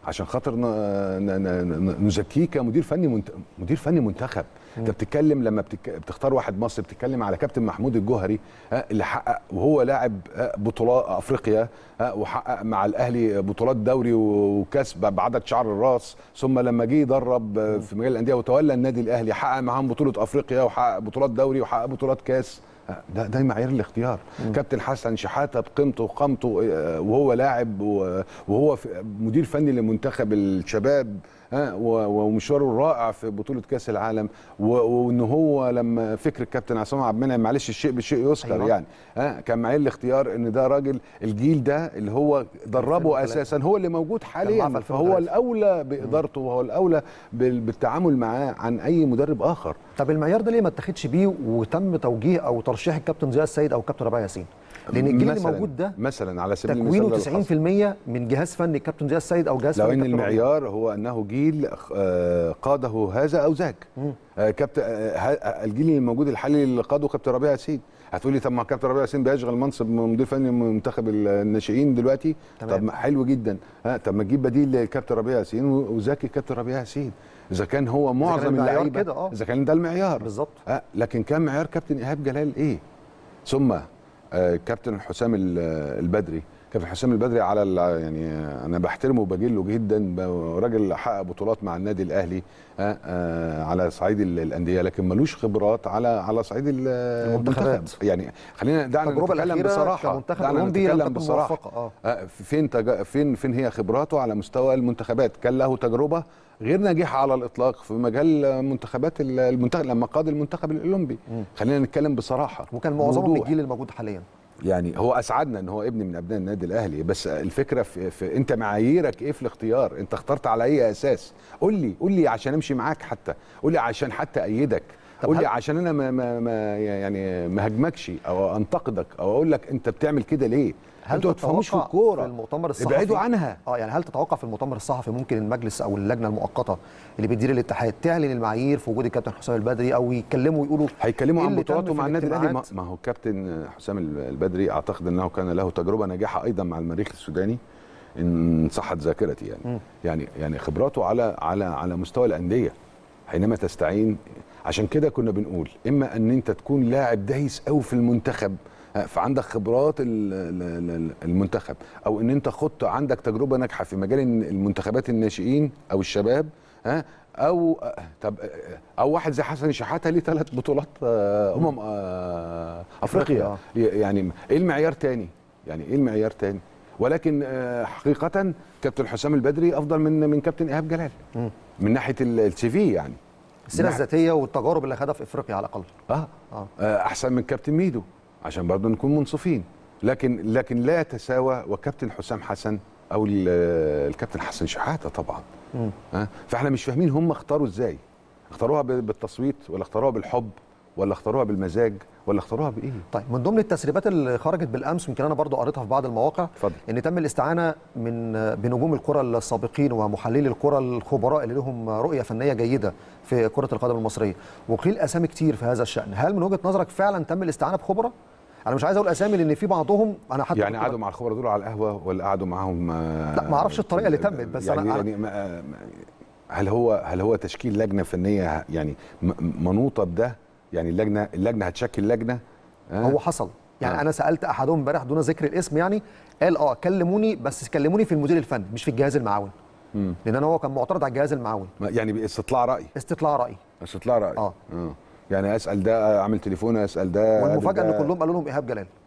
عشان خاطر ن- ن- ن- ن- نزكيه كمدير فني منت... مدير فني منتخب انت بتتكلم لما بتك... بتختار واحد مصري بتتكلم على كابتن محمود الجوهري ها، اللي حقق وهو لاعب ها، بطولات افريقيا ها، وحقق مع الاهلي بطولات دوري وكاس ب- بعدد شعر الراس ثم لما جه يدرب آه، في مجال الانديه وتولى النادي الاهلي حقق معاهم بطوله افريقيا وحقق بطولات دوري وحقق بطولات كاس ها، ده ده معايير الاختيار كابتن حسن شحاته بقيمته وقامته آه، وهو لاعب و- وهو في- مدير فني لمنتخب الشباب ها، و- ومشواره الرائع في بطوله كاس العالم و- وان هو لما فكر الكابتن عصام عبد المنعم معلش الشيء بالشيء يذكر أيوة. يعني ها كان معايير الاختيار ان ده راجل الجيل ده اللي هو دربه 2003. اساسا هو اللي موجود معاه حاليا في فهو 2003. الاولى بادارته وهو الاولى بال- بالتعامل معاه عن اي مدرب اخر طب المعيار ده ليه ما اتخذش بيه وتم توجيه او ترشيح الكابتن ضياء السيد او الكابتن ربيع ياسين لان الجيل اللي مثلاً- موجود ده مثلا على سبيل المثال ده تكوينه اللي حصل. 90% من جهاز فني الكابتن ضياء السيد او جهاز لو فني ان الكابتن ربيع. المعيار هو انه جيل آه، قاده هذا او ذاك آه، كابتن آه، ه- الجيل الموجود الحالي اللي قاده كابتن ربيع ياسين هتقول لي طب ما كابتن ربيع ياسين بيشغل منصب مدير فني منتخب الناشئين دلوقتي تمام. طب ما حلو جدا ها طب ما تجيب بديل للكابتن ربيع ياسين و- وذاكي كابتن ربيع ياسين اذا كان هو معظم المعيار اللعيبه كده، آه. اذا كان ده المعيار بالظبط. آه لكن كان معيار كابتن ايهاب جلال ايه ثم آه كابتن حسام ال- البدري كابتن حسام البدري على ال- يعني آه، انا بحترمه وبجله جدا ب- راجل حقق بطولات مع النادي الاهلي آه آه على صعيد ال- الانديه لكن ملوش خبرات على على صعيد ال- المنتخبات. المنتخب يعني خلينا دعنا التجربة نتكلم الأخيرة بصراحه كمنتخب دعنا أولمبي لم نتكلم تكن بصراحه موفقة، آه. آه، فين تج... فين فين هي خبراته على مستوى المنتخبات كان له تجربه غير ناجحه على الاطلاق في مجال منتخبات ال- المنتخب لما قاد المنتخب الاولمبي خلينا نتكلم بصراحه وكان معظمهم من بوضوح. الجيل الموجود حاليا يعني هو اسعدنا ان هو ابن من ابناء النادي الاهلي بس الفكره في, في انت معاييرك ايه في الاختيار انت اخترت على اي اساس قول لي قول لي عشان امشي معاك حتى قول لي عشان حتى ايدك طب قول لي هل- عشان انا ما ما ما يعني ما هاجمكش او انتقدك او اقول لك انت بتعمل كده ليه انتوا ما تفهموش في تتوقع الكوره في المؤتمر الصحفي ابعدوا عنها اه يعني هل تتوقع في المؤتمر الصحفي ممكن المجلس او اللجنه المؤقته اللي بتدير الاتحاد تعلن المعايير في وجود الكابتن حسام البدري او يتكلموا ويقولوا هيتكلموا إيه عن اللي تم بطولاته في مع النادي الاهلي ما الاجتماعات؟ ما هو كابتن حسام البدري اعتقد انه كان له تجربه ناجحه ايضا مع المريخ السوداني ان صحت ذاكرتي يعني يعني يعني خبراته على على على مستوى الانديه حينما تستعين عشان كده كنا بنقول اما ان انت تكون لاعب دايس قوي في المنتخب ها، فعندك خبرات ال- ال- ال- المنتخب او ان انت خدت عندك تجربه ناجحه في مجال المنتخبات الناشئين او الشباب ها او طب او واحد زي حسن شحاته ليه ثلاث بطولات آه، امم آه، افريقيا أفريقيا، يعني ايه المعيار تاني يعني ايه المعيار تاني ولكن آه، حقيقه كابتن حسام البدري افضل من من كابتن ايهاب جلال من ناحيه السي في يعني السيره من ناحية- الذاتيه والتجارب اللي خدها في افريقيا على الاقل آه. آه. آه احسن من كابتن ميدو عشان برضه نكون منصفين لكن لكن لا يتساوى وكابتن حسام حسن او ال- الكابتن حسن شحاته طبعا آه فاحنا مش فاهمين هم اختاروا ازاي اختاروها ب- بالتصويت ولا اختاروها بالحب ولا اختاروها بالمزاج ولا اختاروها بايه طيب من ضمن التسريبات اللي خرجت بالامس يمكن انا برضو قريتها في بعض المواقع اتفضل. ان تم الاستعانه من بنجوم الكره السابقين ومحللي الكره الخبراء اللي لهم رؤيه فنيه جيده في كره القدم المصريه وقيل اسامي كتير في هذا الشان هل من وجهه نظرك فعلا تم الاستعانه بخبراء انا مش عايز اقول اسامي لان في بعضهم انا حتى يعني كنت قعدوا مع الخبراء دول على القهوه ولا قعدوا معاهم آه، لا، ما أعرفش الطريقة اللي تمت، بس يعني أنا- أنا- يعني ما- ما- هل هو هل هو تشكيل لجنه فنيه يعني م- منوطه بده يعني اللجنه اللجنه هتشكل لجنه آه؟ هو حصل يعني آه. انا سالت احدهم امبارح دون ذكر الاسم يعني قال اه كلموني بس كلموني في المدير الفني مش في الجهاز المعاون لان انا هو كان معترض على الجهاز المعاون ما- يعني باستطلاع راي استطلاع راي استطلاع راي آه. اه يعني اسال ده اعمل تليفون اسال ده والمفاجاه ده- ان كلهم قالوا لهم ايهاب جلال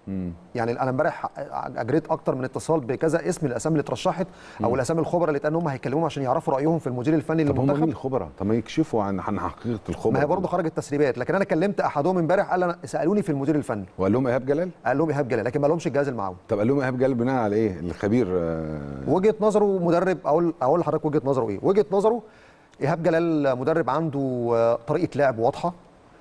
يعني انا امبارح اجريت اكتر من اتصال بكذا اسم الاسامي اللي اترشحت او الاسامي الخبراء اللي اتقال ان هم هيكلموهم عشان يعرفوا رايهم في المدير الفني طب هم مين للمنتخب الخبراء؟ طب ما يكشفوا عن عن حقيقه الخبراء ما هي برضه خرجت تسريبات لكن انا كلمت احدهم امبارح قال انا سالوني في المدير الفني وقال لهم ايهاب جلال؟ قال لهم ايهاب جلال لكن ما لهمش الجهاز المعاون طب قال لهم ايهاب جلال بناء على ايه؟ الخبير آه، وجهه نظره مدرب اقول اقول لحضرتك وجهه نظره ايه وجهه نظره ايهاب جلال مدرب عنده آه، طريقه لعب واضحه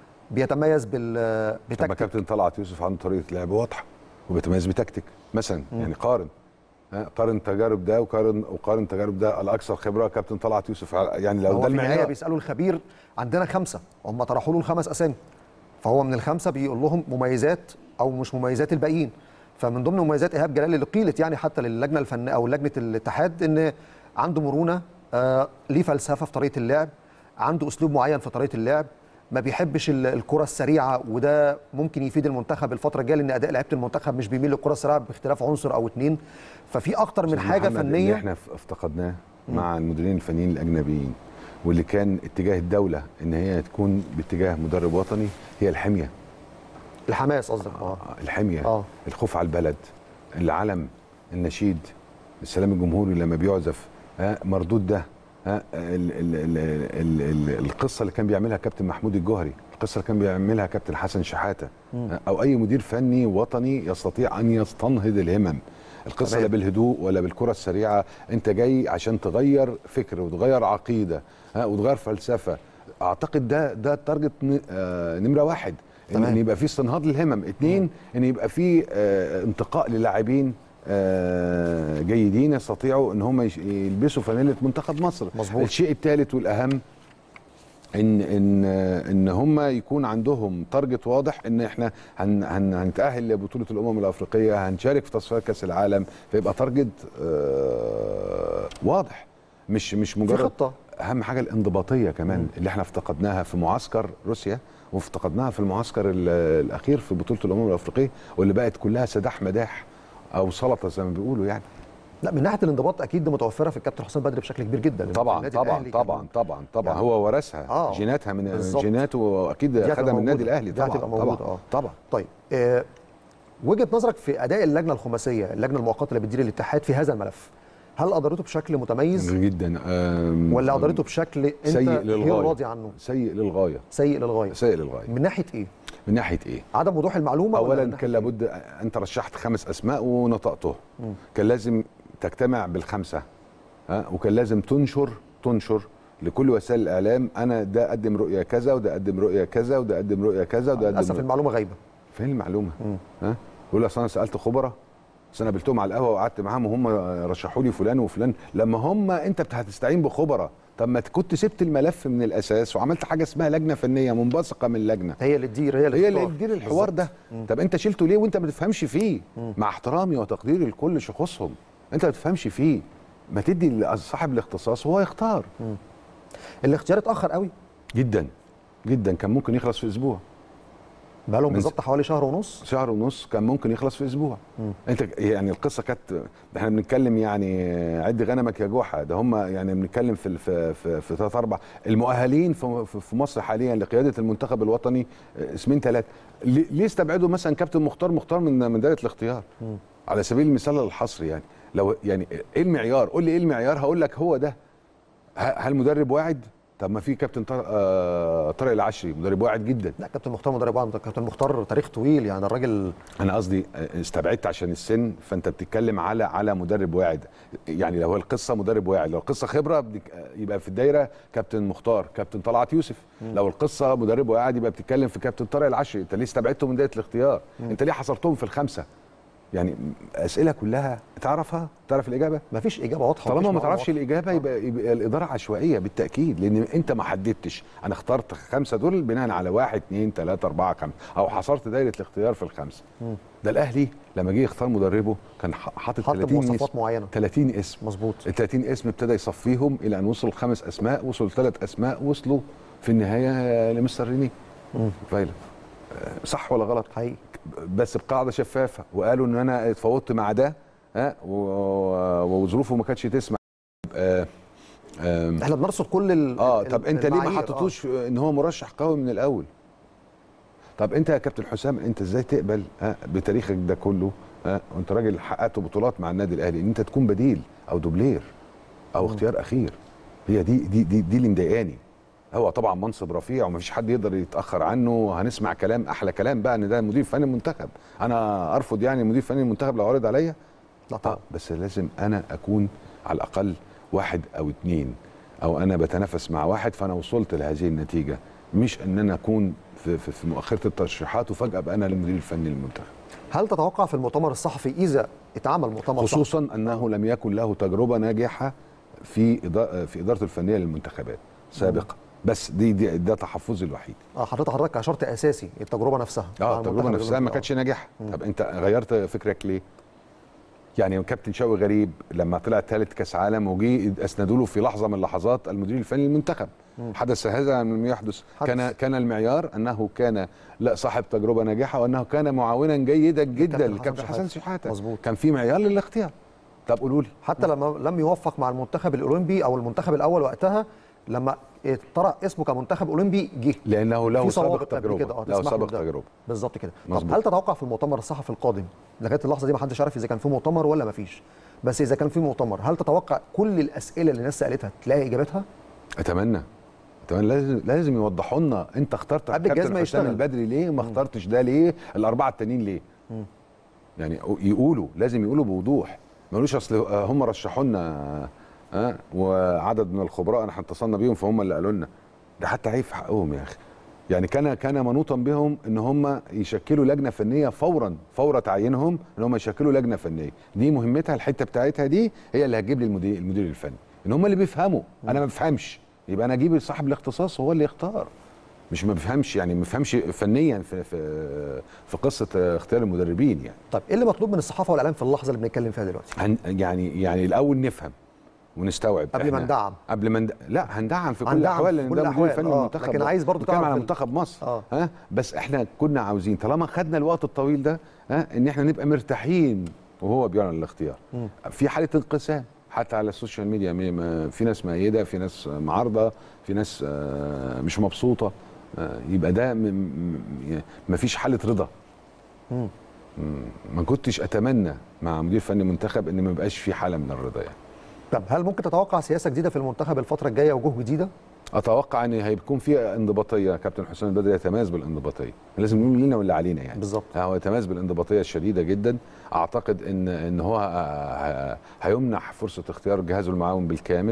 بيتميز بال طب ما بتكتيك كابتن طلعت يوسف عنده طريقه لعب واضحه وبيتميز بتكتيك مثلا يعني قارن ها، قارن تجارب ده وقارن وقارن تجارب ده الاكثر خبره كابتن طلعت يوسف يعني لو هو ده في النهايه المعيار بيسالوا الخبير عندنا خمسه هم طرحوا له الخمس اسامي فهو من الخمسه بيقول لهم مميزات او مش مميزات الباقيين فمن ضمن مميزات ايهاب جلال اللي قيلت يعني حتى للجنه الفنيه او لجنه الاتحاد ان عنده مرونه آه ليه فلسفه في طريقه اللعب عنده اسلوب معين في طريقه اللعب ما بيحبش ال- الكره السريعه وده ممكن يفيد المنتخب الفتره الجايه لان اداء لعيبه المنتخب مش بيميل للكره السريعه باختلاف عنصر او اتنين ففي اكتر من أستاذ حاجه محمد، اللي فنيه احنا ف- افتقدناه مع المديرين الفنيين الاجنبيين واللي كان اتجاه الدوله ان هي تكون باتجاه مدرب وطني هي الحميه الحماس قصدك اه آه، الحميه آه. الخوف على البلد العلم النشيد السلام الجمهوري لما بيعزف ها مردود ده ها ال ال ال ال ال القصه اللي كان بيعملها كابتن محمود الجوهري القصه اللي كان بيعملها كابتن حسن شحاته ها، او اي مدير فني وطني يستطيع ان يستنهض الهمم القصه تمام. لا بالهدوء ولا بالكره السريعه انت جاي عشان تغير فكر وتغير عقيده ها وتغير فلسفه اعتقد ده ده التارجت ن- آه، نمره واحد ان تمام. إن يبقى في استنهاض للهمم اتنين ان يبقى في آه، انتقاء للاعبين آه، جيدين يستطيعوا ان هم يش- يلبسوا فانيله منتخب مصر مظبوط. الشيء الثالث والاهم ان ان آه، ان هم يكون عندهم تارجت واضح ان احنا هن هن هنتاهل لبطوله الامم الافريقيه هنشارك في تصفيات كاس العالم فيبقى تارجت آه، واضح مش مش في مجرد خطه اهم حاجه الانضباطيه كمان اللي احنا افتقدناها في معسكر روسيا وافتقدناها في المعسكر ال- الاخير في بطوله الامم الافريقيه واللي بقت كلها سداح مداح او سلطه زي ما بيقولوا يعني لا من ناحيه الانضباط اكيد دي متوفره في الكابتن حسام بدري بشكل كبير جدا طبعا النادي طبعا الأهلي طبعا كان- طبعا طبعا يعني- هو ورثها آه، جيناتها من بالظبط. جيناته اكيد دي هتبقى خدها من النادي موجودة. الاهلي دي طبعا هتبقى طبعا موجودة، آه. طبعا طيب آه وجهه نظرك في اداء اللجنه الخماسيه اللجنه المؤقته اللي بتدير الاتحاد في هذا الملف هل ادارته بشكل متميز جدا أم، ولا ادارته بشكل انت سيء غير للغايه راضي عنه سيء للغايه سيء للغايه سيء للغايه من ناحيه ايه من ناحيه ايه عدم وضوح المعلومه ولا من اولا ناحية كان إيه؟ لابد انت رشحت خمس اسماء ونطقته كان لازم تجتمع بالخمسه ها وكان لازم تنشر تنشر لكل وسائل الاعلام انا ده قدم رؤيه كذا وده قدم رؤيه كذا وده قدم رؤيه كذا وده قدم للاسف رؤية. المعلومه غايبه فين المعلومه ها يقول اصل انا سالت خبراء بس انا قابلتهم على القهوه وقعدت معاهم وهم رشحوا لي فلان وفلان لما هم انت بت- هتستعين بخبراء طب ما كنت سبت الملف من الاساس وعملت حاجه اسمها لجنه فنيه منبثقه من اللجنه هي اللي تدير هي اللي هي اللي تختار. تدير الحوار ده طب انت شلته ليه وانت ما تفهمش فيه مع احترامي وتقديري لكل شخوصهم انت ما تفهمش فيه ما تدي لصاحب الاختصاص وهو يختار الاختيار اتاخر قوي جدا جدا كان ممكن يخلص في اسبوع بقالهم من بالظبط حوالي شهر ونص شهر ونص كان ممكن يخلص في اسبوع انت يعني القصه كانت ده احنا بنتكلم يعني عد غنمك يا جحا ده هم يعني بنتكلم في ال- في في, في ثلاث اربع المؤهلين في في- في مصر حاليا لقياده المنتخب الوطني اه، اسمين ثلاثه ليه استبعدوا مثلا كابتن مختار مختار من من دائره الاختيار على سبيل المثال الحصر يعني لو يعني ايه المعيار قول لي ايه المعيار هقول لك هو ده ه- هل مدرب واعد طب ما في كابتن طارق آه، طارق العشري مدرب واعد جدا لا كابتن مختار مدرب واحد كابتن مختار تاريخ طويل يعني الراجل انا قصدي استبعدت عشان السن فانت بتتكلم على على مدرب واعد يعني لو القصه مدرب واعد لو القصه خبره بنك- يبقى في الدايره كابتن مختار كابتن طلعت يوسف لو القصه مدرب واعد يبقى بتتكلم في كابتن طارق العشري انت ليه استبعدته من دايره الاختيار انت ليه حصرتهم في الخمسه يعني اسئله كلها تعرفها تعرف الاجابه ما فيش اجابه واضحه طالما ومفيش ما معلومة تعرفش واضحة. الاجابه يبقى, يبقى الاداره عشوائيه بالتاكيد لان انت ما حددتش انا اخترت خمسه دول بناء على واحد اثنين ثلاثه اربعه خمسه او حصرت دايره الاختيار في الخمسه ده الاهلي لما جه يختار مدربه كان ح- حاطط حط 30 مواصفات اسم معينه 30 اسم مظبوط ال 30 اسم ابتدى يصفيهم الى ان وصل خمس اسماء وصل ثلاث اسماء وصلوا في النهايه لمستر ريني فايلر آه، صح ولا غلط؟ حقيقي بس بقاعده شفافه وقالوا ان انا اتفاوضت مع ده ها و- وظروفه ما كانتش تسمح آه آم، احنا بنرصد كل ال اه ال- طب انت ليه ما المعايير، آه. حطيتوش في ان هو مرشح قوي من الاول طب انت يا كابتن حسام انت ازاي تقبل ها بتاريخك ده كله ها وانت راجل حققت بطولات مع النادي الاهلي ان انت تكون بديل او دوبلير او اختيار اخير هي دي دي دي, دي اللي مضايقاني هو طبعا منصب رفيع ومفيش حد يقدر يتاخر عنه هنسمع كلام احلى كلام بقى ان ده مدير فني المنتخب انا ارفض يعني مدير فني المنتخب لو عرض عليا لا طب طبعا بس لازم انا اكون على الاقل واحد او اتنين او انا بتنافس مع واحد فانا وصلت لهذه النتيجه مش ان انا اكون في, في, في مؤخره الترشيحات وفجاه ابقى انا المدير الفني للمنتخب هل تتوقع في المؤتمر الصحفي اذا اتعمل مؤتمر صحفي خصوصا انه لم يكن له تجربه ناجحه في إدا- في ادارته الفنيه للمنتخبات سابقا بس دي, دي ده تحفظي الوحيد اه حضرتك حضرتك كشرط اساسي التجربه نفسها مع اه التجربه المنتخب نفسها ما الأولمبي. كانتش ناجحه طب انت غيرت فكرك ليه يعني كابتن شوقي غريب لما طلع ثالث كاس عالم وجي اسندوا له في لحظه من اللحظات المدير الفني للمنتخب حدث هذا لم يحدث حدث. كان كان المعيار انه كان لا صاحب تجربه ناجحه وانه كان معاونا جيدا جدا كابتن للكابتن حسن حسن شحاتة. شحاته مظبوط. كان في معيار للاختيار طب قولوا لي حتى لما لم يوفق مع المنتخب الاولمبي او المنتخب الاول وقتها لما طرح اسمه كمنتخب اولمبي جه لانه له في سابق سوابق قبل تجربه كده اه له تسمح له سابق بده. تجربه بالظبط كده طب مظبوط. هل تتوقع في المؤتمر الصحفي القادم لغايه اللحظه دي ما حدش عارف اذا كان في مؤتمر ولا ما فيش بس اذا كان في مؤتمر هل تتوقع كل الاسئله اللي الناس سالتها تلاقي اجابتها اتمنى اتمنى لازم لازم يوضحوا لنا انت اخترت قبل الجهاز ما كابتن حسام يشتغل. البدري ليه ما اخترتش ده ليه الاربعه التانيين ليه يعني يقولوا لازم يقولوا بوضوح ما يقولوش اصل آه، هم رشحوا لنا ها وعدد من الخبراء احنا اتصلنا بيهم فهم اللي قالوا لنا ده حتى عيب في حقهم يا اخي يعني كان كان منوطا بهم ان هم يشكلوا لجنه فنيه فورا فور تعيينهم ان هم يشكلوا لجنه فنيه دي مهمتها الحته بتاعتها دي هي اللي هتجيب لي المدير المدير الفني ان هم اللي بيفهموا انا ما بفهمش يبقى انا اجيب صاحب الاختصاص هو اللي يختار مش ما بفهمش يعني ما بفهمش فنيا في في في قصه اختيار المدربين يعني طيب ايه اللي مطلوب من الصحافه والاعلام في اللحظه اللي بنتكلم فيها دلوقتي هن يعني يعني الاول نفهم ونستوعب قبل ما إحنا- ندعم. قبل ما ند... لا هندعم في كل هندعم الاحوال في لان كل ده مدير الأحوال، فني آه، المنتخب لكن ده. عايز برضو بتكلم تعرف على ال- منتخب مصر آه. ها بس احنا كنا عاوزين طالما خدنا الوقت الطويل ده ها ان احنا نبقى مرتاحين وهو بيعلن الاختيار في حاله انقسام حتى على السوشيال ميديا مي- ما- في ناس مؤيده في ناس معارضه في ناس آه، مش مبسوطه آه، يبقى ده ما فيش حاله رضا مم. ما كنتش اتمنى مع مدير فني منتخب ان ما يبقاش في حاله من الرضا يعني طب هل ممكن تتوقع سياسه جديده في المنتخب الفتره الجايه وجوه جديده اتوقع ان هيكون في انضباطيه كابتن حسام البدري يتميز بالانضباطيه لازم نقول لنا واللي علينا يعني بالظبط. هو يتميز بالانضباطيه الشديده جدا اعتقد ان ان هو ه- ه- هيمنح فرصه اختيار جهازه المعاون بالكامل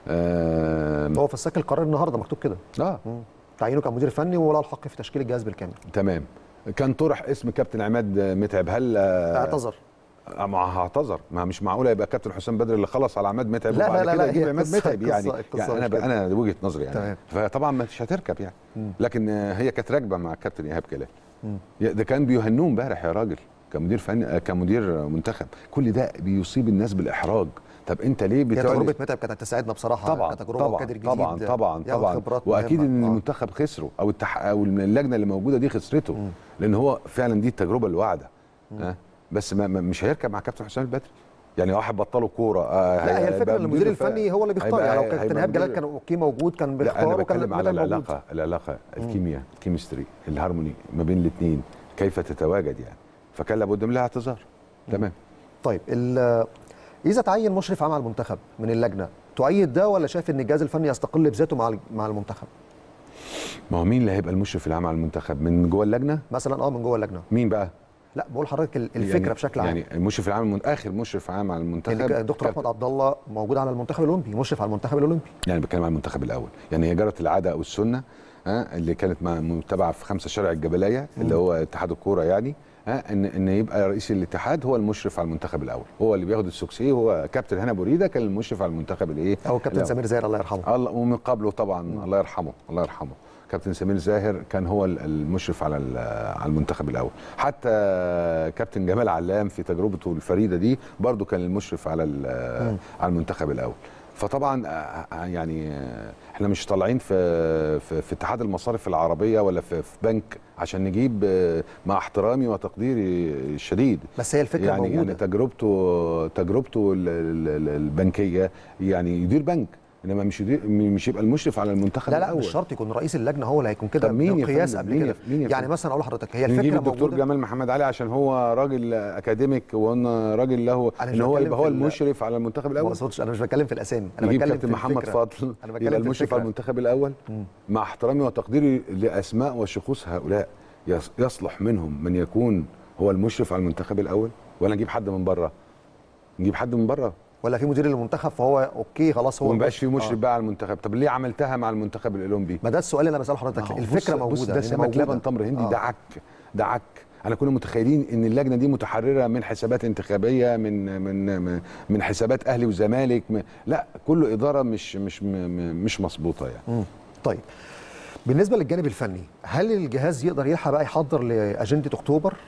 آه هو في الساق القرار النهارده مكتوب كده آه مم. تعيينه كمدير فني ولا الحق في تشكيل الجهاز بالكامل تمام كان طرح اسم كابتن عماد متعب هل آه، اعتذر ما هعتذر ما مش معقوله يبقى كابتن حسام بدري اللي خلص على عماد متعب لا، وبعد لا، لا، كده لا، يجيب هي عماد قصة- متعب يعني, قصة- قصة يعني انا مش كده. انا وجهه نظري يعني تمام. فطبعا مش هتركب يعني لكن آه، هي كانت راكبه مع الكابتن ايهاب كلال يا- ده كان بيهنوه امبارح يا راجل كمدير فني آه، كمدير منتخب كل ده بيصيب الناس بالاحراج طب انت ليه هي بتعلن تجربه متعب كانت هتساعدنا بصراحه طبعا كتجربه طبعا وكادر جديد طبعا طبعا ياخد طبعا خبرات واكيد مهمة. ان آه. المنتخب خسره او التح... او اللجنه اللي موجوده دي خسرته لان هو فعلا دي التجربه الواعده ها بس ما ما- مش هيركب مع كابتن حسام البدري يعني واحد بطلوا كوره آه لا هي هيبقى الفكره ان المدير مدير الف- الفني هو اللي بيختار هيبقى- يعني لو كابتن هيبقى ايهاب جلال مدير- كان اوكي موجود كان لا بيختار انا وكان بتكلم على متعب موجود. العلاقه العلاقه الكيمياء الكيمستري الهارموني ما بين الاثنين كيف تتواجد يعني فكان لابد من لها اعتذار تمام طيب ال- اذا تعين مشرف عام على المنتخب من اللجنه تؤيد ده ولا شايف ان الجهاز الفني يستقل بذاته مع ال- مع المنتخب ما هو مين اللي هيبقى المشرف العام على المنتخب من جوه اللجنه مثلا اه من جوه اللجنه مين بقى لا بقول لحضرتك ال- الفكره يعني بشكل عام يعني المشرف العام المن... اخر مشرف عام على المنتخب يعني دكتور احمد عبد الله موجود على المنتخب الاولمبي مشرف على المنتخب الاولمبي يعني بتكلم عن المنتخب الاول يعني هي جرت العاده او السنه ها اللي كانت مع- متبعه في خمسه شارع الجبليه اللي هو اتحاد الكوره يعني ها ان ان يبقى رئيس الاتحاد هو المشرف على المنتخب الاول هو اللي بياخد السوكسي هو كابتن هنا بوريده كان المشرف على المنتخب الايه او الكابتن الأول. سمير زاهر الله يرحمه الله ومن قبله طبعا الله يرحمه الله يرحمه كابتن سمير زاهر كان هو ال- المشرف على ال- على المنتخب الاول حتى كابتن جمال علام في تجربته الفريده دي برضو كان المشرف على ال- على المنتخب الاول فطبعا آه، آه، يعني آه، احنا مش طالعين في في, في اتحاد المصارف العربيه ولا في, في بنك عشان نجيب آه، مع احترامي وتقديري الشديد بس هي الفكره يعني موجوده يعني تجربته تجربته ال- ال- ال- البنكيه يعني يدير بنك انما مش يدير مش يبقى المشرف على المنتخب لا لا الأول. مش شرط يكون رئيس اللجنه هو اللي هيكون كده طب مين يا قياس فندم؟ قبل مين يا- كده مين يا يعني فندم؟ مثلا اقول لحضرتك هي نجيب الفكره الدكتور موجوده جمال محمد علي عشان هو راجل اكاديميك وان راجل له أنا مش ان هو بتكلم يبقى هو في ال- المشرف على المنتخب ما الاول اقصدش انا مش بتكلم في الاسامي انا نجيب بتكلم كابتن في محمد الفكرة. فاضل انا بتكلم يبقى في المشرف الفكرة. على المنتخب الاول مع احترامي وتقديري لاسماء وشخوص هؤلاء يص- يصلح منهم من يكون هو المشرف على المنتخب الاول ولا نجيب حد من بره نجيب حد من بره ولا في مدير للمنتخب فهو اوكي خلاص هو وما بقاش في مشرف آه. بقى على المنتخب طب ليه عملتها مع المنتخب الاولمبي ما ده السؤال اللي انا بساله حضرتك أهو الفكره بص- موجوده بص ده هي سمك موجودة. لبن تمر هندي آه. ده عك ده عك انا كنا متخيلين ان اللجنه دي متحرره من حسابات انتخابيه من من من- من حسابات اهلي وزمالك م- لا كله اداره مش مش م- م- مش مظبوطه يعني مم. طيب بالنسبه للجانب الفني هل الجهاز يقدر يلحق بقى يحضر لاجنده اكتوبر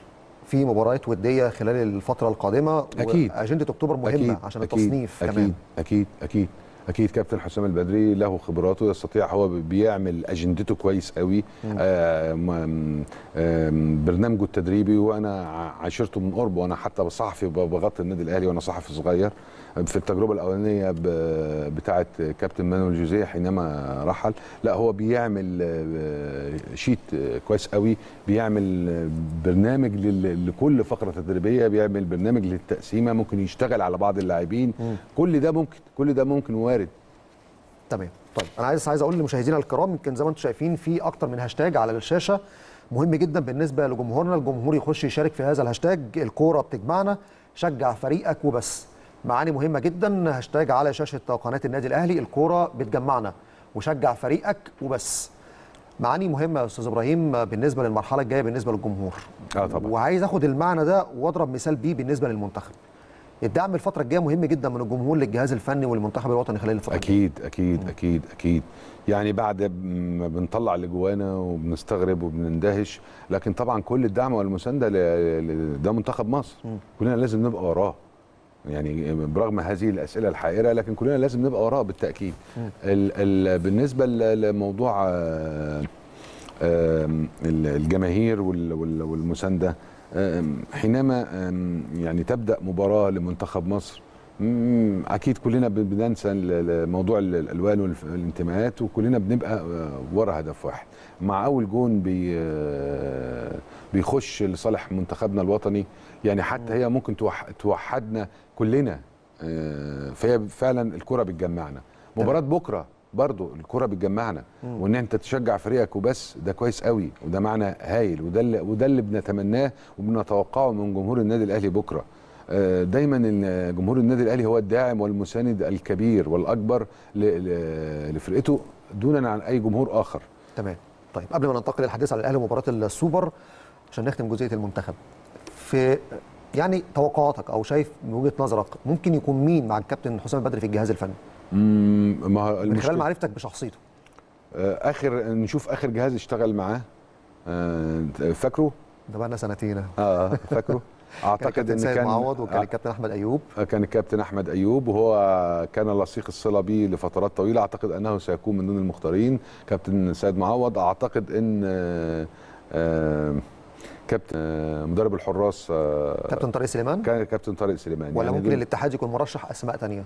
في مباريات وديه خلال الفتره القادمه أكيد. اجنده اكتوبر مهمه عشان التصنيف أكيد كمان اكيد اكيد اكيد كابتن حسام البدري له خبراته يستطيع هو بيعمل اجندته كويس قوي آه م- آم، برنامجه التدريبي وانا ع- عاشرته من قرب وانا حتى صحفي ب- بغطي النادي الاهلي وانا صحفي صغير في التجربه الاولانيه ب- بتاعه كابتن مانويل جوزيه حينما رحل لا هو بيعمل آه، شيت آه، كويس قوي بيعمل آه، برنامج لل- لكل فقره تدريبيه بيعمل برنامج للتقسيمه ممكن يشتغل على بعض اللاعبين كل ده ممكن كل ده ممكن وارد تمام طيب انا عايز عايز اقول لمشاهدينا الكرام يمكن زي ما انتم شايفين في اكتر من هاشتاج على الشاشه مهم جدا بالنسبه لجمهورنا الجمهور يخش يشارك في هذا الهاشتاج الكوره بتجمعنا شجع فريقك وبس معاني مهمه جدا هاشتاج على شاشه قناه النادي الاهلي الكوره بتجمعنا وشجع فريقك وبس معاني مهمه يا استاذ ابراهيم بالنسبه للمرحله الجايه بالنسبه للجمهور اه طبعا وعايز اخد المعنى ده واضرب مثال بيه بالنسبه للمنتخب الدعم الفتره الجايه مهم جدا من الجمهور للجهاز الفني والمنتخب الوطني خلال الفتره الجاية. اكيد اكيد اكيد اكيد يعني بعد ما بنطلع اللي جوانا وبنستغرب وبنندهش لكن طبعا كل الدعم والمسانده ل- ل- ده منتخب مصر كلنا لازم نبقى وراه يعني برغم هذه الاسئله الحائره لكن كلنا لازم نبقى وراه بالتاكيد ال ال بالنسبه ل- لموضوع آه، آم، ال- الجماهير وال- وال- والمسانده آم، حينما آم، يعني تبدا مباراه لمنتخب مصر مم، اكيد كلنا ب- بننسى ال- ال- موضوع ال- الالوان والانتماءات وكلنا بنبقى آه، ورا هدف واحد مع اول جون بي آه، بيخش لصالح منتخبنا الوطني يعني حتى هي ممكن توح- توحدنا كلنا آه، فهي فعلا الكره بتجمعنا مباراه بكره برضو الكره بتجمعنا وان انت تشجع فريقك وبس ده كويس قوي وده معنى هايل وده اللي وده اللي بنتمناه وبنتوقعه من جمهور النادي الاهلي بكره آه، دايما ان جمهور النادي الاهلي هو الداعم والمساند الكبير والاكبر ل- ل- لفرقته دونا عن اي جمهور اخر تمام طيب قبل ما ننتقل للحديث على الاهلي ومباراه السوبر عشان نختم جزئيه المنتخب في يعني توقعاتك او شايف من وجهه نظرك ممكن يكون مين مع الكابتن حسام البدري في الجهاز الفني مم، ما هو من خلال المشكلة- معرفتك بشخصيته آه، اخر نشوف اخر جهاز اشتغل معاه آه، فاكره ده بقى لنا سنتين اه فاكره كان اعتقد الكابتن ان سيد كان معوض وكان آه، الكابتن احمد ايوب كان الكابتن احمد ايوب وهو كان لصيق الصله بيه لفترات طويله اعتقد انه سيكون من ضمن المختارين كابتن سيد معوض اعتقد ان آه، آه، كابتن آه، مدرب الحراس آه، كابتن طارق سليمان كان كابتن طارق سليمان ولا ممكن دول- الاتحاد يكون مرشح اسماء تانية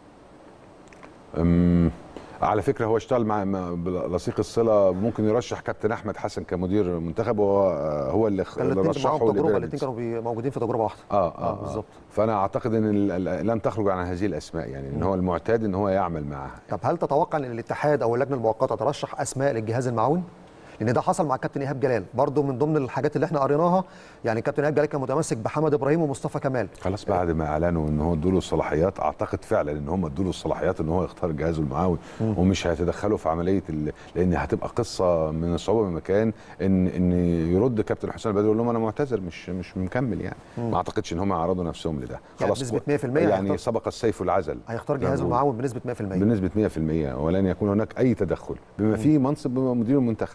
أم، على فكره هو اشتغل مع مع لصيق الصله ممكن يرشح كابتن احمد حسن كمدير منتخب وهو هو اللي خ- كان اللي الاثنين معاهم رشحه تجربه لبيراميدز. الاثنين كانوا بي- موجودين في تجربه واحده اه آه، اه, بالظبط. بالظبط فانا اعتقد ان ال- ال- لن تخرج عن هذه الاسماء يعني ان هو المعتاد ان هو يعمل معها طب هل تتوقع ان الاتحاد او اللجنه المؤقته ترشح اسماء للجهاز المعاون؟ لان ده حصل مع الكابتن ايهاب جلال برضه من ضمن الحاجات اللي احنا قريناها يعني الكابتن ايهاب جلال كان متمسك بحمد ابراهيم ومصطفى كمال خلاص بعد ما اعلنوا ان هو ادوا له الصلاحيات اعتقد فعلا ان هم ادوا له الصلاحيات ان هو يختار جهازه المعاون ومش هيتدخلوا في عمليه ال... لان هتبقى قصه من الصعوبه بمكان ان ان يرد كابتن حسام البدري يقول لهم انا معتذر مش مش مكمل يعني ما اعتقدش ان هم يعرضوا نفسهم لده يعني خلاص بنسبة كو- 100% يعني هيختار- سبق السيف العزل هيختار زي ما جهازه بيقولوا. المعاون بنسبه 100% بنسبه 100% ولن يكون هناك اي تدخل بما فيه منصب مدير المنتخب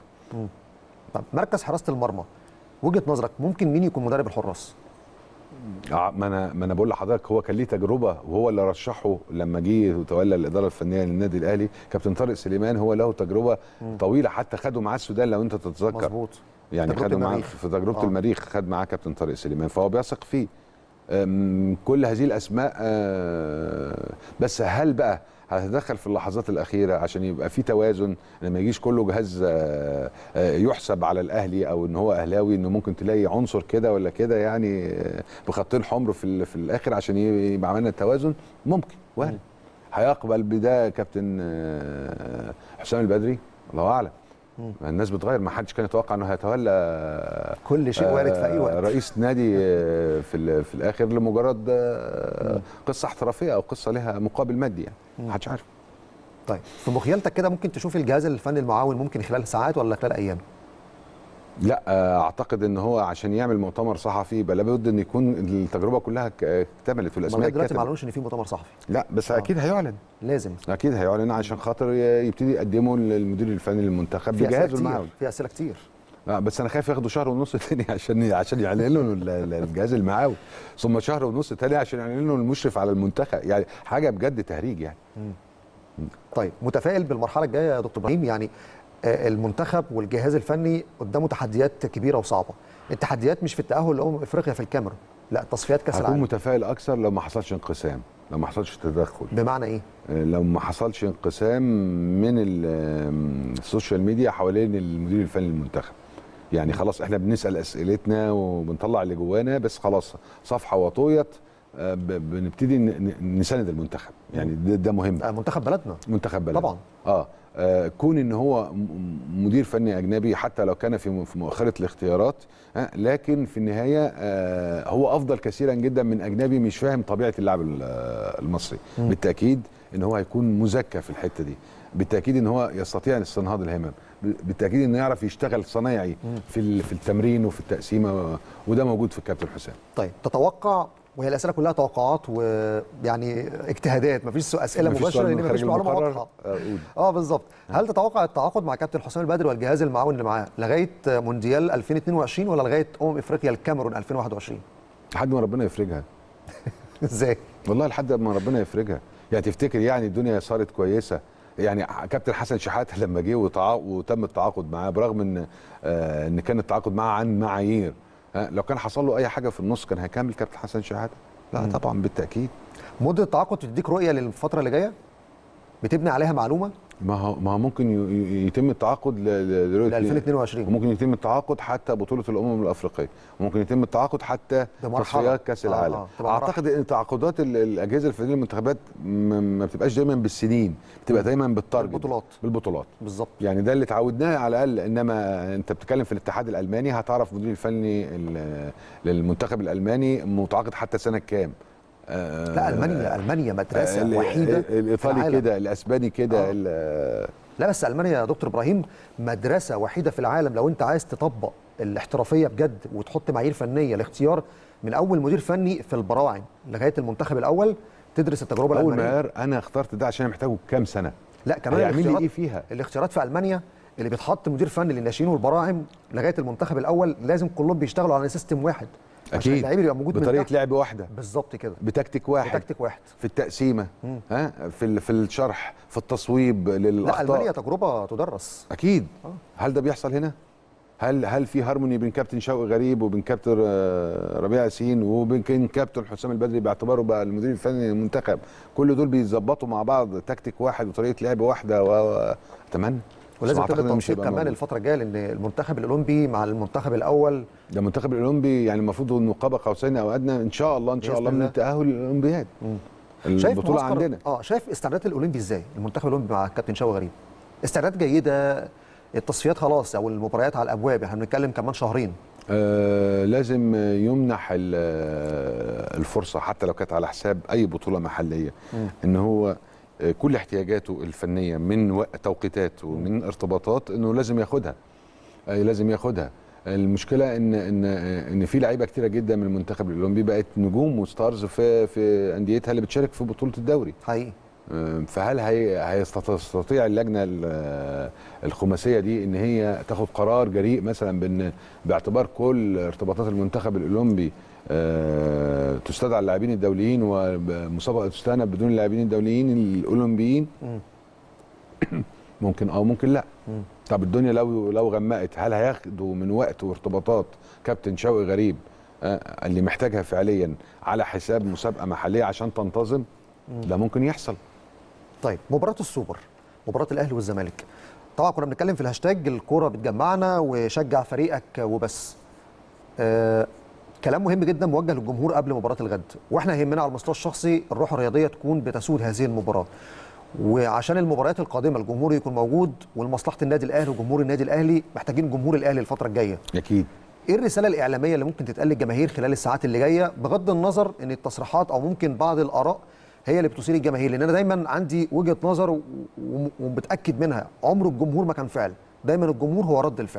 طب مركز حراسه المرمى وجهه نظرك ممكن مين يكون مدرب الحراس؟ ع- ما انا ما انا بقول لحضرتك هو كان ليه تجربه وهو اللي رشحه لما جه وتولى الاداره الفنيه للنادي الاهلي كابتن طارق سليمان هو له تجربه طويله حتى خدوا معاه السودان لو انت تتذكر مظبوط يعني تجربة خدوا معاه المريخ. في تجربه آه. آه. المريخ خد معاه كابتن طارق سليمان فهو بيثق فيه أم، كل هذه الاسماء آه، بس هل بقى هتدخل في اللحظات الاخيره عشان يبقى في توازن ان ما يجيش كله جهاز آه، آه، يحسب على الاهلي او ان هو اهلاوي انه ممكن تلاقي عنصر كده ولا كده يعني آه، بخطين حمر في ال- في الاخر عشان يبقى عملنا التوازن ممكن وارد هيقبل بده كابتن آه، حسام البدري الله اعلم الناس بتغير ما حدش كان يتوقع انه هيتولى كل شيء وارد في اي آه، وقت رئيس نادي آه، في ال- في الاخر لمجرد آه، قصه احترافيه او قصه لها مقابل مادي يعني ما حدش عارف طيب في مخيلتك كده ممكن تشوف الجهاز الفني المعاون ممكن خلال ساعات ولا خلال ايام؟ لا آه، اعتقد ان هو عشان يعمل مؤتمر صحفي يبقى لابد ان يكون التجربه كلها ك- اكتملت ما والاسماء لغايه دلوقتي ما اتكتبت. اعلنوش ان في مؤتمر صحفي لا بس اكيد هيعلن لازم اكيد هيعلن عشان خاطر ي- يبتدي يقدمه للمدير الفني للمنتخب في اسئله بجهازه كتير المعاون في اسئله كتير آه، بس انا خايف ياخدوا شهر ونص تاني عشان عشان يعلنوا ال- ال- الجهاز المعاوي ثم شهر ونص تاني عشان يعلنوا المشرف على المنتخب يعني حاجه بجد تهريج يعني طيب متفائل بالمرحله الجايه يا دكتور ابراهيم يعني آه، المنتخب والجهاز الفني قدامه تحديات كبيره وصعبه التحديات مش في التاهل لامم افريقيا في الكاميرون لا تصفيات كاس هكون العالم متفائل اكثر لو ما حصلش انقسام لو ما حصلش تدخل بمعنى ايه آه، لو ما حصلش انقسام من ال- آم، السوشيال ميديا حوالين المدير الفني للمنتخب يعني خلاص احنا بنسال اسئلتنا وبنطلع اللي جوانا بس خلاص صفحه وطويت آه، ب- بنبتدي ن- ن- نساند المنتخب يعني ده, ده مهم آه، منتخب بلدنا منتخب بلد طبعاً. اه آه، كون ان هو م- م- مدير فني اجنبي حتى لو كان في م- في مؤخره الاختيارات آه، لكن في النهايه آه، هو افضل كثيرا جدا من اجنبي مش فاهم طبيعه اللاعب ال- آه، المصري بالتاكيد ان هو هيكون مزكى في الحته دي بالتاكيد ان هو يستطيع استنهاض الهمم ب- بالتاكيد انه يعرف يشتغل صنايعي في ال- في التمرين وفي التقسيمه وده موجود في الكابتن حسام طيب تتوقع وهي الاسئله كلها توقعات ويعني اجتهادات مفيش سؤال- اسئله مفيش مباشره سؤال لان من مفيش خارج معلومه المقرر. واضحه آه، قول. اه بالظبط هل تتوقع التعاقد مع كابتن حسام البدري والجهاز المعاون اللي معاه لغايه مونديال 2022 ولا لغايه امم افريقيا الكاميرون 2021 لحد ما ربنا يفرجها ازاي والله لحد ما ربنا يفرجها يعني تفتكر يعني الدنيا صارت كويسه يعني كابتن حسن شحاته لما جه وتعا- وتم التعاقد معاه برغم ان آه ان كان التعاقد معاه عن معايير ها لو كان حصل له اي حاجه في النص كان هيكمل كابتن حسن شحاته لا طبعا بالتاكيد مده التعاقد تديك رؤيه للفتره اللي جايه بتبني عليها معلومه ما هو ما هو ممكن ي- ي- يتم التعاقد ل ل- ل 2022 وممكن يتم التعاقد حتى بطوله الامم الافريقيه وممكن يتم التعاقد حتى بمرحلة. تصفيات كاس آه، العالم آه، تبقى مراحل. اعتقد ان تعاقدات ال- الاجهزه الفنيه للمنتخبات م- ما بتبقاش دايما بالسنين بتبقى دايما بالتارجت بالبطولات. بالبطولات بالظبط يعني ده اللي اتعودناه على الاقل انما انت بتتكلم في الاتحاد الالماني هتعرف مدير الفني ال- للمنتخب الالماني متعاقد حتى سنه كام آه، لا المانيا المانيا مدرسه ال- وحيده ال- في الايطالي العالم. كده الاسباني كده آه. ال- لا بس المانيا يا دكتور ابراهيم مدرسه وحيده في العالم لو انت عايز تطبق الاحترافيه بجد وتحط معايير فنيه لاختيار من اول مدير فني في البراعم لغايه المنتخب الاول تدرس التجربه اول ما الالمانيه قال انا اخترت ده عشان محتاجه كام سنه لا كمان هيعمل لي الاختيارات ايه فيها الاختيارات في المانيا اللي بيتحط مدير فني للناشئين والبراعم لغايه المنتخب الاول لازم كلهم بيشتغلوا على سيستم واحد عشان اكيد اللعيب يبقى موجود من بطريقه تحت. لعب واحده بالظبط كده بتكتيك واحد بتكتيك واحد في التقسيمه ها في ال- في الشرح في التصويب لا المانيا للاخطاء تجربه تدرس اكيد هل ده بيحصل هنا هل هل في هارموني بين كابتن شوقي غريب وبين كابتن آه، ربيع ياسين وبين كان كابتن حسام البدري باعتباره بقى المدير الفني للمنتخب كل دول بيظبطوا مع بعض تكتيك واحد وطريقه لعب واحده و... و... اتمنى بس ولازم أعتقد تبقى إنه مش تنسيق هيبقى كمان موجود. الفتره الجايه لان المنتخب الاولمبي مع المنتخب الاول ده المنتخب الاولمبي يعني المفروض انه قاب قوسين او ادنى ان شاء الله ان شاء بإذن الله من الله. التاهل للاولمبياد شايف البطوله معسكر- عندنا اه شايف استعدادات الاولمبي ازاي المنتخب الاولمبي مع الكابتن شوقي غريب استعدادات جيده التصفيات خلاص او المباريات على الابواب احنا بنتكلم كمان شهرين آه لازم يمنح ال- آه، الفرصه حتى لو كانت على حساب اي بطوله محليه ان هو آه، كل احتياجاته الفنيه من وق- توقيتات ومن ارتباطات انه لازم ياخدها آه، لازم ياخدها المشكله ان ان ان في لعيبه كتيره جدا من المنتخب الاولمبي بقت نجوم وستارز في في انديتها اللي بتشارك في بطوله الدوري حقيقي فهل هي هيستطيع اللجنه ال- الخماسيه دي ان هي تاخد قرار جريء مثلا بان باعتبار كل ارتباطات المنتخب الاولمبي آه، تستدعى اللاعبين الدوليين ومسابقه تستأنف بدون اللاعبين الدوليين الاولمبيين ممكن او ممكن لا طب الدنيا لو لو غمقت هل هياخدوا من وقت وارتباطات كابتن شوقي غريب آه، اللي محتاجها فعليا على حساب مسابقه محليه عشان تنتظم ده ممكن يحصل طيب مباراه السوبر مباراه الاهلي والزمالك طبعا كنا بنتكلم في الهاشتاج الكوره بتجمعنا وشجع فريقك وبس آه كلام مهم جدا موجه للجمهور قبل مباراه الغد واحنا يهمنا على المستوى الشخصي الروح الرياضيه تكون بتسود هذه المباراه وعشان المباريات القادمه الجمهور يكون موجود ولمصلحه النادي الاهلي وجمهور النادي الاهلي محتاجين جمهور الاهلي الفتره الجايه اكيد ايه الرساله الاعلاميه اللي ممكن تتقال للجماهير خلال الساعات اللي جايه بغض النظر ان التصريحات او ممكن بعض الاراء هي اللي بتثير الجماهير لان انا دايما عندي وجهه نظر و- و- ومتاكد منها عمر الجمهور ما كان فعل دايما الجمهور هو رد الفعل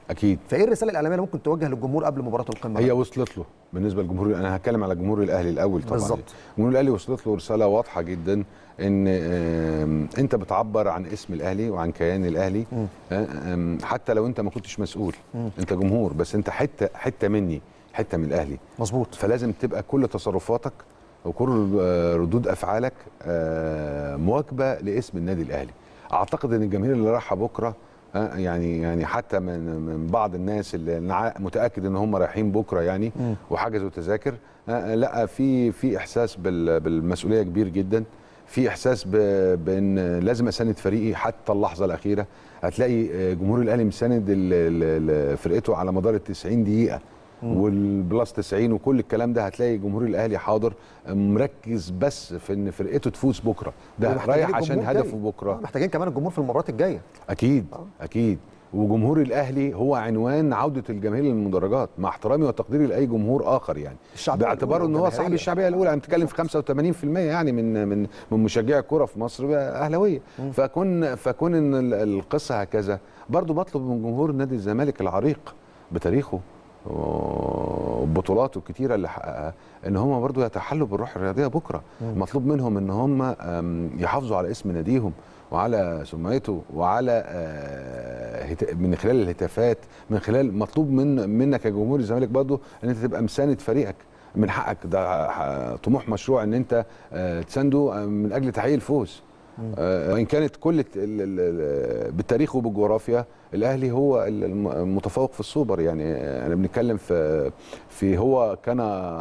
اكيد فايه الرساله الاعلاميه اللي ممكن توجه للجمهور قبل مباراه القمه هي وصلت له بالنسبه للجمهور انا هتكلم على جمهور الاهلي الاول طبعا بالظبط. الجمهور الاهلي وصلت له رساله واضحه جدا ان آم، انت بتعبر عن اسم الاهلي وعن كيان الاهلي آه، آم، حتى لو انت ما كنتش مسؤول انت جمهور بس انت حته حته مني حته من الاهلي مظبوط فلازم تبقى كل تصرفاتك وكل آه، ردود افعالك آه، مواكبه لاسم النادي الاهلي اعتقد ان الجماهير اللي رايحه بكره آه، يعني يعني حتى من من بعض الناس اللي أنا متاكد ان هم رايحين بكره يعني وحجزوا تذاكر آه، لا في في احساس بال- بالمسؤوليه كبير جدا في احساس ب- بان لازم اساند فريقي حتى اللحظه الاخيره هتلاقي آه، جمهور الاهلي مساند ال- ال- ال- فرقته على مدار ال 90 دقيقه والبلس 90 وكل الكلام ده هتلاقي جمهور الاهلي حاضر مركز بس في ان فرقته تفوز بكره ده ومحتاجين رايح عشان الجمهور هدفه جاي. بكره آه، محتاجين كمان الجمهور في المباريات الجايه اكيد اكيد وجمهور الاهلي هو عنوان عوده الجماهير للمدرجات مع احترامي وتقديري لاي جمهور اخر يعني الشعبية باعتباره الأولى ان هو صاحب والجماهيرية. الشعبيه الاولى انا بتكلم في 85% يعني من من من مشجعي الكوره في مصر اهلاويه فكون فكون ان ال- القصه هكذا برضو بطلب من جمهور نادي الزمالك العريق بتاريخه وبطولاته الكتيره اللي حققها ان هم برضو يتحلوا بالروح الرياضيه بكره مطلوب منهم ان هم أم، يحافظوا على اسم ناديهم وعلى سمعته وعلى آه، هت- من خلال الهتافات من خلال مطلوب من منك يا جمهور الزمالك برضو ان انت تبقى مساند فريقك من حقك ده ح- طموح مشروع ان انت آه، تسانده آه، من اجل تحقيق الفوز آه، وان كانت كل الت- ال- ال- ال- بالتاريخ وبالجغرافيا الاهلي هو ال- الم- المتفوق في السوبر يعني آه، انا بنتكلم في في هو كان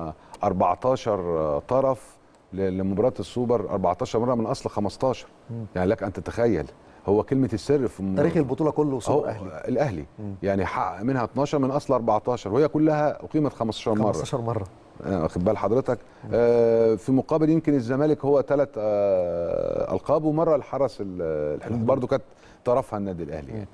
14 طرف ل- لمباراه السوبر 14 مره من اصل 15 يعني لك ان تتخيل هو كلمه السر في م- تاريخ البطوله كله هو سوبر اهلي الاهلي يعني حقق منها 12 من اصل 14 وهي كلها اقيمت 15 مره 15 مره آه، واخد بال حضرتك آه في مقابل يمكن الزمالك هو ثلاث آه القاب ومره الحرس ال- الحدود برضو كانت طرفها النادي الاهلي يعني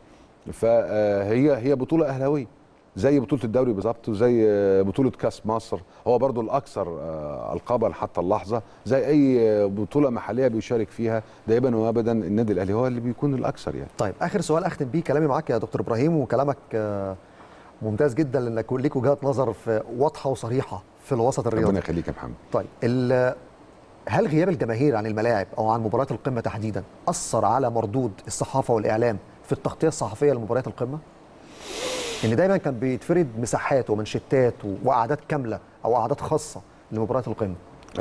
فهي هي بطوله اهلاويه زي بطوله الدوري بالظبط وزي آه، بطوله كاس مصر هو برضو الاكثر آه، القابا حتى اللحظه زي اي آه، بطوله محليه بيشارك فيها دائما وابدا النادي الاهلي هو اللي بيكون الاكثر يعني طيب اخر سؤال اختم بيه كلامي معاك يا دكتور ابراهيم وكلامك آه، ممتاز جدا لانك ليك وجهات نظر في واضحه وصريحه في الوسط الرياضي ربنا يخليك يا محمد طيب ال- هل غياب الجماهير عن الملاعب او عن مباريات القمه تحديدا اثر على مردود الصحافه والاعلام في التغطيه الصحفيه لمباريات القمه؟ ان دايما كان بيتفرد مساحات ومنشتات وقعدات كامله او قعدات خاصه لمباريات القمه.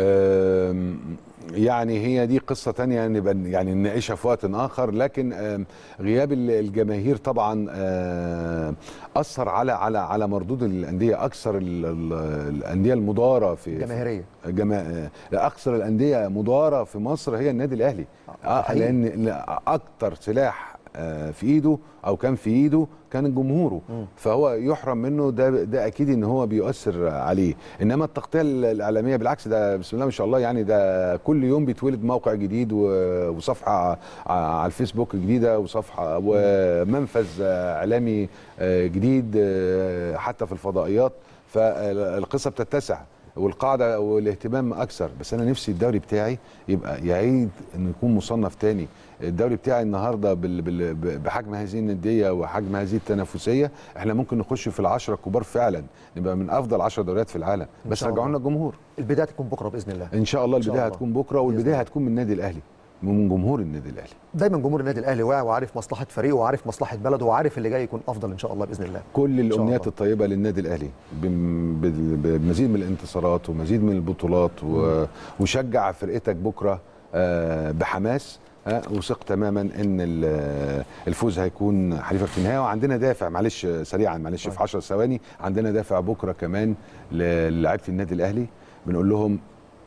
آم، يعني هي دي قصة تانية نبقى يعني نناقشها في وقت آخر لكن آم، غياب ال- الجماهير طبعا آم، أثر على على على مردود الأندية أكثر ال- ال- الأندية المضارة في جماهيريه جما... لا اكثر الانديه مضاره في مصر هي النادي الاهلي آه حقيقي. لان لأن اكتر سلاح آه، في ايده او كان في ايده كان جمهوره فهو يحرم منه ده ده اكيد ان هو بيؤثر عليه انما التغطيه الاعلاميه بالعكس ده بسم الله ما شاء الله يعني ده كل يوم بيتولد موقع جديد و- وصفحه ع- على الفيسبوك جديده وصفحه ومنفذ آه، اعلامي آه، جديد آه، حتى في الفضائيات فالقصه بتتسع والقاعده والاهتمام اكثر بس انا نفسي الدوري بتاعي يبقى يعيد انه يكون مصنف تاني الدوري بتاعي النهارده بال بال بحجم هذه النديه وحجم هذه التنافسيه احنا ممكن نخش في العشره الكبار فعلا نبقى من افضل 10 دوريات في العالم إن بس شاء رجعوا الله. لنا الجمهور البدايه تكون بكره باذن الله. ان شاء الله إن شاء البدايه الله. هتكون بكره بإذن والبدايه الله. هتكون من النادي الاهلي من جمهور النادي الاهلي دايما جمهور النادي الاهلي واعي وعارف مصلحه فريقه وعارف مصلحه بلده وعارف اللي جاي يكون افضل ان شاء الله باذن الله. كل إن شاء الامنيات الله. الطيبه للنادي الاهلي بم- بال- بمزيد من الانتصارات ومزيد من البطولات و- وشجع فرقتك بكره آه، بحماس آه، وثق تماما ان ال- الفوز هيكون حليفك في النهايه وعندنا دافع معلش سريعا معلش في 10 ثواني عندنا دافع بكره كمان للاعيبه النادي الاهلي بنقول لهم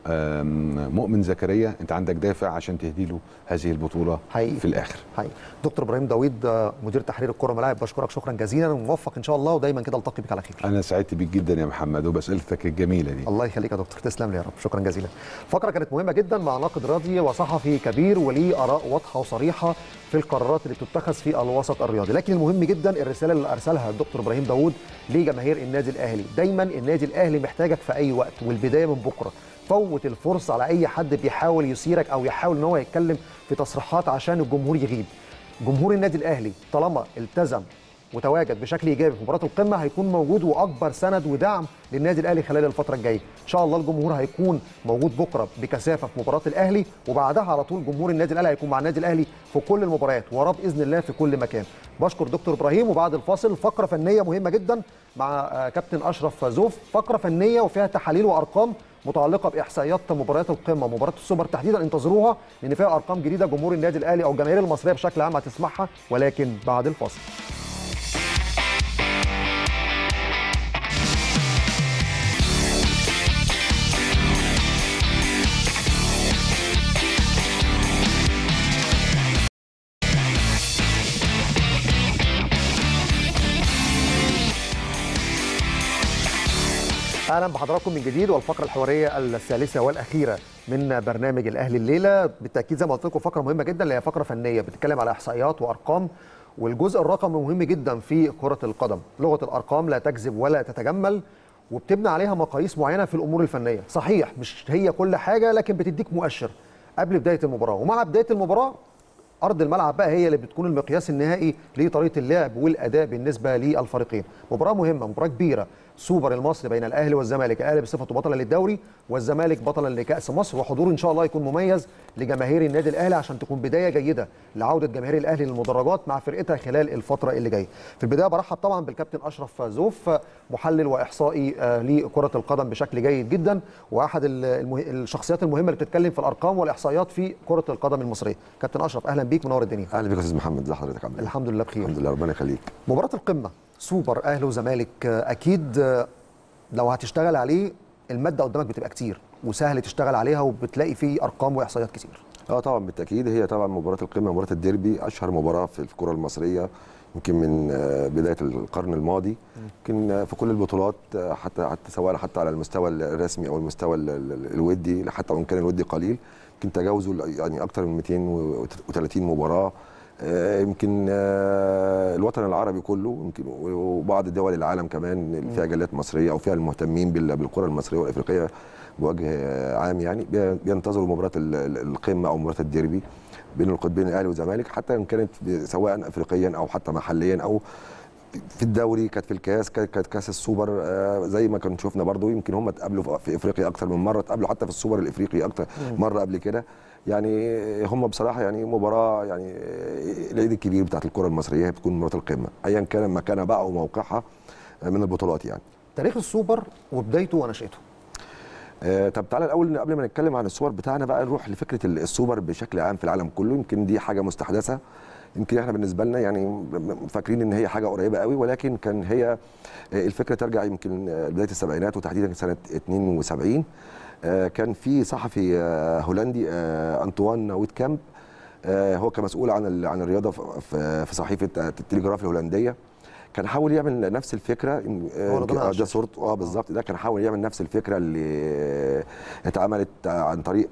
آم، مؤمن زكريا انت عندك دافع عشان تهدي له هذه البطوله حقيقي. في الاخر حقيقي. دكتور ابراهيم داوود آه، مدير تحرير الكره ملاعب بشكرك شكرا جزيلا وموفق ان شاء الله ودايما كده التقي بك على خير. انا سعدت بيك جدا يا محمد وباسئلتك الجميله دي الله يخليك يا دكتور تسلم لي يا رب شكرا جزيلا فقره كانت مهمه جدا مع ناقد رياضي وصحفي كبير وليه اراء واضحه وصريحه في القرارات اللي بتتخذ في الوسط الرياضي لكن المهم جدا الرساله اللي ارسلها الدكتور ابراهيم داوود لجماهير النادي الاهلي دايما النادي الاهلي محتاجك في اي وقت والبدايه من بكره فوت الفرصه على اي حد بيحاول يثيرك او يحاول ان هو يتكلم في تصريحات عشان الجمهور يغيب جمهور النادي الاهلي طالما التزم متواجد بشكل ايجابي في مباراه القمه هيكون موجود واكبر سند ودعم للنادي الاهلي خلال الفتره الجايه ان شاء الله الجمهور هيكون موجود بكره بكثافه في مباراه الاهلي وبعدها على طول جمهور النادي الاهلي هيكون مع النادي الاهلي في كل المباريات وراه باذن الله في كل مكان بشكر دكتور ابراهيم وبعد الفاصل فقره فنيه مهمه جدا مع آه، كابتن اشرف زوف فقره فنيه وفيها تحاليل وارقام متعلقه باحصائيات مباريات القمه مباراه السوبر تحديدا انتظروها لان فيها ارقام جديده جمهور النادي الاهلي او الجماهير المصريه بشكل عام هتسمعها ولكن بعد الفاصل اهلا بحضراتكم من جديد والفقره الحواريه الثالثه والاخيره من برنامج الاهلي الليله بالتاكيد زي ما قلت لكم فقره مهمه جدا اللي هي فقره فنيه بتتكلم على احصائيات وارقام والجزء الرقمي مهم جدا في كره القدم لغه الارقام لا تكذب ولا تتجمل وبتبنى عليها مقاييس معينه في الامور الفنيه صحيح مش هي كل حاجه لكن بتديك مؤشر قبل بدايه المباراه ومع بدايه المباراه ارض الملعب بقى هي اللي بتكون المقياس النهائي لطريقه اللعب والاداء بالنسبه للفريقين مباراه مهمه مباراه كبيره سوبر المصري بين الاهلي والزمالك الاهلي بصفته بطلا للدوري والزمالك بطلا لكاس مصر وحضور ان شاء الله يكون مميز لجماهير النادي الاهلي عشان تكون بدايه جيده لعوده جماهير الاهلي للمدرجات مع فرقتها خلال الفتره اللي جايه في البدايه برحب طبعا بالكابتن اشرف زوف محلل واحصائي آه، لكره القدم بشكل جيد جدا واحد ال- المه... الشخصيات المهمه اللي بتتكلم في الارقام والاحصائيات في كره القدم المصريه كابتن اشرف اهلا بيك منور الدنيا اهلا بك يا استاذ محمد ازي حضرتك عامل ايه؟ الحمد لله بخير الحمد لله ربنا يخليك مباراة القمة سوبر أهلي وزمالك آه، أكيد آه، لو هتشتغل عليه المادة قدامك بتبقى كتير وسهل تشتغل عليها وبتلاقي فيه أرقام وإحصائيات كتير اه طبعا بالتاكيد هي طبعا مباراه القمه مباراه الديربي اشهر مباراه في الكره المصريه يمكن من آه، بدايه القرن الماضي يمكن آه، في كل البطولات آه، حتى حتى سواء حتى على المستوى الرسمي او المستوى ال- ال- الودي حتى وان كان الودي قليل يمكن تجاوزوا ال- يعني اكثر من 230 مباراه آه، يمكن آه، الوطن العربي كله يمكن وبعض دول العالم كمان اللي فيها جاليات مصريه او فيها المهتمين بال- بالكره المصريه والافريقيه بوجه عام يعني بي- بينتظروا مباراه ال- ال- القمه او مباراه الديربي بين القطبين الاهلي والزمالك حتى ان كانت ب- سواء افريقيا او حتى محليا او في الدوري كانت في الكاس كانت كانت كاس السوبر آه، زي ما كنا شفنا برضو يمكن هم اتقابلوا في- في افريقيا اكتر من مره اتقابلوا حتى في السوبر الافريقي اكتر مره قبل كده يعني هم بصراحه يعني مباراه يعني آه، العيد الكبير بتاعت الكره المصريه هي بتكون مباراه القمه ايا كان مكانها بقى وموقعها آه، من البطولات يعني تاريخ السوبر وبدايته ونشأته آه، طب تعالى الاول قبل ما نتكلم عن الصور بتاعنا بقى نروح لفكره ال- السوبر بشكل عام في العالم كله يمكن دي حاجه مستحدثه يمكن احنا بالنسبه لنا يعني م- م- فاكرين ان هي حاجه قريبه قوي ولكن كان هي آه، الفكره ترجع يمكن آه، لبدايه السبعينات وتحديدا سنه 72 آه، كان في صحفي آه، هولندي آه، انطوان ويتكامب آه، هو كمسؤول عن ال- عن الرياضه في- في في صحيفه التليجراف الهولنديه كان حاول يعمل نفس الفكره إن- هو رضوان آه، ده عاشور. صورته اه بالظبط ده كان حاول يعمل نفس الفكره اللي اتعملت عن طريق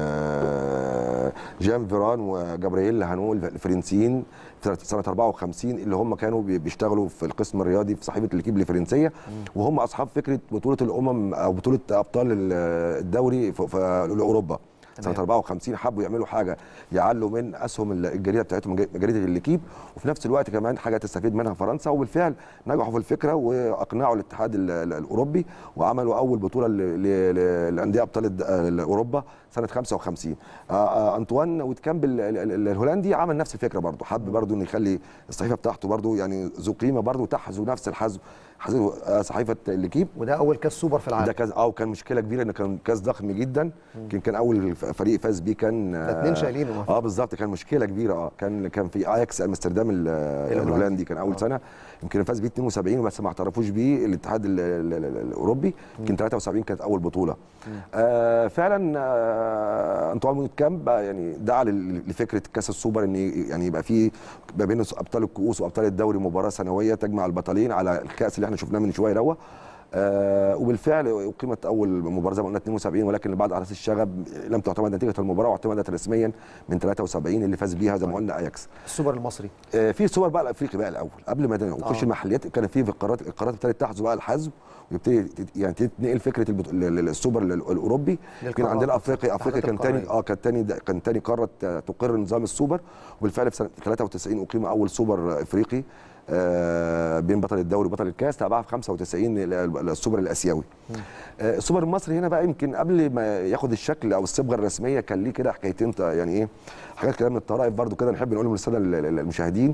آه، جان فيران وجابرييل هانو الفرنسيين في سنه 54 اللي هم كانوا بي- بيشتغلوا في القسم الرياضي في صحيفه الكيب الفرنسيه وهم اصحاب فكره بطوله الامم او بطوله ابطال ال- الدوري في في اوروبا سنه تمام. 54 حبوا يعملوا حاجه يعلوا من اسهم الجريده بتاعتهم جريده الليكيب وفي نفس الوقت كمان حاجه تستفيد منها فرنسا وبالفعل نجحوا في الفكره واقنعوا الاتحاد ال- ال- الاوروبي وعملوا اول بطوله ل- ل- ل- لانديه ابطال الد- ال- اوروبا سنه 55 آه، آه، انطوان ويتكامب ال- ال- ال- الهولندي عمل نفس الفكره برضه حب برضه انه يخلي الصحيفه بتاعته برضه يعني ذو قيمه برضه تحذو نفس الحذو حذو آه، صحيفه الليكيب وده أول كاس سوبر في العالم ده كاس اه كان مشكله كبيره ان كان كاس ضخم جدا يمكن كان اول ف- فريق فاز بيه كان ده اتنين شايلينه. اه بالظبط كان مشكله كبيره اه كان كان في اياكس امستردام ال- الهولندي كان اول سنه يمكن فاز بيه 72 بس ما اعترفوش بيه الاتحاد ال- ال- ال- الاوروبي يمكن 73 كانت اول بطوله آه فعلا آه انطوان ويت كامب بقى يعني دعا لل- لفكره كاس السوبر ان ي- يعني يبقى في ما بين ابطال الكؤوس وابطال الدوري مباراه سنويه تجمع البطلين على الكاس اللي احنا شفناه من شويه دوت آه وبالفعل اقيمت اول مباراه زي ما قلنا 72 ولكن بعد احداث الشغب لم تعتمد نتيجه المباراه واعتمدت رسميا من 73 اللي فاز بيها زي ما قلنا اياكس السوبر المصري آه، في السوبر بقى الافريقي بقى الاول قبل ما نخش آه. المحليات كان في في القارات القارات ابتدت تحذو بقى الحذو ويبتدي تت- يعني تتنقل فكره البط- ال- ال- السوبر ال- الاوروبي كان للقارات. عندنا افريقيا الاتحادات افريقيا كان تاني القارية. اه كان تاني كان تاني قاره آه، تقر نظام السوبر وبالفعل في سنه 93 اقيم اول سوبر افريقي آه، بين بطل الدوري وبطل الكاس تابعها في 95 ال- ال- السوبر الاسيوي آه، السوبر المصري هنا بقى يمكن قبل ما ياخد الشكل او الصبغه الرسميه كان ليه كده حكايتين ط- يعني ايه حاجات كده من الطرائف برضو كده نحب نقولهم للساده ال- ال- المشاهدين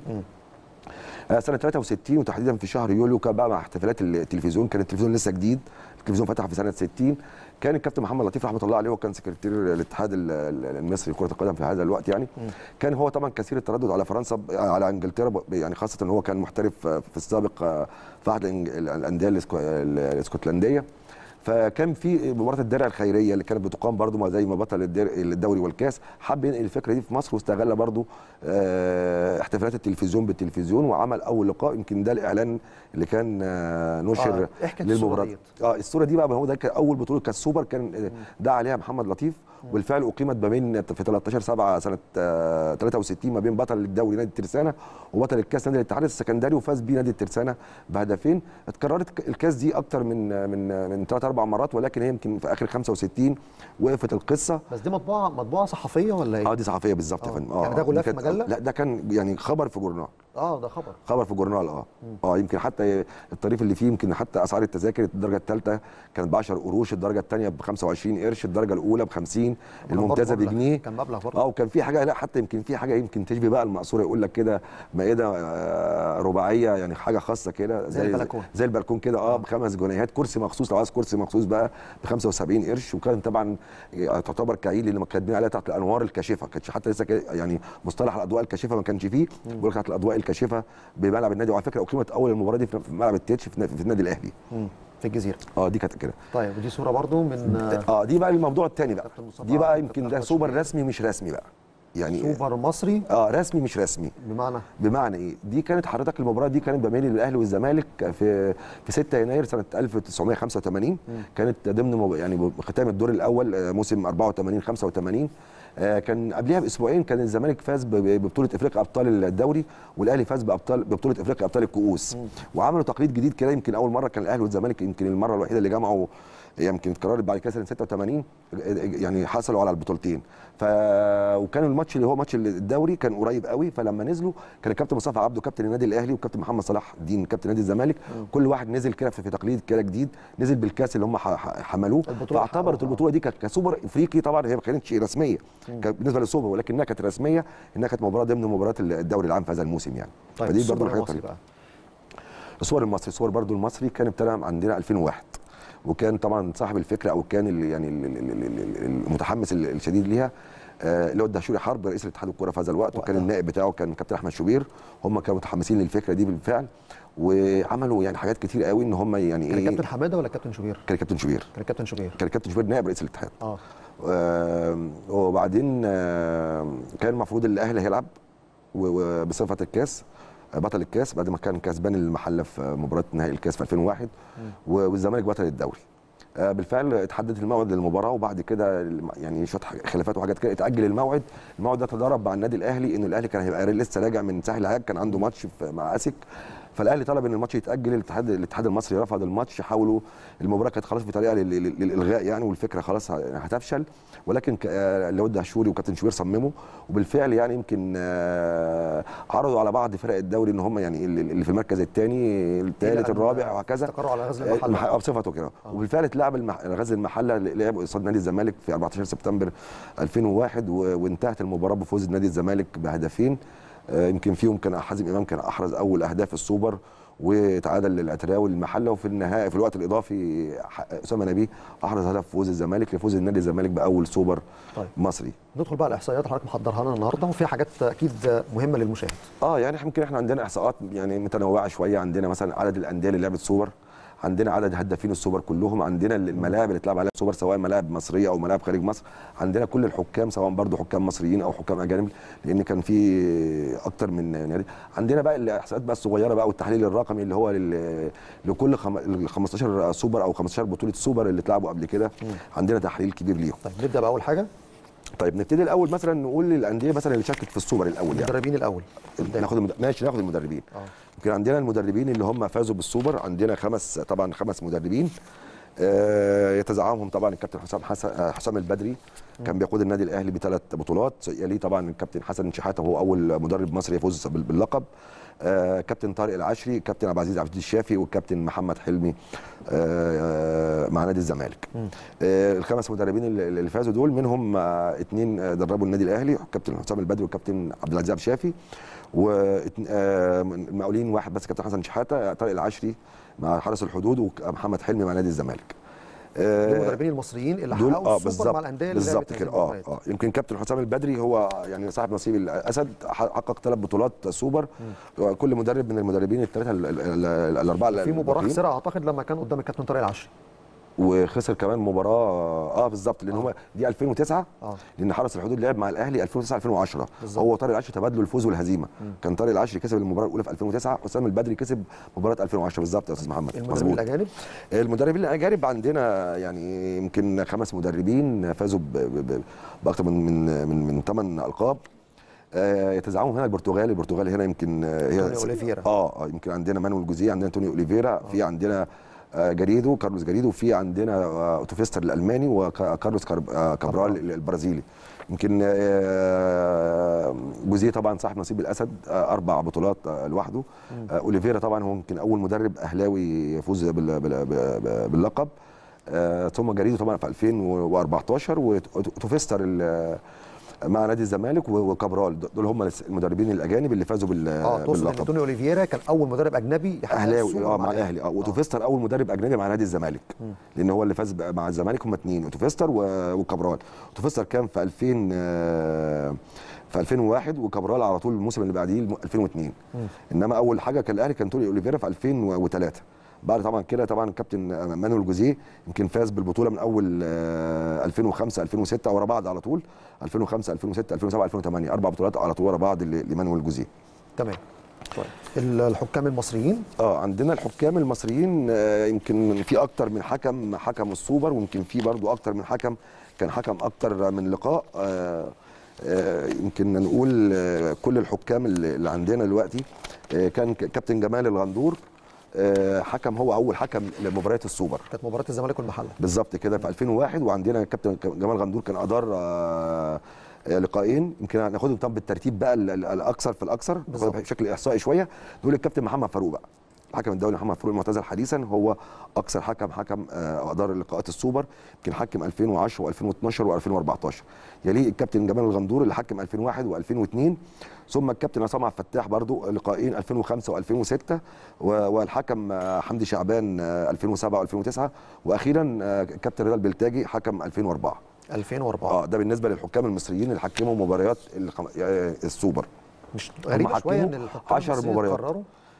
آه، سنه 63 وتحديدا في شهر يوليو كان بقى مع احتفالات التلفزيون كان التلفزيون لسه جديد التلفزيون فتح في سنه 60 كان الكابتن محمد لطيف رحمه الله عليه هو كان سكرتير الاتحاد ال- ال- المصري لكره القدم في هذا الوقت يعني كان هو طبعا كثير التردد على فرنسا ب- على انجلترا ب- يعني خاصه ان هو كان محترف آه، في السابق آه، في احد الإنج- الانديه الاسكو- الاسكتلنديه فكان في مباراه الدرع الخيريه اللي كانت بتقام برضو ما زي ما بطل الدر- الدوري والكاس حب ينقل الفكره دي في مصر واستغل برضو آه، احتفالات التلفزيون بالتلفزيون وعمل اول لقاء يمكن ده الاعلان اللي كان آه، نشر آه، احكي الصورة للمباراه ديت. اه الصوره دي بقى هو ده كان اول بطوله كاس سوبر كان آه، دعا عليها محمد لطيف والفعل اقيمت ما بين في 13 7 سنه آه، 63 ما بين بطل الدوري نادي الترسانه وبطل الكاس نادي الاتحاد السكندري وفاز بيه نادي الترسانه بهدفين اتكررت ك- الكاس دي اكتر من من من ثلاث اربع مرات ولكن هي يمكن في اخر 65 وقفت القصه بس دي مطبوعه مطبوعه صحفيه ولا ايه؟ اه دي صحفيه بالظبط يا آه. فندم يعني ده دي غلاف كانت- مجلة؟ لا ده كان يعني خبر في جورنال اه ده خبر خبر في جورنال اه اه يمكن حتى الطريف اللي فيه يمكن حتى اسعار التذاكر الدرجه الثالثه كانت ب 10 قروش الدرجه الثانيه ب 25 قرش الدرجه الاولى ب 50 كان الممتازه برضه مبلغ- بجنيه كان مبلغ برضه. اه وكان في حاجه لا حتى يمكن في حاجه يمكن تشبه بقى المقصوره يقول لك كده مائده آه، رباعيه يعني حاجه خاصه كده زي البلكون. زي البلكون كده اه بخمس جنيهات كرسي مخصوص لو عايز كرسي مخصوص بقى ب 75 قرش وكان طبعا آه، تعتبر كعيل اللي كاتبين عليها تحت الانوار الكاشفه كانتش حتى لسه كده- يعني مصطلح الاضواء الكاشفه ما كانش فيه بيقول لك تحت الاضواء الكاشفه بملعب النادي وعلى فكره اقيمت اول المباراه دي في في ملعب التتش في في النادي الاهلي مم. في الجزيره اه دي كانت كده طيب ودي صوره برضه من آه، اه دي بقى الموضوع الثاني بقى كابتن مصطفى دي بقى عبد يمكن الفتاح ده أحمد سوبر شوبير. رسمي مش رسمي بقى يعني سوبر مصري اه رسمي مش رسمي بمعنى بمعنى ايه؟ دي كانت حضرتك المباراه دي كانت بين الاهلي والزمالك في في 6 يناير سنه 1985 كانت ضمن مب- يعني ختام الدور الاول آه، موسم 84 85 آه، كان قبلها باسبوعين كان الزمالك فاز ب- ببطوله افريقيا ابطال الدوري والاهلي فاز بابطال ببطوله افريقيا ابطال الكؤوس وعملوا تقليد جديد كده يمكن اول مره كان الاهلي والزمالك يمكن المره الوحيده اللي جمعوا يمكن اتكررت بعد كده سنه 86 يعني حصلوا على البطولتين ف وكان الماتش اللي هو ماتش الدوري كان قريب قوي فلما نزلوا كان الكابتن مصطفى عبده كابتن النادي الاهلي وكابتن محمد صلاح الدين كابتن نادي الزمالك كل واحد نزل كده في في تقليد كده جديد نزل بالكاس اللي هم ح- ح- حملوه البطولة فاعتبرت حققوها. البطوله دي كانت كسوبر افريقي طبعا هي ما كانتش رسميه كانت بالنسبه للسوبر ولكنها كانت رسميه انها كانت مباراه ضمن مباريات الدوري العام في هذا الموسم يعني طيب فدي السوبر برضه الحاجات المصري الطريفة. بقى الصور المصري الصور برضو المصري كان ابتدى عندنا 2001 وكان طبعا صاحب الفكره او كان اللي يعني ال- ال- ال- ال- المتحمس ال- الشديد ليها آه، اللي هو الدهشوري حرب رئيس الاتحاد الكوره في هذا الوقت وكان وقتها. النائب بتاعه كان كابتن احمد شوبير هم كانوا متحمسين للفكره دي بالفعل وعملوا يعني حاجات كتير قوي ان هم يعني كان ايه الكابتن حماده ولا الكابتن شوبير؟ كان الكابتن شوبير كان الكابتن شوبير كان الكابتن شوبير نائب رئيس الاتحاد اه آم، وبعدين آم، كان المفروض الاهلي هيلعب و- وبصفه الكاس آه، بطل الكاس بعد ما كان كسبان المحله في مباراه نهائي الكاس في 2001 و- والزمالك بطل الدوري آه، بالفعل اتحدد الموعد للمباراه وبعد كده الم- يعني شويه حاجة- خلافات وحاجات كده اتاجل الموعد الموعد ده تضارب مع النادي الاهلي انه الاهلي كان هيبقى لسه راجع من ساحل العاج كان عنده ماتش في- مع اسك فالاهلي طلب ان الماتش يتاجل الاتحاد الاتحاد المصري رفض الماتش حاولوا المباراه كانت خلاص بطريقه لل- لل- للالغاء يعني والفكره خلاص ه- هتفشل ولكن ك- آه، اللي هو الدهشوري وكابتن شوبير صمموا وبالفعل يعني يمكن آه، عرضوا على بعض فرق الدوري ان هم يعني اللي اللي في المركز الثاني الثالث أن الرابع وهكذا استقروا على غزل المحله المحله بصفته كده وبالفعل اتلعب المح... غزل المحله لعب قصاد نادي الزمالك في 14 سبتمبر 2001 و... وانتهت المباراه بفوز نادي الزمالك بهدفين آه، يمكن فيهم كان حازم امام كان احرز اول اهداف السوبر وتعادل العتراوي المحله وفي النهايه في الوقت الاضافي ح- اسامه نبيه احرز هدف فوز الزمالك لفوز النادي الزمالك باول سوبر طيب. مصري ندخل بقى الاحصائيات اللي حضرتك محضرها لنا النهارده وفي حاجات اكيد مهمه للمشاهد اه يعني إحنا يمكن احنا عندنا احصاءات يعني متنوعه شويه عندنا مثلا عدد الانديه اللي لعبت سوبر عندنا عدد هدافين السوبر كلهم عندنا الملاعب اللي اتلعب عليها سوبر سواء ملاعب مصريه او ملاعب خارج مصر عندنا كل الحكام سواء برضو حكام مصريين او حكام اجانب لان كان في اكتر من نادي عندنا بقى الاحصاءات بقى الصغيره بقى والتحليل الرقمي اللي هو لل- لكل خم- ال 15 سوبر او 15 بطوله سوبر اللي اتلعبوا قبل كده عندنا تحليل كبير ليهم طيب نبدا باول حاجه طيب نبتدي الاول مثلا نقول للانديه مثلا اللي شاركت في السوبر الاول يعني المدربين الاول ناخد المد... ماشي ناخد المدربين آه. يمكن عندنا المدربين اللي هم فازوا بالسوبر عندنا خمس طبعا خمس مدربين آه يتزعمهم طبعا الكابتن حسام حسن آه، حسام البدري كان بيقود النادي الاهلي بثلاث بطولات يليه طبعا الكابتن حسن شحاته وهو اول مدرب مصري يفوز بال- باللقب آه، كابتن طارق العشري كابتن عبد العزيز عبد الشافي والكابتن محمد حلمي آه، مع نادي الزمالك آه، الخمس مدربين اللي اللي فازوا دول منهم آه، اتنين آه، دربوا النادي الاهلي كابتن حسام البدري والكابتن عبد العزيز عبد الشافي والمقاولين واحد بس كابتن حسن شحاته طارق العشري مع حرس الحدود ومحمد حلمي مع نادي الزمالك آه، دول المدربين المصريين اللي دول حققوا اه السوبر بالظبط مع الانديه اللي بالظبط لعبت هذه كده اه المباريات. اه يمكن كابتن حسام البدري هو يعني صاحب نصيب الاسد حقق ثلاث بطولات سوبر كل مدرب من المدربين الثلاثه ال- ال- ال- الاربعه في مباراه الباقيين. خسرها اعتقد لما كان قدام الكابتن طارق العشري وخسر كمان مباراه اه بالظبط لان آه. هو دي 2009 اه لان حرس الحدود لعب مع الاهلي 2009 2010 بالظبط. هو طارق العشري تبادلوا الفوز والهزيمه كان طارق العشري كسب المباراه الاولى في 2009 حسام البدري كسب مباراه 2010 بالظبط يا استاذ محمد المدربين الاجانب المدربين الاجانب عندنا يعني يمكن خمس مدربين فازوا ب- ب- ب- باكثر من من من من ثمان القاب آه، يتزعمهم هنا البرتغال البرتغال هنا يمكن آه، هي أنطونيو أوليفيرا. اه آه، يمكن عندنا مانويل جوزيه عندنا انطونيو اوليفيرا في عندنا آه، جاريدو كارلوس جاريدو في عندنا آه، اوتوفيستر الالماني وكارلوس كارب- آه، كابرال البرازيلي يمكن آه، جوزيه طبعا صاحب نصيب الاسد آه، اربع بطولات آه، لوحده آه، اوليفيرا طبعا هو يمكن اول مدرب اهلاوي يفوز بال- بال- بال- باللقب آه، ثم جاريدو طبعا في 2014 وتوفيستر ال- مع نادي الزمالك و- وكابرال دول هم المدربين الاجانب اللي فازوا بال- اه تقصد ان باللقب انطونيو اوليفيرا كان اول مدرب اجنبي يحقق اهلاوي السوبر اه مع الاهلي اه وتوفيستر اول مدرب اجنبي مع نادي الزمالك لان هو اللي فاز ب- مع الزمالك هم اثنين اوتوفيستر و- وكابرال اوتوفيستر كان في 2000 آه، في 2001 وكابرال على طول الموسم اللي بعديه الم- 2002 انما اول حاجه كان الاهلي كان توني اوليفيرا في 2003 بعد طبعا كده طبعا كابتن مانويل جوزيه يمكن فاز بالبطوله من اول آه، 2005 2006 ورا بعض على طول 2005 2006 2007 2008 اربع بطولات على طول ورا بعض ل- لمانويل جوزيه تمام طيب ال- الحكام المصريين اه عندنا الحكام المصريين آه، يمكن في اكتر من حكم حكم السوبر ويمكن في برضو اكتر من حكم كان حكم اكتر من لقاء آه، آه، يمكن نقول آه، كل الحكام اللي اللي عندنا دلوقتي آه، كان ك- كابتن جمال الغندور آه، حكم هو اول حكم لمباريات السوبر كانت مباراه الزمالك والمحله بالظبط كده في 2001 وعندنا كابتن جمال غندور كان ادار آه، آه، لقاءين يمكن هناخدهم طب بالترتيب بقى ال- ال- الاكثر في الاكثر بالظبط. بشكل احصائي شويه نقول الكابتن محمد فاروق بقى الحكم الدولي محمد فاروق المعتزل حديثا هو اكثر حكم حكم آه، ادار لقاءات السوبر يمكن حكم 2010 و2012 و2014 يليه الكابتن جمال الغندور اللي حكم 2001 و2002 ثم الكابتن عصام عبد الفتاح برضو لقاءين 2005 و2006 والحكم آه، حمدي شعبان آه، 2007 و2009 واخيرا آه، الكابتن رضا البلتاجي حكم 2004 2004 اه ده بالنسبه للحكام المصريين اللي حكموا مباريات الخم... آه، السوبر مش غريبه شويه ان حكموا الحكام 10 المصريين مباريات. قرروا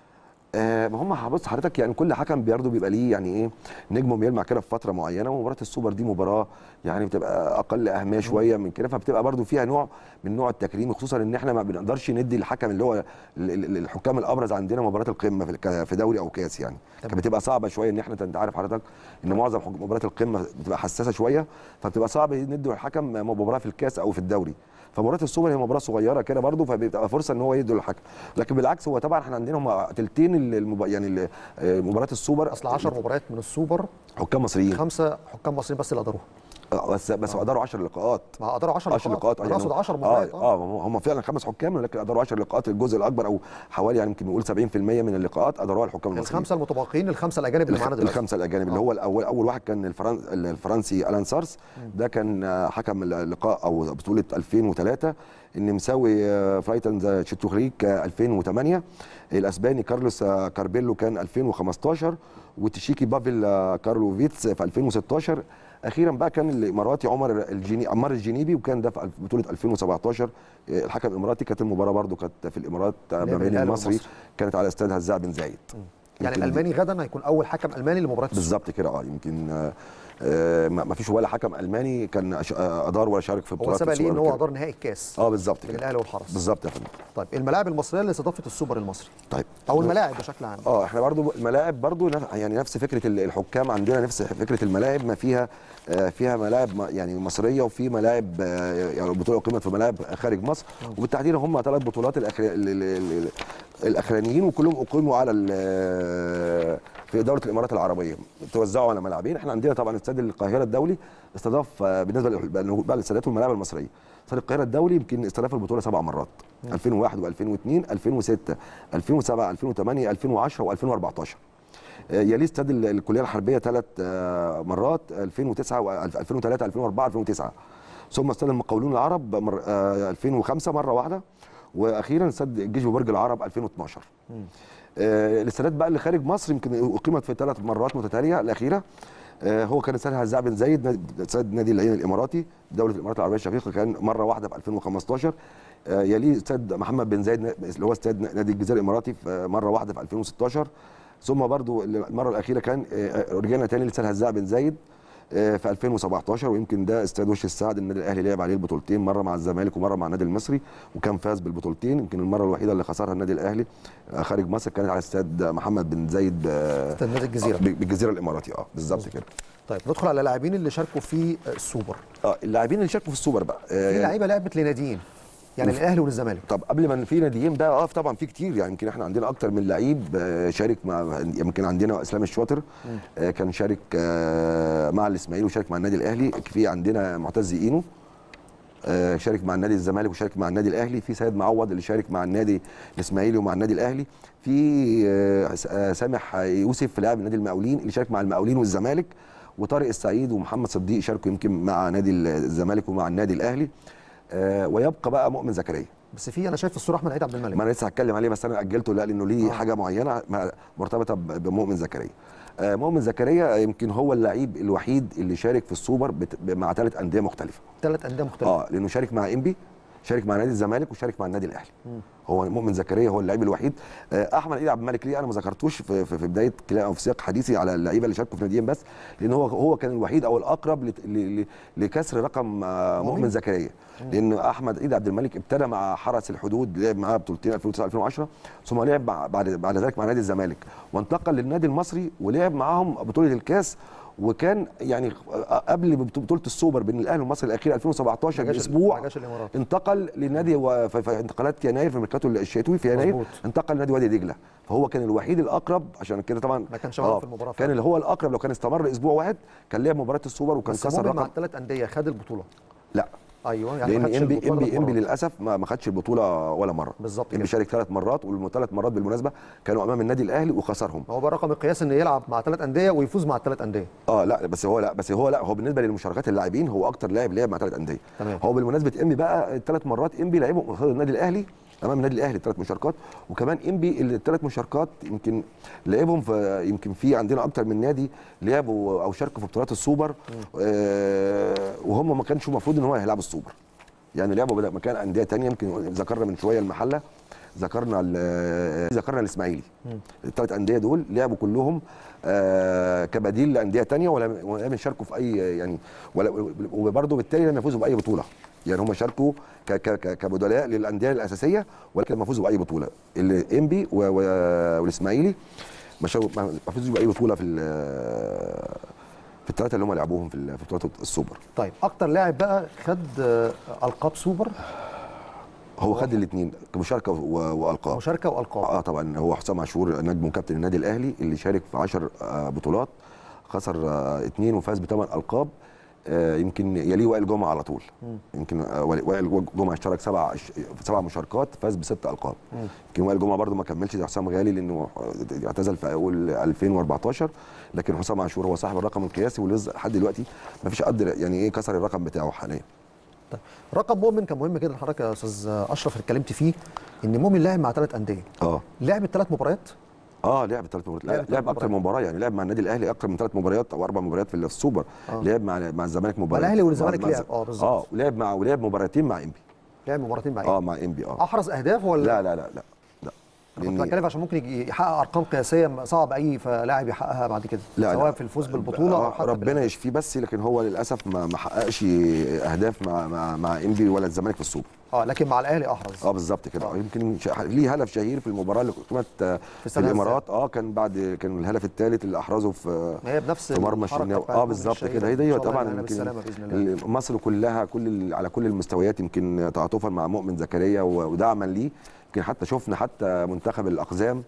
آه ما هم بص حضرتك يعني كل حكم برضه بيبقى ليه يعني ايه نجمه بيلمع كده في فتره معينه ومباراه السوبر دي مباراه يعني بتبقى اقل اهميه شويه من كده فبتبقى برضه فيها نوع من نوع التكريم خصوصا ان احنا ما بنقدرش ندي الحكم اللي هو ال- ال- الحكام الابرز عندنا مباراه القمه في الك- في دوري او كاس يعني كانت بتبقى صعبه شويه ان احنا انت عارف حضرتك ان معظم حك- مباريات القمه بتبقى حساسه شويه فبتبقى صعب ندي الحكم مباراه في الكاس او في الدوري فمباراه السوبر هي مباراه صغيره كده برضه فبتبقى فرصه ان هو يدي الحكم لكن بالعكس هو طبعا احنا عندنا هم تلتين المب... يعني ال- آه، مباراه السوبر اصل 10 مباريات من السوبر حكام مصريين خمسه حكام مصريين بس اللي قدروها آه، بس بس قدروا 10 لقاءات ما قدروا 10 10 لقاءات انا اقصد 10 اه مباريات اه هم فعلا خمس حكام ولكن قدروا 10 لقاءات الجزء الاكبر او حوالي يعني يمكن نقول 70% من اللقاءات قدروها الحكام المصريين الخمسه المتبقين الخمسه الاجانب اللي معانا دلوقتي الخمسه الاجانب اللي آه. هو الاول اول واحد كان الفرن... الفرنسي الان سارس ده كان آه، حكم اللقاء او بطوله 2003 النمساوي آه، فرايتن شتوخريك آه، 2008 الاسباني كارلوس آه، كاربيلو كان 2015 والتشيكي بافيل آه، كارلوفيتس في 2016 اخيرا بقى كان الاماراتي عمر الجيني عمار الجنيبي وكان ده في بطوله 2017 آه، الحكم الاماراتي كانت المباراه برضو كانت في الامارات آه، اللي ما هي بين بالهلال المصري والمصري. كانت على استاد هزاع بن زايد يعني يمكن دي- الالماني غدا هيكون اول حكم الماني لمباراه السوبر بالظبط كده اه يمكن آه، آه، ما ما فيش ولا حكم الماني كان أش- آه، ادار ولا شارك في هو بطولات سبق ليه ان السوبر هو كده. ادار نهائي الكاس اه بالظبط بين كده الاهلي والحرس بالظبط يا فندم طيب الملاعب المصريه لاستضافه السوبر المصري طيب او الملاعب بشكل عام اه احنا برضو الملاعب برضو نف- يعني نفس فكره ال- الحكام عندنا نفس فكره الملاعب ما فيها آه، فيها ملاعب م- يعني مصريه وفي ملاعب آه، يعني البطوله اقيمت في ملاعب خارج مصر وبالتحديد هم ثلاث بطولات الأخر... ال- ال- ال- الاخرانيين وكلهم اقيموا على ال- في دوله الامارات العربيه توزعوا على ملاعبين احنا عندنا طبعا استاد القاهره الدولي استضاف آه، بالنسبه لل- بقى الاستادات والملاعب المصريه استاد القاهره الدولي يمكن استضاف البطوله سبع مرات 2001 و2002 2006 2007 2008 2010 و2014 يليه استاد ال- الكليه الحربيه ثلاث مرات 2009 و 2003 2004 2009 ثم استاد المقاولون العرب مر... آه، 2005 مره واحده واخيرا استاد الجيش ببرج العرب 2012 آه، الاستادات بقى اللي خارج مصر يمكن اقيمت في ثلاث مرات متتاليه الاخيره آه، هو كان استاد هزاع بن زايد نادي- استاد نادي العين الاماراتي دوله الامارات العربيه الشقيقه كان مره واحده في 2015 آه، يليه استاد محمد بن زايد اللي هو استاد نادي الجزيره الاماراتي في آه، مره واحده في 2016 ثم برضو المره الاخيره كان آه، رجعنا تاني لاستاد هزاع بن زايد آه، في 2017 ويمكن ده استاد وش السعد النادي الاهلي لعب عليه البطولتين مره مع الزمالك ومره مع النادي المصري وكان فاز بالبطولتين يمكن المره الوحيده اللي خسرها النادي الاهلي آه، خارج مصر كانت على استاد محمد بن زايد آه، استاد نادي الجزيرة. آه، بالجزيره الاماراتي اه بالظبط كده طيب ندخل على اللاعبين اللي شاركوا في السوبر اه اللاعبين اللي شاركوا في السوبر بقى آه، في لعيبه لعبت لناديين يعني الاهلي والزمالك طب قبل ما في ناديين بقى اه طبعا في كتير يعني يمكن احنا عندنا اكتر من لعيب آه، شارك مع يمكن عندنا اسلام الشاطر آه، كان شارك آه، مع الاسماعيلي وشارك مع النادي الاهلي في عندنا معتز اينو آه، شارك مع النادي الزمالك وشارك مع النادي الاهلي في سيد معوض اللي شارك مع النادي الاسماعيلي ومع النادي الاهلي في آه، س- آه، سامح يوسف لاعب النادي المقاولين اللي شارك مع المقاولين والزمالك وطارق السعيد ومحمد صديق شاركوا يمكن مع نادي الزمالك ومع النادي الاهلي آه، ويبقى بقى مؤمن زكريا بس في انا شايف في الصوره احمد عيد عبد الملك ما انا لسه هتكلم عليه بس انا اجلته لا لانه ليه حاجه معينه مع- مرتبطه ب- بمؤمن زكريا آه، مؤمن زكريا يمكن هو اللعيب الوحيد اللي شارك في السوبر بت- مع ثلاث انديه مختلفه ثلاث انديه مختلفه اه لانه شارك مع انبي شارك مع نادي الزمالك وشارك مع النادي الاهلي هو مؤمن زكريا هو اللعيب الوحيد آه، احمد عيد عبد الملك ليه انا ما ذكرتوش في, في, في بدايه كلام او في سياق حديثي على اللعيبه اللي شاركوا في ناديين بس لان هو هو كان الوحيد او الاقرب لت- ل- ل- لكسر رقم آه، مؤمن زكريا لان احمد عيد عبد الملك ابتدى مع حرس الحدود لعب معاه بطولتين 2009 2010 ثم لعب مع- بعد بعد ذلك مع نادي الزمالك وانتقل للنادي المصري ولعب معاهم بطوله الكاس وكان يعني قبل بطوله السوبر بين الاهلي والمصري الاخير 2017 ما جاش- باسبوع ما جاش الإمارات. انتقل لنادي و- في في انتقالات يناير في الميركاتو الشتوي في يناير مظبوط. انتقل لنادي وادي دجله فهو كان الوحيد الاقرب عشان كده طبعا ما كانش معاهم في المباراة كان فعلا. اللي هو الاقرب لو كان استمر اسبوع واحد كان لعب مباراه السوبر وكان بس كسر مؤمن مع رقم الثلاث انديه خد البطوله لا ايوه يعني ما لان خدش انبي البطولة انبي ثلاث انبي مرات. للاسف ما ما خدش البطوله ولا مره بالظبط انبي كده. شارك ثلاث مرات والثلاث مرات بالمناسبه كانوا امام النادي الاهلي وخسرهم هو بقى رقم القياس ان يلعب مع ثلاث انديه ويفوز مع الثلاث انديه اه لا بس هو لا بس هو لا هو بالنسبه للمشاركات اللاعبين هو اكتر لاعب لعب مع ثلاث انديه تمام. هو بالمناسبه انبي بقى ثلاث مرات انبي لعبه قصاد النادي الاهلي امام النادي الاهلي ثلاث مشاركات وكمان انبي الثلاث مشاركات يمكن لعبهم في يمكن في عندنا اكتر من نادي لعبوا او شاركوا في بطولات السوبر آه وهم ما كانش المفروض ان هو هيلعبوا السوبر يعني لعبوا بدأ مكان انديه تانية يمكن ذكرنا من شويه المحله ذكرنا ال- ذكرنا الاسماعيلي الثلاث انديه دول لعبوا كلهم آه كبديل لانديه تانية ولا ولم يشاركوا في اي يعني ولا وبرضه بالتالي لم يفوزوا باي بطوله يعني هم شاركوا ك- ك- ك- كبدلاء للانديه الاساسيه ولكن لم يفوزوا باي بطوله الانبي و- و- والاسماعيلي ما شاركوا- ما ما فازوش باي بطوله في ال- في الثلاثه اللي هم لعبوهم في ال- في بطولات السوبر طيب اكتر لاعب بقى خد آه، القاب سوبر هو خد الاثنين كمشاركه و- والقاب مشاركه والقاب اه طبعا هو حسام عاشور نجم وكابتن النادي الاهلي اللي شارك في 10 بطولات خسر آه، اثنين وفاز بثمان القاب آه، يمكن يليه وائل جمعه على طول يمكن آه، وائل جمعه اشترك سبع في سبع مشاركات فاز بست القاب يمكن وائل جمعه برده ما كملش زي حسام غالي لانه اعتزل في اول 2014 لكن حسام عاشور هو صاحب الرقم القياسي ولسه لحد دلوقتي ما فيش قدر يعني ايه كسر الرقم بتاعه حاليا طيب رقم مؤمن كان مهم جدا حضرتك يا استاذ اشرف اللي اتكلمت فيه ان مؤمن لعب مع ثلاث انديه اه لعب الثلاث مباريات اه لعب ثلاث مباريات لعب لعب, ثلاث لعب اكتر من مباراه يعني لعب مع النادي الاهلي اكتر من ثلاث مباريات او اربع مباريات في السوبر آه. لعب مع مع الزمالك مباراه الأهلي والزمالك مع- مع- لعب، آه، بالظبط. اه ولعب مع ولعب مباراتين مع انبي لعب مباراتين مع اه إيه؟ مع انبي اه احرز اهداف ولا لا لا لا لا لا انا كنت لأن- بتكلم عشان ممكن يجي- يحقق ارقام قياسيه صعب اي لاعب يحققها بعد كده لا سواء لا. في الفوز بالبطوله او آه حتى ربنا يشفيه بس لكن هو للاسف ما ما حققش اهداف مع مع مع انبي ولا الزمالك في السوبر اه لكن مع الاهلي احرز اه بالظبط كده آه. يمكن ش- ليه هدف شهير في المباراه اللي قيمت آه، في استاد الامارات اه كان بعد كان الهدف الثالث اللي احرزه في ما هي بنفس في مرمى الحركة الشناوي بتاعت اه مؤمن بالظبط الشهير. كده هي إن دي شاء الله طبعا ينقلها يمكن بالسلامة بإذن الله. ال- مصر كلها كل ال- على كل المستويات يمكن تعاطفا مع مؤمن زكريا و- ودعما ليه يمكن حتى شفنا حتى منتخب الاقزام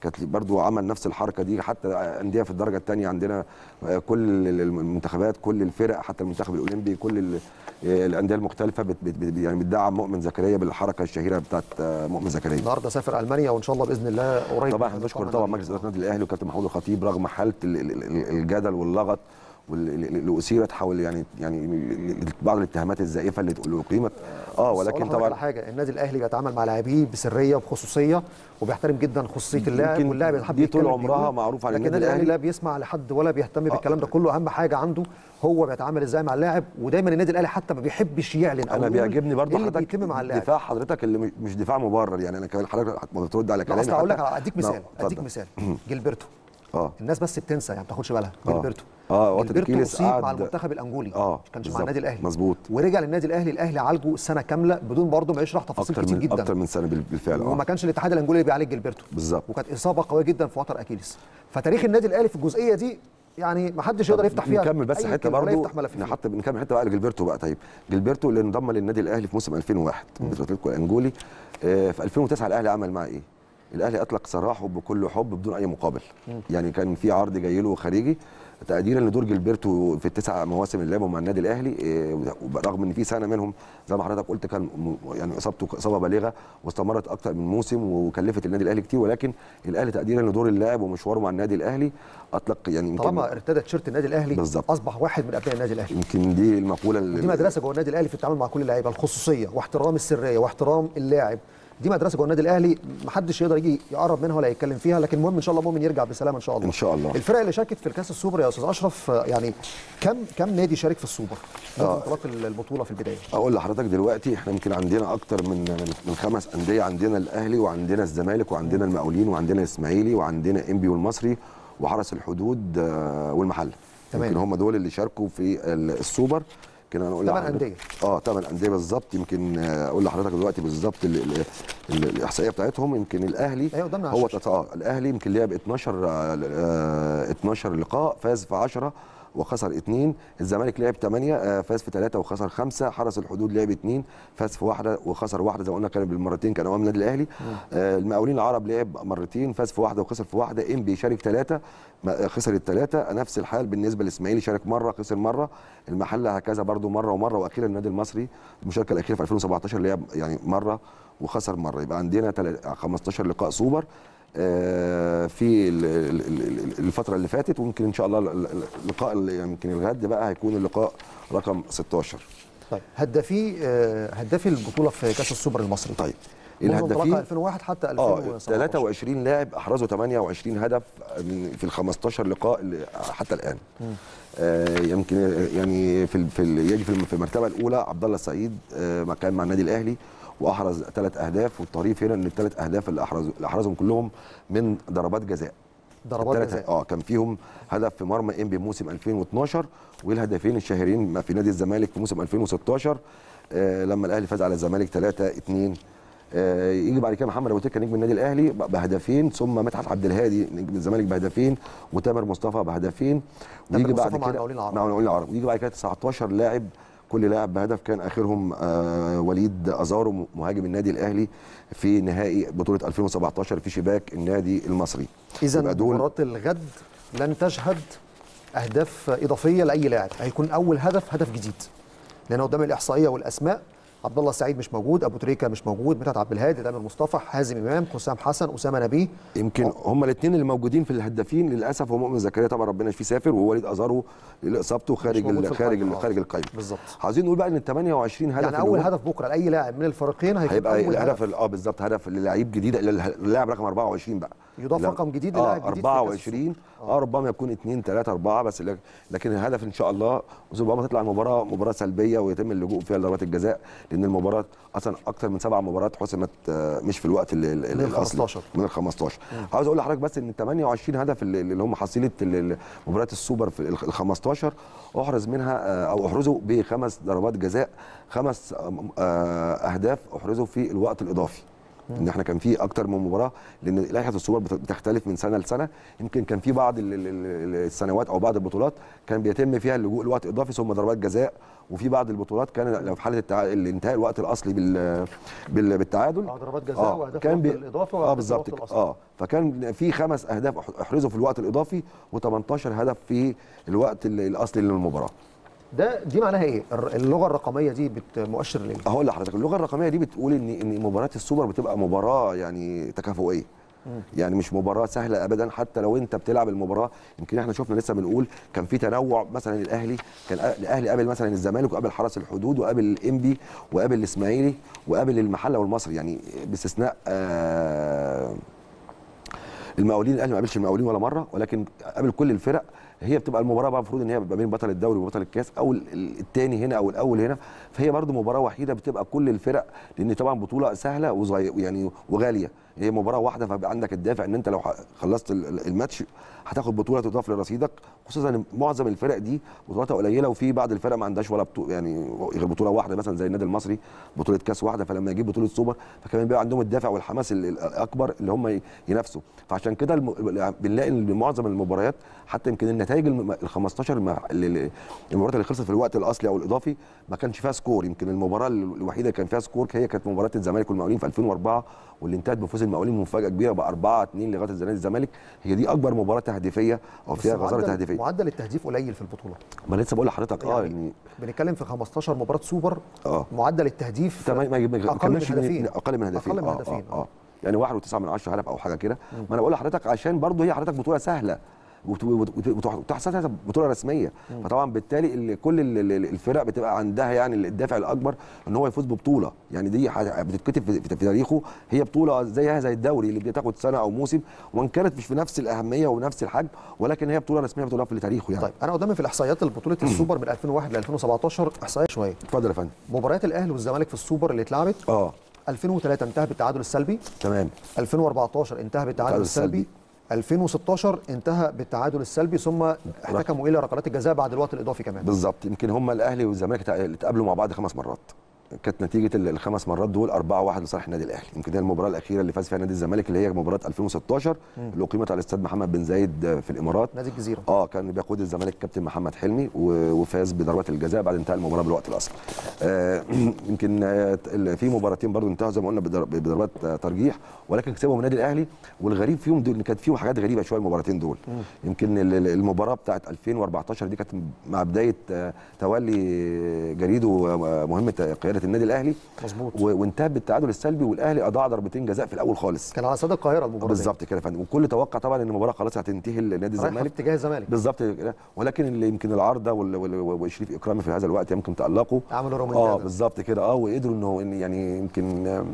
كانت برضو عمل نفس الحركه دي حتى انديه في الدرجه الثانيه عندنا آه، كل المنتخبات كل الفرق حتى المنتخب الاولمبي كل ال- آه، الانديه المختلفه بت بت بت يعني بتدعم مؤمن زكريا بالحركه الشهيره بتاعت آه، مؤمن زكريا النهارده سافر المانيا وان شاء الله باذن الله قريب طبعا احنا بنشكر طبعا مجلس اداره النادي الاهلي وكابتن محمود الخطيب رغم حاله ال- ال- ال- الجدل واللغط واللي اثيرت حول يعني يعني بعض الاتهامات الزائفه اللي اللي اقيمت اه ولكن طبعا طبعا حاجه النادي الاهلي بيتعامل مع لاعبيه بسريه وبخصوصيه وبيحترم جدا خصوصيه اللاعب يمكن واللاعب اللي حابب دي طول يتكلم عمرها بيقول. معروف عن لكن النادي النادي الاهلي الأهلي. لا بيسمع لحد ولا بيهتم بالكلام ده كله اهم حاجه عنده هو بيتعامل ازاي مع اللاعب ودايما النادي الاهلي حتى ما بيحبش يعلن أو انا يقول بيعجبني برضو إيه اللي حضرتك بيتم مع اللاعب دفاع حضرتك اللي مش- مش دفاع مبرر يعني انا كمان حضرتك ما بترد على لا كلامي اصل اقول لك حتى. اديك نعم، مثال اديك اتفضل. مثال جilberto اه الناس بس بتنسى يعني ما بتاخدش بالها آه. جilberto اه وقت جilberto الكيلس اصيب مع قعد- المنتخب الانجولي اه ما كانش مع بالظبط، النادي الاهلي مظبوط ورجع للنادي الاهلي الاهلي عالجه سنه كامله بدون برضه ما يشرح تفاصيل اكتر كتير من جدا اكتر من سنه بال- بالفعل اه وما كانش الاتحاد الانجولي اللي بيعالج جilberto بالظبط وكانت اصابه قويه جدا في وتر اكيليس فتاريخ النادي الاهلي في الجزئيه دي يعني ما حدش يقدر يفتح فيها نكمل بس أي حته كلمة ولا برضه يفتح ملف فيها. نحط نكمل حته بقى لجilberto بقى طيب جilberto اللي انضم للنادي الاهلي في موسم 2001 مثل اتلتيكو الانجولي آه، في 2009 الاهلي عمل معاه ايه؟ الاهلي اطلق سراحه بكل حب بدون اي مقابل يعني كان في عرض جاي له خارجي تقديرا لدور جilberto في التسع مواسم اللي لعبهم مع النادي الاهلي آه، رغم ان في سنه منهم زي ما حضرتك قلت كان م- يعني اصابته اصابه بالغه واستمرت اكتر من موسم وكلفت النادي الاهلي كتير ولكن الاهلي تقديرا لدور اللاعب ومشواره مع النادي الاهلي اطلق يعني يمكن طالما ارتدى تيشيرت النادي الاهلي بالظبط. اصبح واحد من ابناء النادي الاهلي يمكن دي المقوله اللي دي مدرسه جوه النادي الاهلي في التعامل مع كل اللعيبه الخصوصيه واحترام السريه واحترام اللاعب دي مدرسه جوه النادي الاهلي محدش يقدر يجي يقرب منها ولا يتكلم فيها لكن المهم ان شاء الله مؤمن يرجع بسلامه ان شاء الله ان شاء الله الفرق اللي شاركت في الكاس السوبر يا استاذ اشرف آه، يعني كم كم نادي شارك في السوبر من آه. بطولات البطوله في البدايه اقول لحضرتك دلوقتي احنا يمكن عندنا اكتر من من خمس انديه عندنا الاهلي وعندنا الزمالك وعندنا المقاولين وعندنا الاسماعيلي وعندنا انبي والمصري وحرس الحدود آه، والمحله تمام. يمكن هم دول اللي شاركوا في ال- السوبر يمكن انا اقول تمن لحضرتك- أندية. اه ثمان انديه بالظبط يمكن آه، اقول لحضرتك دلوقتي بالظبط ال- ال- ال- الاحصائيه بتاعتهم يمكن الاهلي أيوة قدامنا على هو الشاشة. اه الاهلي يمكن لعب 12 آه، آه، 12 لقاء فاز في 10 وخسر اثنين الزمالك لعب 8 فاز في 3 وخسر 5 حرس الحدود لعب 2 فاز في واحده وخسر واحده زي ما قلنا كان بالمرتين كان امام النادي الاهلي آه، المقاولين العرب لعب مرتين فاز في واحده وخسر في واحده ام بي شارك 3 خسر الثلاثه نفس الحال بالنسبه للاسماعيلي شارك مره خسر مره المحله هكذا برضو مره ومره واخيرا النادي المصري المشاركه الاخيره في 2017 لعب يعني مره وخسر مره يبقى عندنا تل- 15 لقاء سوبر آه، في ال- ال- ال- الفتره اللي فاتت ويمكن ان شاء الله ال- ال- اللقاء اللي يمكن الغد بقى هيكون اللقاء رقم 16 طيب هدافي آه، هدافي البطوله في كاس السوبر المصري طيب منذ انطلاقها الهدافين 2001 حتى اه 2017 23 لاعب احرزوا 28 هدف من- في ال 15 لقاء اللي حتى الان آه يمكن يعني في ال- في ال- يجي في الم- في المرتبه الاولى عبد الله السعيد آه ما كان مع النادي الاهلي واحرز ثلاث اهداف والطريف هنا ان الثلاث اهداف اللي احرزوا اللي احرزهم كلهم من ضربات جزاء ضربات التلاتة- جزاء اه كان فيهم هدف في مرمى انبي موسم 2012 والهدفين الشهيرين في نادي الزمالك في موسم 2016 آه لما الاهلي فاز على الزمالك 3 2 آه يجي بعد كده محمد ابو تريكه نجم النادي الاهلي ب- بهدفين ثم مدحت عبد الهادي نجم الزمالك بهدفين وتامر مصطفى بهدفين تامر ويجي بعد مصطفى مع كده المقاولين العرب. مع المقاولين العرب ويجي بعد كده 19 لاعب كل لاعب بهدف كان اخرهم آه وليد ازارو مهاجم النادي الاهلي في نهائي بطوله 2017 في شباك النادي المصري اذا يبقى دول مباراه الغد لن تشهد اهداف اضافيه لاي لاعب هيكون اول هدف هدف جديد لان قدام الاحصائيه والاسماء عبد الله السعيد مش موجود ابو تريكه مش موجود مدحت عبد الهادي تامر مصطفى حازم امام حسام حسن اسامه نبيه يمكن هم الاثنين اللي موجودين في الهدافين للاسف هو مؤمن زكريا طبعا ربنا يشفيه سافر ووليد ازارو اصابته خارج موجود في ال- خارج القايمة. ال- خارج القايمه بالظبط عايزين نقول بقى ان ال 28 هدف يعني اللي اول هم- هدف بكره لاي لاعب من الفريقين هيكون هيبقى اول الهدف هدف ال- اه بالظبط هدف للعيب جديد اللاعب رقم 24 بقى يضاف لا- رقم جديد اه للاعب جديد في كأس 24 اه ربما يكون 2 3 4 بس لك- لكن الهدف ان شاء الله ربما تطلع المباراه مباراه سلبيه ويتم اللجوء فيها لضربات الجزاء لان المباراه اصلا اكثر من سبع مباريات حسمت آه، مش في الوقت ال- ال- من ال الاصلي 15. من ال 15 عاوز اقول لحضرتك بس ان ال 28 هدف اللي اللي هم حصيله ال- ال- مباريات السوبر في ال 15 احرز منها آه، او احرزوا بخمس ضربات جزاء خمس آه، آه، اهداف احرزوا في الوقت الاضافي ان احنا كان في اكتر من مباراه لان لائحه السوبر بت- بتختلف من سنه لسنه يمكن كان في بعض ال- ال- ال- السنوات او بعض البطولات كان بيتم فيها اللجوء لوقت اضافي ثم ضربات جزاء وفي بعض البطولات كان لو في حاله التع... الانتهاء الوقت الاصلي بال... بال... بالتعادل آه، ضربات جزاء وأهداف كان الوقت الإضافي اه وأهداف بالظبط الوقت كده. الأصلي. اه فكان في خمس اهداف أح- احرزوا في الوقت الاضافي و18 هدف في الوقت ال- الاصلي للمباراه ده دي معناها ايه الر- اللغه الرقميه دي بتمؤشر ليه هقول لحضرتك اللغه الرقميه دي بتقول ان ان مباراه السوبر بتبقى مباراه يعني تكافؤيه يعني مش مباراه سهله ابدا حتى لو انت بتلعب المباراه يمكن احنا شفنا لسه بنقول كان في تنوع مثلا الاهلي كان أ- الاهلي قابل مثلا الزمالك وقابل حرس الحدود وقابل الانبي وقابل الاسماعيلي وقابل المحله والمصري يعني باستثناء آه المقاولين الاهلي ما قابلش المقاولين ولا مره ولكن قابل كل الفرق هي بتبقى المباراه بقى المفروض ان هي بتبقى بين بطل الدوري وبطل الكاس او الثاني هنا او الاول هنا فهي برضو مباراه وحيده بتبقى كل الفرق لان طبعا بطوله سهله وصغير يعني وغاليه هي مباراه واحده فبقى عندك الدافع ان انت لو ح- خلصت ال- ال- الماتش هتاخد بطوله تضاف لرصيدك خصوصا ان معظم الفرق دي بطولاتها قليله وفي بعض الفرق ما عندهاش ولا بطوله يعني غير بطوله واحده مثلا زي النادي المصري بطوله كاس واحده فلما يجيب بطوله سوبر فكمان بيبقى عندهم الدافع والحماس ال- ال- الاكبر اللي هم ي- ينافسوا فعشان كده الم... بنلاقي ان معظم المباريات حتى يمكن النتائج الم- ال 15 الم- ال- ال- المباريات اللي خلصت في الوقت الاصلي او الاضافي ما كانش فيها سكور يمكن المباراه ال- الوحيده اللي كان فيها سكور هي كانت مباراه الزمالك والمقاولين في 2004 واللي انتهت بفوز المقاولين مفاجاه كبيره ب 4 2 لغايه الزمالك الزمالك هي دي اكبر مباراه تهديفيه او فيها بس غزاره معدل- تهديفيه معدل التهديف قليل في البطوله ما أنا لسه بقول لحضرتك اه يعني يعني بنتكلم في 15 مباراه سوبر اه معدل التهديف تمام ما ما اقل من يكملش هدفين اقل من هدفين اقل من آه، هدفين اه, آه. يعني واحد وتسعة من عشرة هدف او حاجه كده ما انا بقول لحضرتك عشان برضه هي حضرتك بطوله سهله وت- وت- وت- وتحسبها بطوله رسميه فطبعا بالتالي ال- كل ال- ال- الفرق بتبقى عندها يعني الدافع الاكبر ان هو يفوز ببطوله يعني دي ح- بتتكتب في, في في تاريخه هي بطوله زيها زي الدوري اللي بتاخد سنه او موسم وان كانت مش في نفس الاهميه ونفس الحجم ولكن هي بطوله رسميه بطوله في تاريخه يعني طيب انا قدامي في الاحصائيات لبطوله السوبر من 2001 ل 2017 احصائيه شويه اتفضل يا فندم مباريات الاهلي والزمالك في السوبر اللي اتلعبت اه 2003 انتهى بالتعادل السلبي تمام 2014 انتهى بالتعادل التعادل السلبي السلبي. 2016 انتهى بالتعادل السلبي ثم احتكموا الى ركلات الجزاء بعد الوقت الاضافي كمان بالظبط يمكن هم الاهلي والزمالك تع- اتقابلوا مع بعض خمس مرات كانت نتيجه ال- الخمس مرات دول 4-1 لصالح النادي الاهلي يمكن هي المباراه الاخيره اللي فاز فيها نادي الزمالك اللي هي مباراه 2016 اللي اقيمت على الاستاد محمد بن زايد في الامارات نادي الجزيره اه كان بيقود الزمالك كابتن محمد حلمي و- وفاز بضربات الجزاء بعد انتهاء المباراه بالوقت الاصلي آه يمكن آه، ال- في مباراتين برضو انتهوا زي ما قلنا بضر- بضربات آه، ترجيح ولكن كسبهم النادي الاهلي والغريب فيهم دول إن كانت فيهم حاجات غريبه شويه المباراتين دول يمكن ال- ال- المباراه بتاعت 2014 دي كانت مع بدايه آه، تولي جريدو آه، مهمه قياده النادي الاهلي مظبوط و- وانتهت بالتعادل السلبي والاهلي اضاع ضربتين جزاء في الاول خالص كان على استاد القاهره المباراه دي. بالظبط كده يا فندم والكل توقع طبعا ان المباراه خلاص هتنتهي لنادي رايحة في الزمالك اتجاه الزمالك بالظبط كده ولكن اللي يمكن العارضه وال- وال- وشريف اكرامي في هذا الوقت يمكن تالقوا عملوا رومنتادا. اه بالظبط كده اه وقدروا انه إن يعني يمكن آم،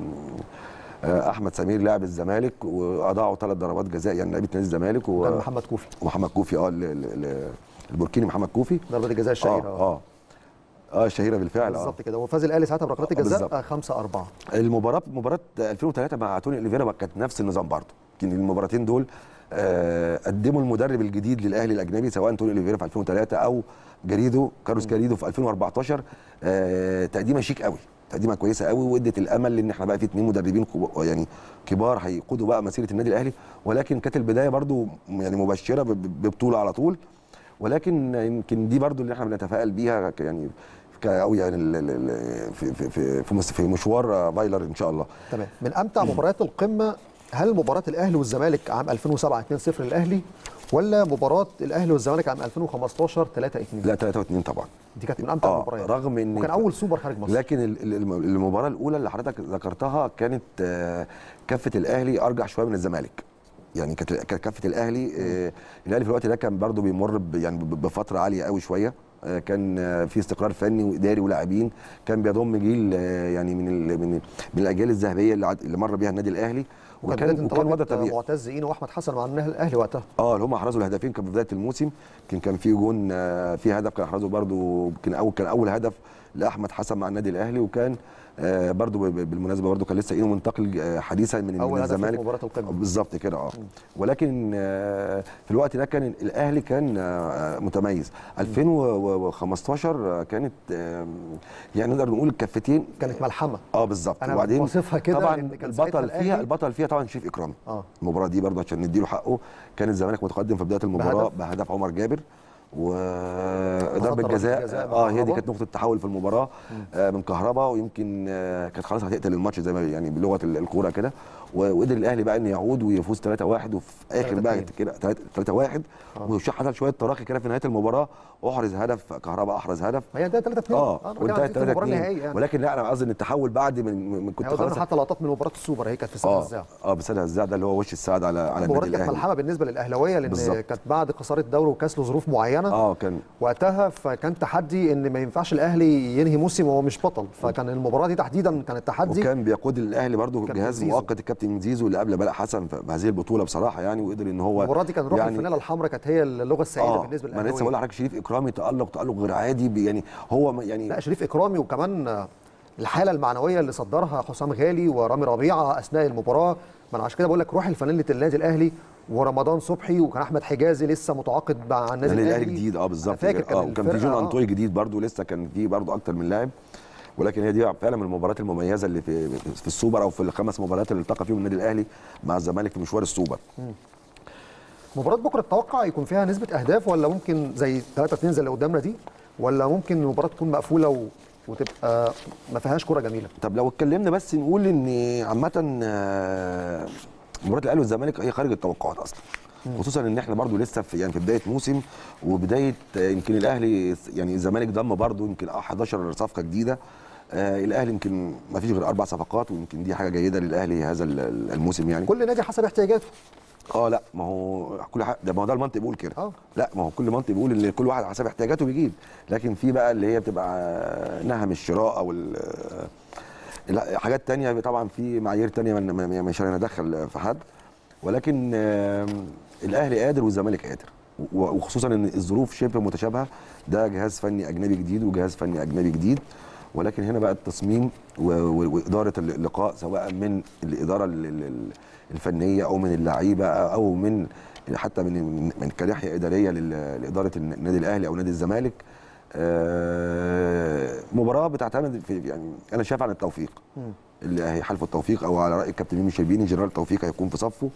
آه، احمد سمير لاعب الزمالك واضاعوا ثلاث ضربات جزاء يعني لعيبه نادي الزمالك و- كان محمد كوفي ومحمد كوفي اه ال- ال- ال- البركيني محمد كوفي ضربه الجزاء الشهيره اه اه اه الشهيره بالفعل اه بالظبط كده وفاز الاهلي ساعتها بركلات بالظبط. الجزاء 5 4 المباراه مباراه 2003 مع توني اوليفيرا كانت نفس النظام برضه يمكن المباراتين دول آه، قدموا المدرب الجديد للاهلي الاجنبي سواء توني اوليفيرا في 2003 او جريدو كارلوس جريدو في 2014 آه، تقديمه شيك قوي تقديمه كويسه قوي وادت الامل ان احنا بقى في اثنين مدربين كب- يعني كبار هيقودوا بقى مسيره النادي الاهلي ولكن كانت البدايه برضو يعني مبشره ب- ب- ببطوله على طول ولكن يمكن دي برضو اللي احنا بنتفائل بيها ك- يعني ك- او يعني ال- ال- ال- في في في في مس- في مشوار فايلر ان شاء الله تمام من امتع مباريات القمه هل مباراه الاهلي والزمالك عام 2007 2-0 للاهلي ولا مباراه الاهلي والزمالك عام 2015 3 2 لا 3 و2 طبعا دي كانت من امتع آه، المباريات رغم ان وكان اول سوبر خارج مصر لكن ال- ال- الم- المباراه الاولى اللي حضرتك ذكرتها كانت آه، كفه الاهلي ارجح شويه من الزمالك يعني كانت كانت كفه الاهلي آه، الاهلي في الوقت ده كان برضو بيمر ب- يعني ب- بفتره عاليه قوي شويه آه، كان آه، في استقرار فني واداري ولاعبين كان بيضم جيل آه، يعني من ال- من من الاجيال الذهبيه اللي عد- اللي مر بيها النادي الاهلي وكان وكان- بدايه وكان وضع انطلاقه طبيعي. معتز اينو واحمد حسن مع النهي الاهلي وقتها اه اللي هم احرزوا الهدفين كان في بدايه الموسم كان كان في جون آه، في هدف كان احرزه برده كان اول كان اول هدف لاحمد حسن مع النادي الاهلي وكان آه، برضو ب- ب- بالمناسبه برضو كان لسه اينو منتقل آه، حديثا من أول من هدف في الزمالك مباراة القمة. بالظبط كده اه ولكن آه، في الوقت ده كان الاهلي كان آه، متميز 2015 كانت آه، يعني نقدر نقول الكفتين كانت ملحمه اه بالظبط أنا وبعدين بوصفها كده طبعا لأن كان ساعتها البطل الأهلي- فيها البطل فيها طبعا شريف اكرامي اه المباراه دي برضه عشان نديله حقه كان الزمالك متقدم في بدايه المباراه بهدف؟ بهدف عمر جابر وضربه ضربة جزاء جزاء من اه هي دي كهربا. كانت نقطه التحول في المباراه آه من كهربا ويمكن آه كانت خلاص هتقتل الماتش زي ما يعني بلغه ال- الكوره كده و- وقدر الاهلي بقى انه يعود ويفوز 3-1 وفي اخر بقى 3-2. كده 3-1 وشو حصل شويه تراخي كده في نهايه المباراه احرز هدف كهربا احرز هدف هي ده 3 2 اه وانتهت 3 المباراه 2 النهائيه يعني ولكن لا انا قصدي ان التحول بعد من, من كنت هو ده خلاص حتى لقطات من مباراه السوبر هي كانت في استاد اه الزاع اه بس الزع ده اللي هو وش السعد على على المباراه النادي كانت الاهلي ملحمه بالنسبه للاهلاويه لان بالظبط. كانت بعد خساره الدوري وكاس لظروف معينه اه كان وقتها فكان تحدي ان ما ينفعش الاهلي ينهي موسم وهو مش بطل فكان المباراه دي تحديدا كانت تحدي وكان بيقود الاهلي برضو كابتن جهاز زيزو. مؤقت الكابتن زيزو اللي قبل بلاء حسن في- بهذه البطوله بصراحه يعني وقدر ان هو المباراه دي كان روح يعني الفانيله الحمراء كانت هي اللغه السائده اه بالنسبه ما انا لسه بقول للاهلاويه لحضرتك شريف اكرامي تالق تالق غير عادي بي- يعني هو ما- يعني لا شريف اكرامي وكمان آه، الحاله المعنويه اللي صدرها حسام غالي ورامي ربيعه اثناء المباراه ما انا عشان كده بقول لك روح الفانيله النادي الاهلي ورمضان صبحي وكان احمد حجازي لسه متعاقد مع النادي النادي الاهلي الاهلي جديد اه بالظبط أنا فاكر كده. اه كان وكان في الفرقة، جون آه. انطوي جديد برضو لسه كان في برضو اكتر من لاعب ولكن هي دي فعلا من المباريات المميزه اللي في في السوبر او في الخمس مباريات اللي التقى فيهم النادي الاهلي مع الزمالك في مشوار السوبر مباراة بكرة تتوقع يكون فيها نسبة أهداف ولا ممكن زي 3 2 زي اللي قدامنا دي ولا ممكن المباراة تكون مقفولة و... وتبقى ما فيهاش كرة جميلة طب لو اتكلمنا بس نقول ان عامه آه، مباراه الاهلي والزمالك هي خارج التوقعات اصلا خصوصا ان احنا برضو لسه في يعني في بدايه موسم وبدايه آه، يمكن الاهلي يعني الزمالك ضم برضو يمكن 11 صفقه جديده آه الاهلي يمكن ما فيش غير اربع صفقات ويمكن دي حاجه جيده للاهلي هذا ال- ال- الموسم يعني كل نادي حسب احتياجاته اه لا ما هو كل حاجه ده ما هو ده المنطق بيقول كده اه. لا ما هو كل منطق بيقول ان كل واحد حسب احتياجاته بيجيب لكن في بقى اللي هي بتبقى نهم الشراء او ال- لا حاجات تانية طبعا في معايير تانية من- من- مش هندخل في حد ولكن آم، الاهلي قادر والزمالك قادر و- وخصوصا ان الظروف شبه متشابهه ده جهاز فني اجنبي جديد وجهاز فني اجنبي جديد ولكن هنا بقى التصميم و- و- واداره اللقاء سواء من الاداره ال- ال- ال- الفنيه او من اللعيبه او من حتى من من كناحيه اداريه لل- لاداره النادي الاهلي او نادي الزمالك آه، مباراه بتعتمد في يعني انا شايف على التوفيق اللي هي حلف التوفيق او على راي الكابتن ميمي شربيني جنرال توفيق هيكون في صفه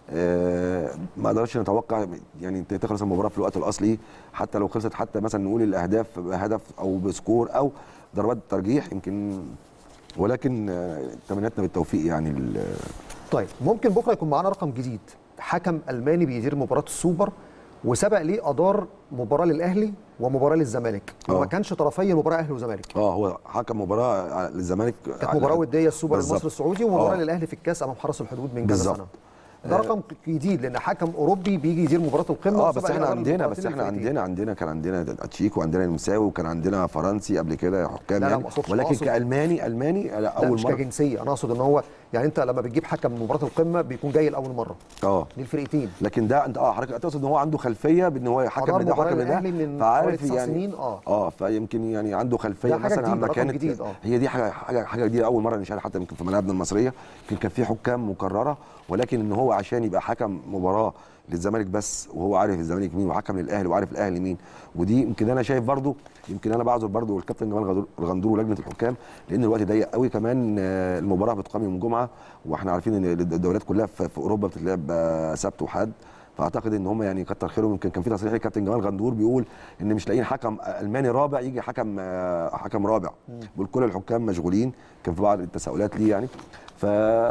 آه، ما اقدرش نتوقع يعني ت- تخلص المباراه في الوقت الاصلي حتى لو خلصت حتى مثلا نقول الاهداف بهدف او بسكور او ضربات ترجيح يمكن ولكن آه، تمنياتنا بالتوفيق يعني ال- طيب ممكن بكرة يكون معانا رقم جديد حكم ألماني بيدير مباراة السوبر وسبق ليه أدار مباراة للأهلي ومباراة للزمالك وما اه. كانش طرفي المباراة أهلي وزمالك اه هو حكم مباراه للزمالك كانت مباراة ودية السوبر بالظبط. المصري السعودي ومباراة اه. للأهلي في الكاس أمام حرس الحدود من كذا بالظبط. سنة ده رقم جديد لأن حكم أوروبي بيجي يدير مباراة القمة اه وسبق بس ليه احنا أدار عندنا المباراتين بس احنا الفريقين. عندنا عندنا كان عندنا اتشيك وعندنا المساوي وكان عندنا فرنسي قبل كده حكام لا لا، يعني ما أقصدش، ولكن أقصد- كالماني الماني لا لا اول مش مره كجنسية أنا أقصد إن هو يعني أنت لما بتجيب حكم مباراة القمة بيكون جاي لأول مرة اه للفرقتين لكن ده انت اه حضرتك تقصد ان هو عنده خلفيه بان هو حكم أدار من ده مباراة وحكم من للأهلي ده من فعارف حوالي تسع يعني سنين، اه. اه فيمكن يعني عنده خلفيه ده حاجة مثلا جديدة، عما رقم كانت جديد، اه. هي دي حاجه حاجه حاجه جديده اول مره نشاهدها حتى يمكن في ملاعبنا المصريه يمكن كان في حكام مكرره ولكن ان هو عشان يبقى حكم مباراه للزمالك بس وهو عارف الزمالك مين وحكم للاهلي وعارف الاهلي مين ودي يمكن انا شايف برضو يمكن انا بعذر برضو الكابتن جمال غدور- الغندور ولجنه الحكام لان الوقت ضيق قوي كمان آه، المباراه بتقام يوم الجمعه واحنا عارفين ان الدوريات كلها في في اوروبا بتتلعب آه، سبت وحد فاعتقد ان هم يعني كتر خيرهم يمكن كان في تصريح للكابتن جمال غندور بيقول ان مش لاقيين حكم الماني رابع يجي حكم آه، حكم رابع بيقول كل الحكام مشغولين كان في بعض التساؤلات ليه يعني ف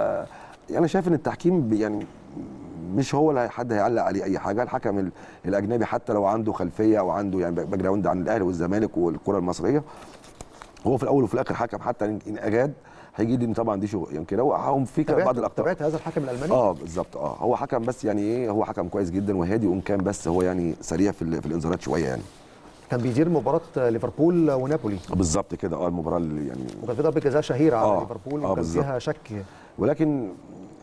انا شايف ان التحكيم بي- يعني مش هو اللي حد هيعلق عليه اي حاجه الحكم ال- الاجنبي حتى لو عنده خلفيه او عنده يعني باك جراوند عن الاهلي والزمالك والكره المصريه هو في الاول وفي الاخر حكم حتى ان إن اجاد هيجي لي إن طبعا دي شغل يعني كده وهم في تابعت بعض الاخطاء تابعت هذا الحكم الألماني اه بالظبط اه هو حكم بس يعني ايه هو حكم كويس جدا وهادي وان كان بس هو يعني سريع في, ال- في الانذارات شويه يعني كان بيدير مباراة ليفربول ونابولي بالظبط كده اه المباراه اللي يعني وكان في ضربة جزاء شهيرة على آه، ليفربول آه، وكان بالظبط. فيها شك ولكن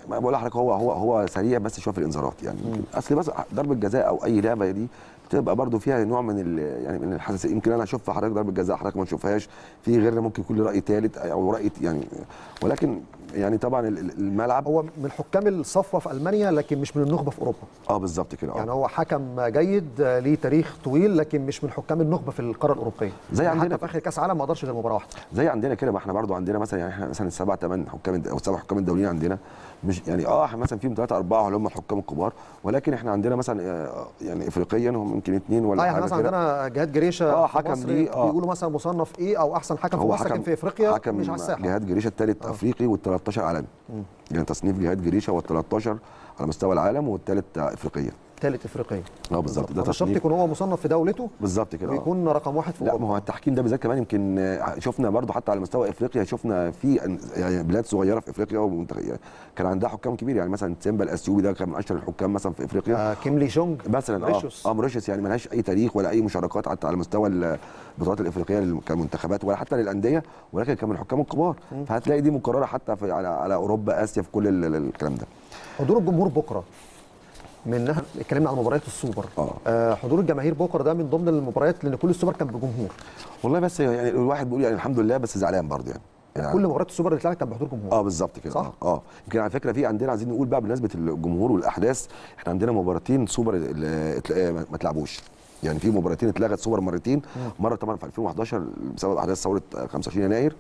ما بقول لحضرتك هو هو هو سريع بس شويه في الانذارات يعني اصل بس ضربه جزاء او اي لعبه دي بتبقى برضو فيها نوع من ال- يعني من الحساسيه يمكن انا اشوف حضرتك ضربه جزاء حضرتك ما تشوفهاش في غيرنا ممكن يكون له راي ثالث او راي يعني ولكن يعني طبعا ال- ال- الملعب هو من حكام الصفوه في المانيا لكن مش من النخبه في اوروبا اه بالظبط كده يعني اه هو حكم جيد آه، ليه تاريخ طويل لكن مش من حكام النخبه في القاره الاوروبيه زي يعني عندنا حتى في اخر كاس عالم ما قدرش غير مباراه واحده زي عندنا كده ما احنا برضو عندنا مثلا يعني احنا مثلا السبع ثمان حكام الد- او السبع حكام الدوليين عندنا مش يعني اه احنا مثلا فيهم ثلاثه اربعه اللي هم الحكام الكبار ولكن احنا عندنا مثلا آه، يعني افريقيا هم يمكن اثنين ولا اه يعني حاجه مثلا كده عندنا جهاد جريشه آه، في حكم مصر ليه، آه. بيقولوا مثلا مصنف ايه او احسن حكم في هو مصر لكن حكم في افريقيا حكم مش على الساحه جهاد جريشه الثالث افريقي وال13 عالمي يعني تصنيف جهاد جريشه هو ال13 على مستوى العالم والثالث افريقيا ثالث افريقيا اه بالظبط ده مش شرط تصنيف يكون هو مصنف في دولته بالظبط كده آه. ويكون رقم واحد في لا اوروبا ما هو التحكيم ده بالذات كمان يمكن آه، شفنا برضو حتى على مستوى افريقيا شفنا في أن- يعني بلاد صغيره في افريقيا ومنتخ- يعني كان عندها حكام كبير يعني مثلا سيمبا الاثيوبي ده كان من اشهر الحكام مثلا في افريقيا آه كيملي جونج مثلا اه موريشيوس. اه موريشيوس يعني ملهاش اي تاريخ ولا اي مشاركات حتى على مستوى البطولات الافريقيه لل- كمنتخبات ولا حتى للانديه ولكن كان من الحكام الكبار فهتلاقي دي مكرره حتى في على, على اوروبا اسيا في كل ال- ال- الكلام ده حضور الجمهور بكره من ناحيه اتكلمنا عن مباريات السوبر آه. آه حضور الجماهير بكره ده من ضمن المباريات لان كل السوبر كان بجمهور والله بس يعني الواحد بيقول يعني الحمد لله بس زعلان برضه يعني, يعني كل مباريات السوبر اللي اتلعبت كان بحضور جمهور اه بالظبط كده صح؟ اه اه يمكن على فكره في عندنا عايزين نقول بقى بمناسبه الجمهور والاحداث احنا عندنا مباراتين سوبر ال- اتل- آه، ما اتلعبوش يعني في مباراتين اتلغت سوبر مرتين مره طبعا في 2011 بسبب احداث ثوره 25 يناير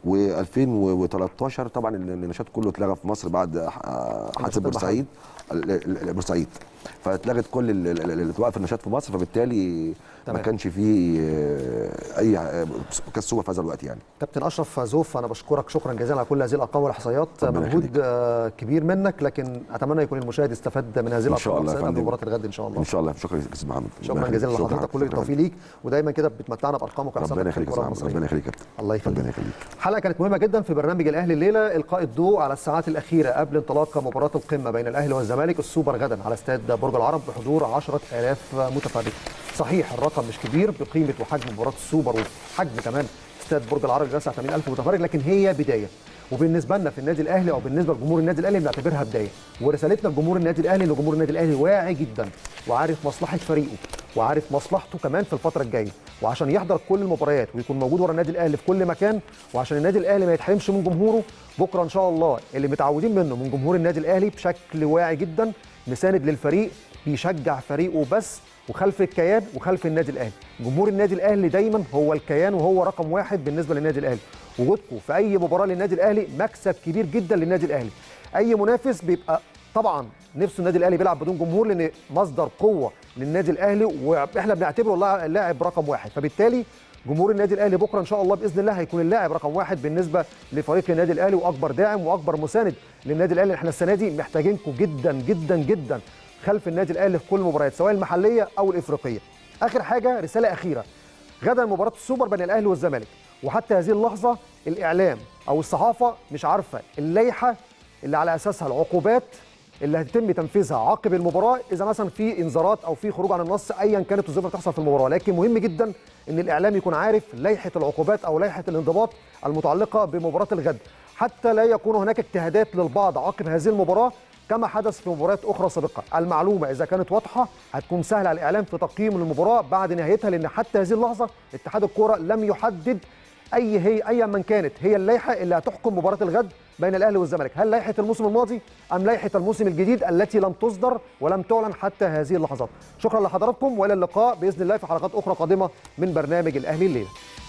و2013 طبعا النشاط كله اتلغى في مصر بعد آه، حادثه بورسعيد ال- ال- ال- بورسعيد فاتلغت كل ال- ال- ال- اللي توقف النشاط في مصر فبالتالي ما تمام. كانش فيه آه، اي آه، كاس سوبر في هذا الوقت يعني كابتن اشرف زوف انا بشكرك شكرا جزيلا على كل هذه الارقام والاحصائيات ربنا مجهود يخليك. آه، كبير منك لكن اتمنى يكون المشاهد استفاد من هذه إن شاء الارقام الله يا والأحصائيات قبل فندم. مباراه الغد ان شاء الله ان شاء الله شكرا يا استاذ محمد شكرا ربنا جزيلا يخليك. لحضرتك كل شكراً. التوفيق ليك ودايما كده بتمتعنا بارقامك واحصائياتك ربنا في يخليك يا الكره استاذ محمد. المصريه ربنا يخليك يا كابتن الله يخليك ربنا يخليك حلقه كانت مهمه جدا في برنامج الاهلي الليله القاء الضوء على الساعات الاخيره قبل انطلاق مباراه القمه بين الاهلي والزمالك السوبر غدا على استاد برج العرب بحضور 10000 متفرج صحيح الرقم مش كبير بقيمه وحجم مباراه السوبر وحجم كمان استاد برج العرب يسع 80000 متفرج لكن هي بدايه وبالنسبه لنا في النادي الاهلي او بالنسبه لجمهور النادي الاهلي بنعتبرها بدايه ورسالتنا لجمهور النادي الاهلي ان جمهور النادي الاهلي واعي جدا وعارف مصلحه فريقه وعارف مصلحته كمان في الفتره الجايه وعشان يحضر كل المباريات ويكون موجود ورا النادي الاهلي في كل مكان وعشان النادي الاهلي ما يتحرمش من جمهوره بكره ان شاء الله اللي متعودين منه من جمهور النادي الاهلي بشكل واعي جدا مساند للفريق بيشجع فريقه بس وخلف الكيان وخلف النادي الاهلي جمهور النادي الاهلي دايما هو الكيان وهو رقم واحد بالنسبه للنادي الاهلي وجودكم في اي مباراه للنادي الاهلي مكسب كبير جدا للنادي الاهلي اي منافس بيبقى طبعا نفسه النادي الاهلي بيلعب بدون جمهور لان مصدر قوه للنادي الاهلي واحنا بنعتبره اللاعب- اللاعب رقم واحد فبالتالي جمهور النادي الاهلي بكره ان شاء الله باذن الله هيكون اللاعب رقم واحد بالنسبه لفريق النادي الاهلي واكبر داعم واكبر مساند للنادي الاهلي احنا السنه دي محتاجينكم جدا جدا جدا خلف النادي الاهلي في كل المباريات سواء المحليه او الافريقيه اخر حاجه رساله اخيره غدا مباراه السوبر بين الاهلي والزمالك وحتى هذه اللحظه الاعلام او الصحافه مش عارفه اللائحه اللي على اساسها العقوبات اللي هيتم تنفيذها عقب المباراه اذا مثلا في انذارات او في خروج عن النص ايا كانت الظروف اللي تحصل في المباراه لكن مهم جدا ان الاعلام يكون عارف لائحه العقوبات او لائحه الانضباط المتعلقه بمباراه الغد حتى لا يكون هناك اجتهادات للبعض عقب هذه المباراه كما حدث في مباريات اخرى سابقه المعلومه اذا كانت واضحه هتكون سهله على الاعلام في تقييم المباراه بعد نهايتها لان حتى هذه اللحظه اتحاد الكوره لم يحدد اي هي ايا من كانت هي اللائحه اللي هتحكم مباراه الغد بين الاهلي والزمالك هل لائحه الموسم الماضي ام لائحه الموسم الجديد التي لم تصدر ولم تعلن حتى هذه اللحظات شكرا لحضراتكم والى اللقاء باذن الله في حلقات اخرى قادمه من برنامج الاهلي الليله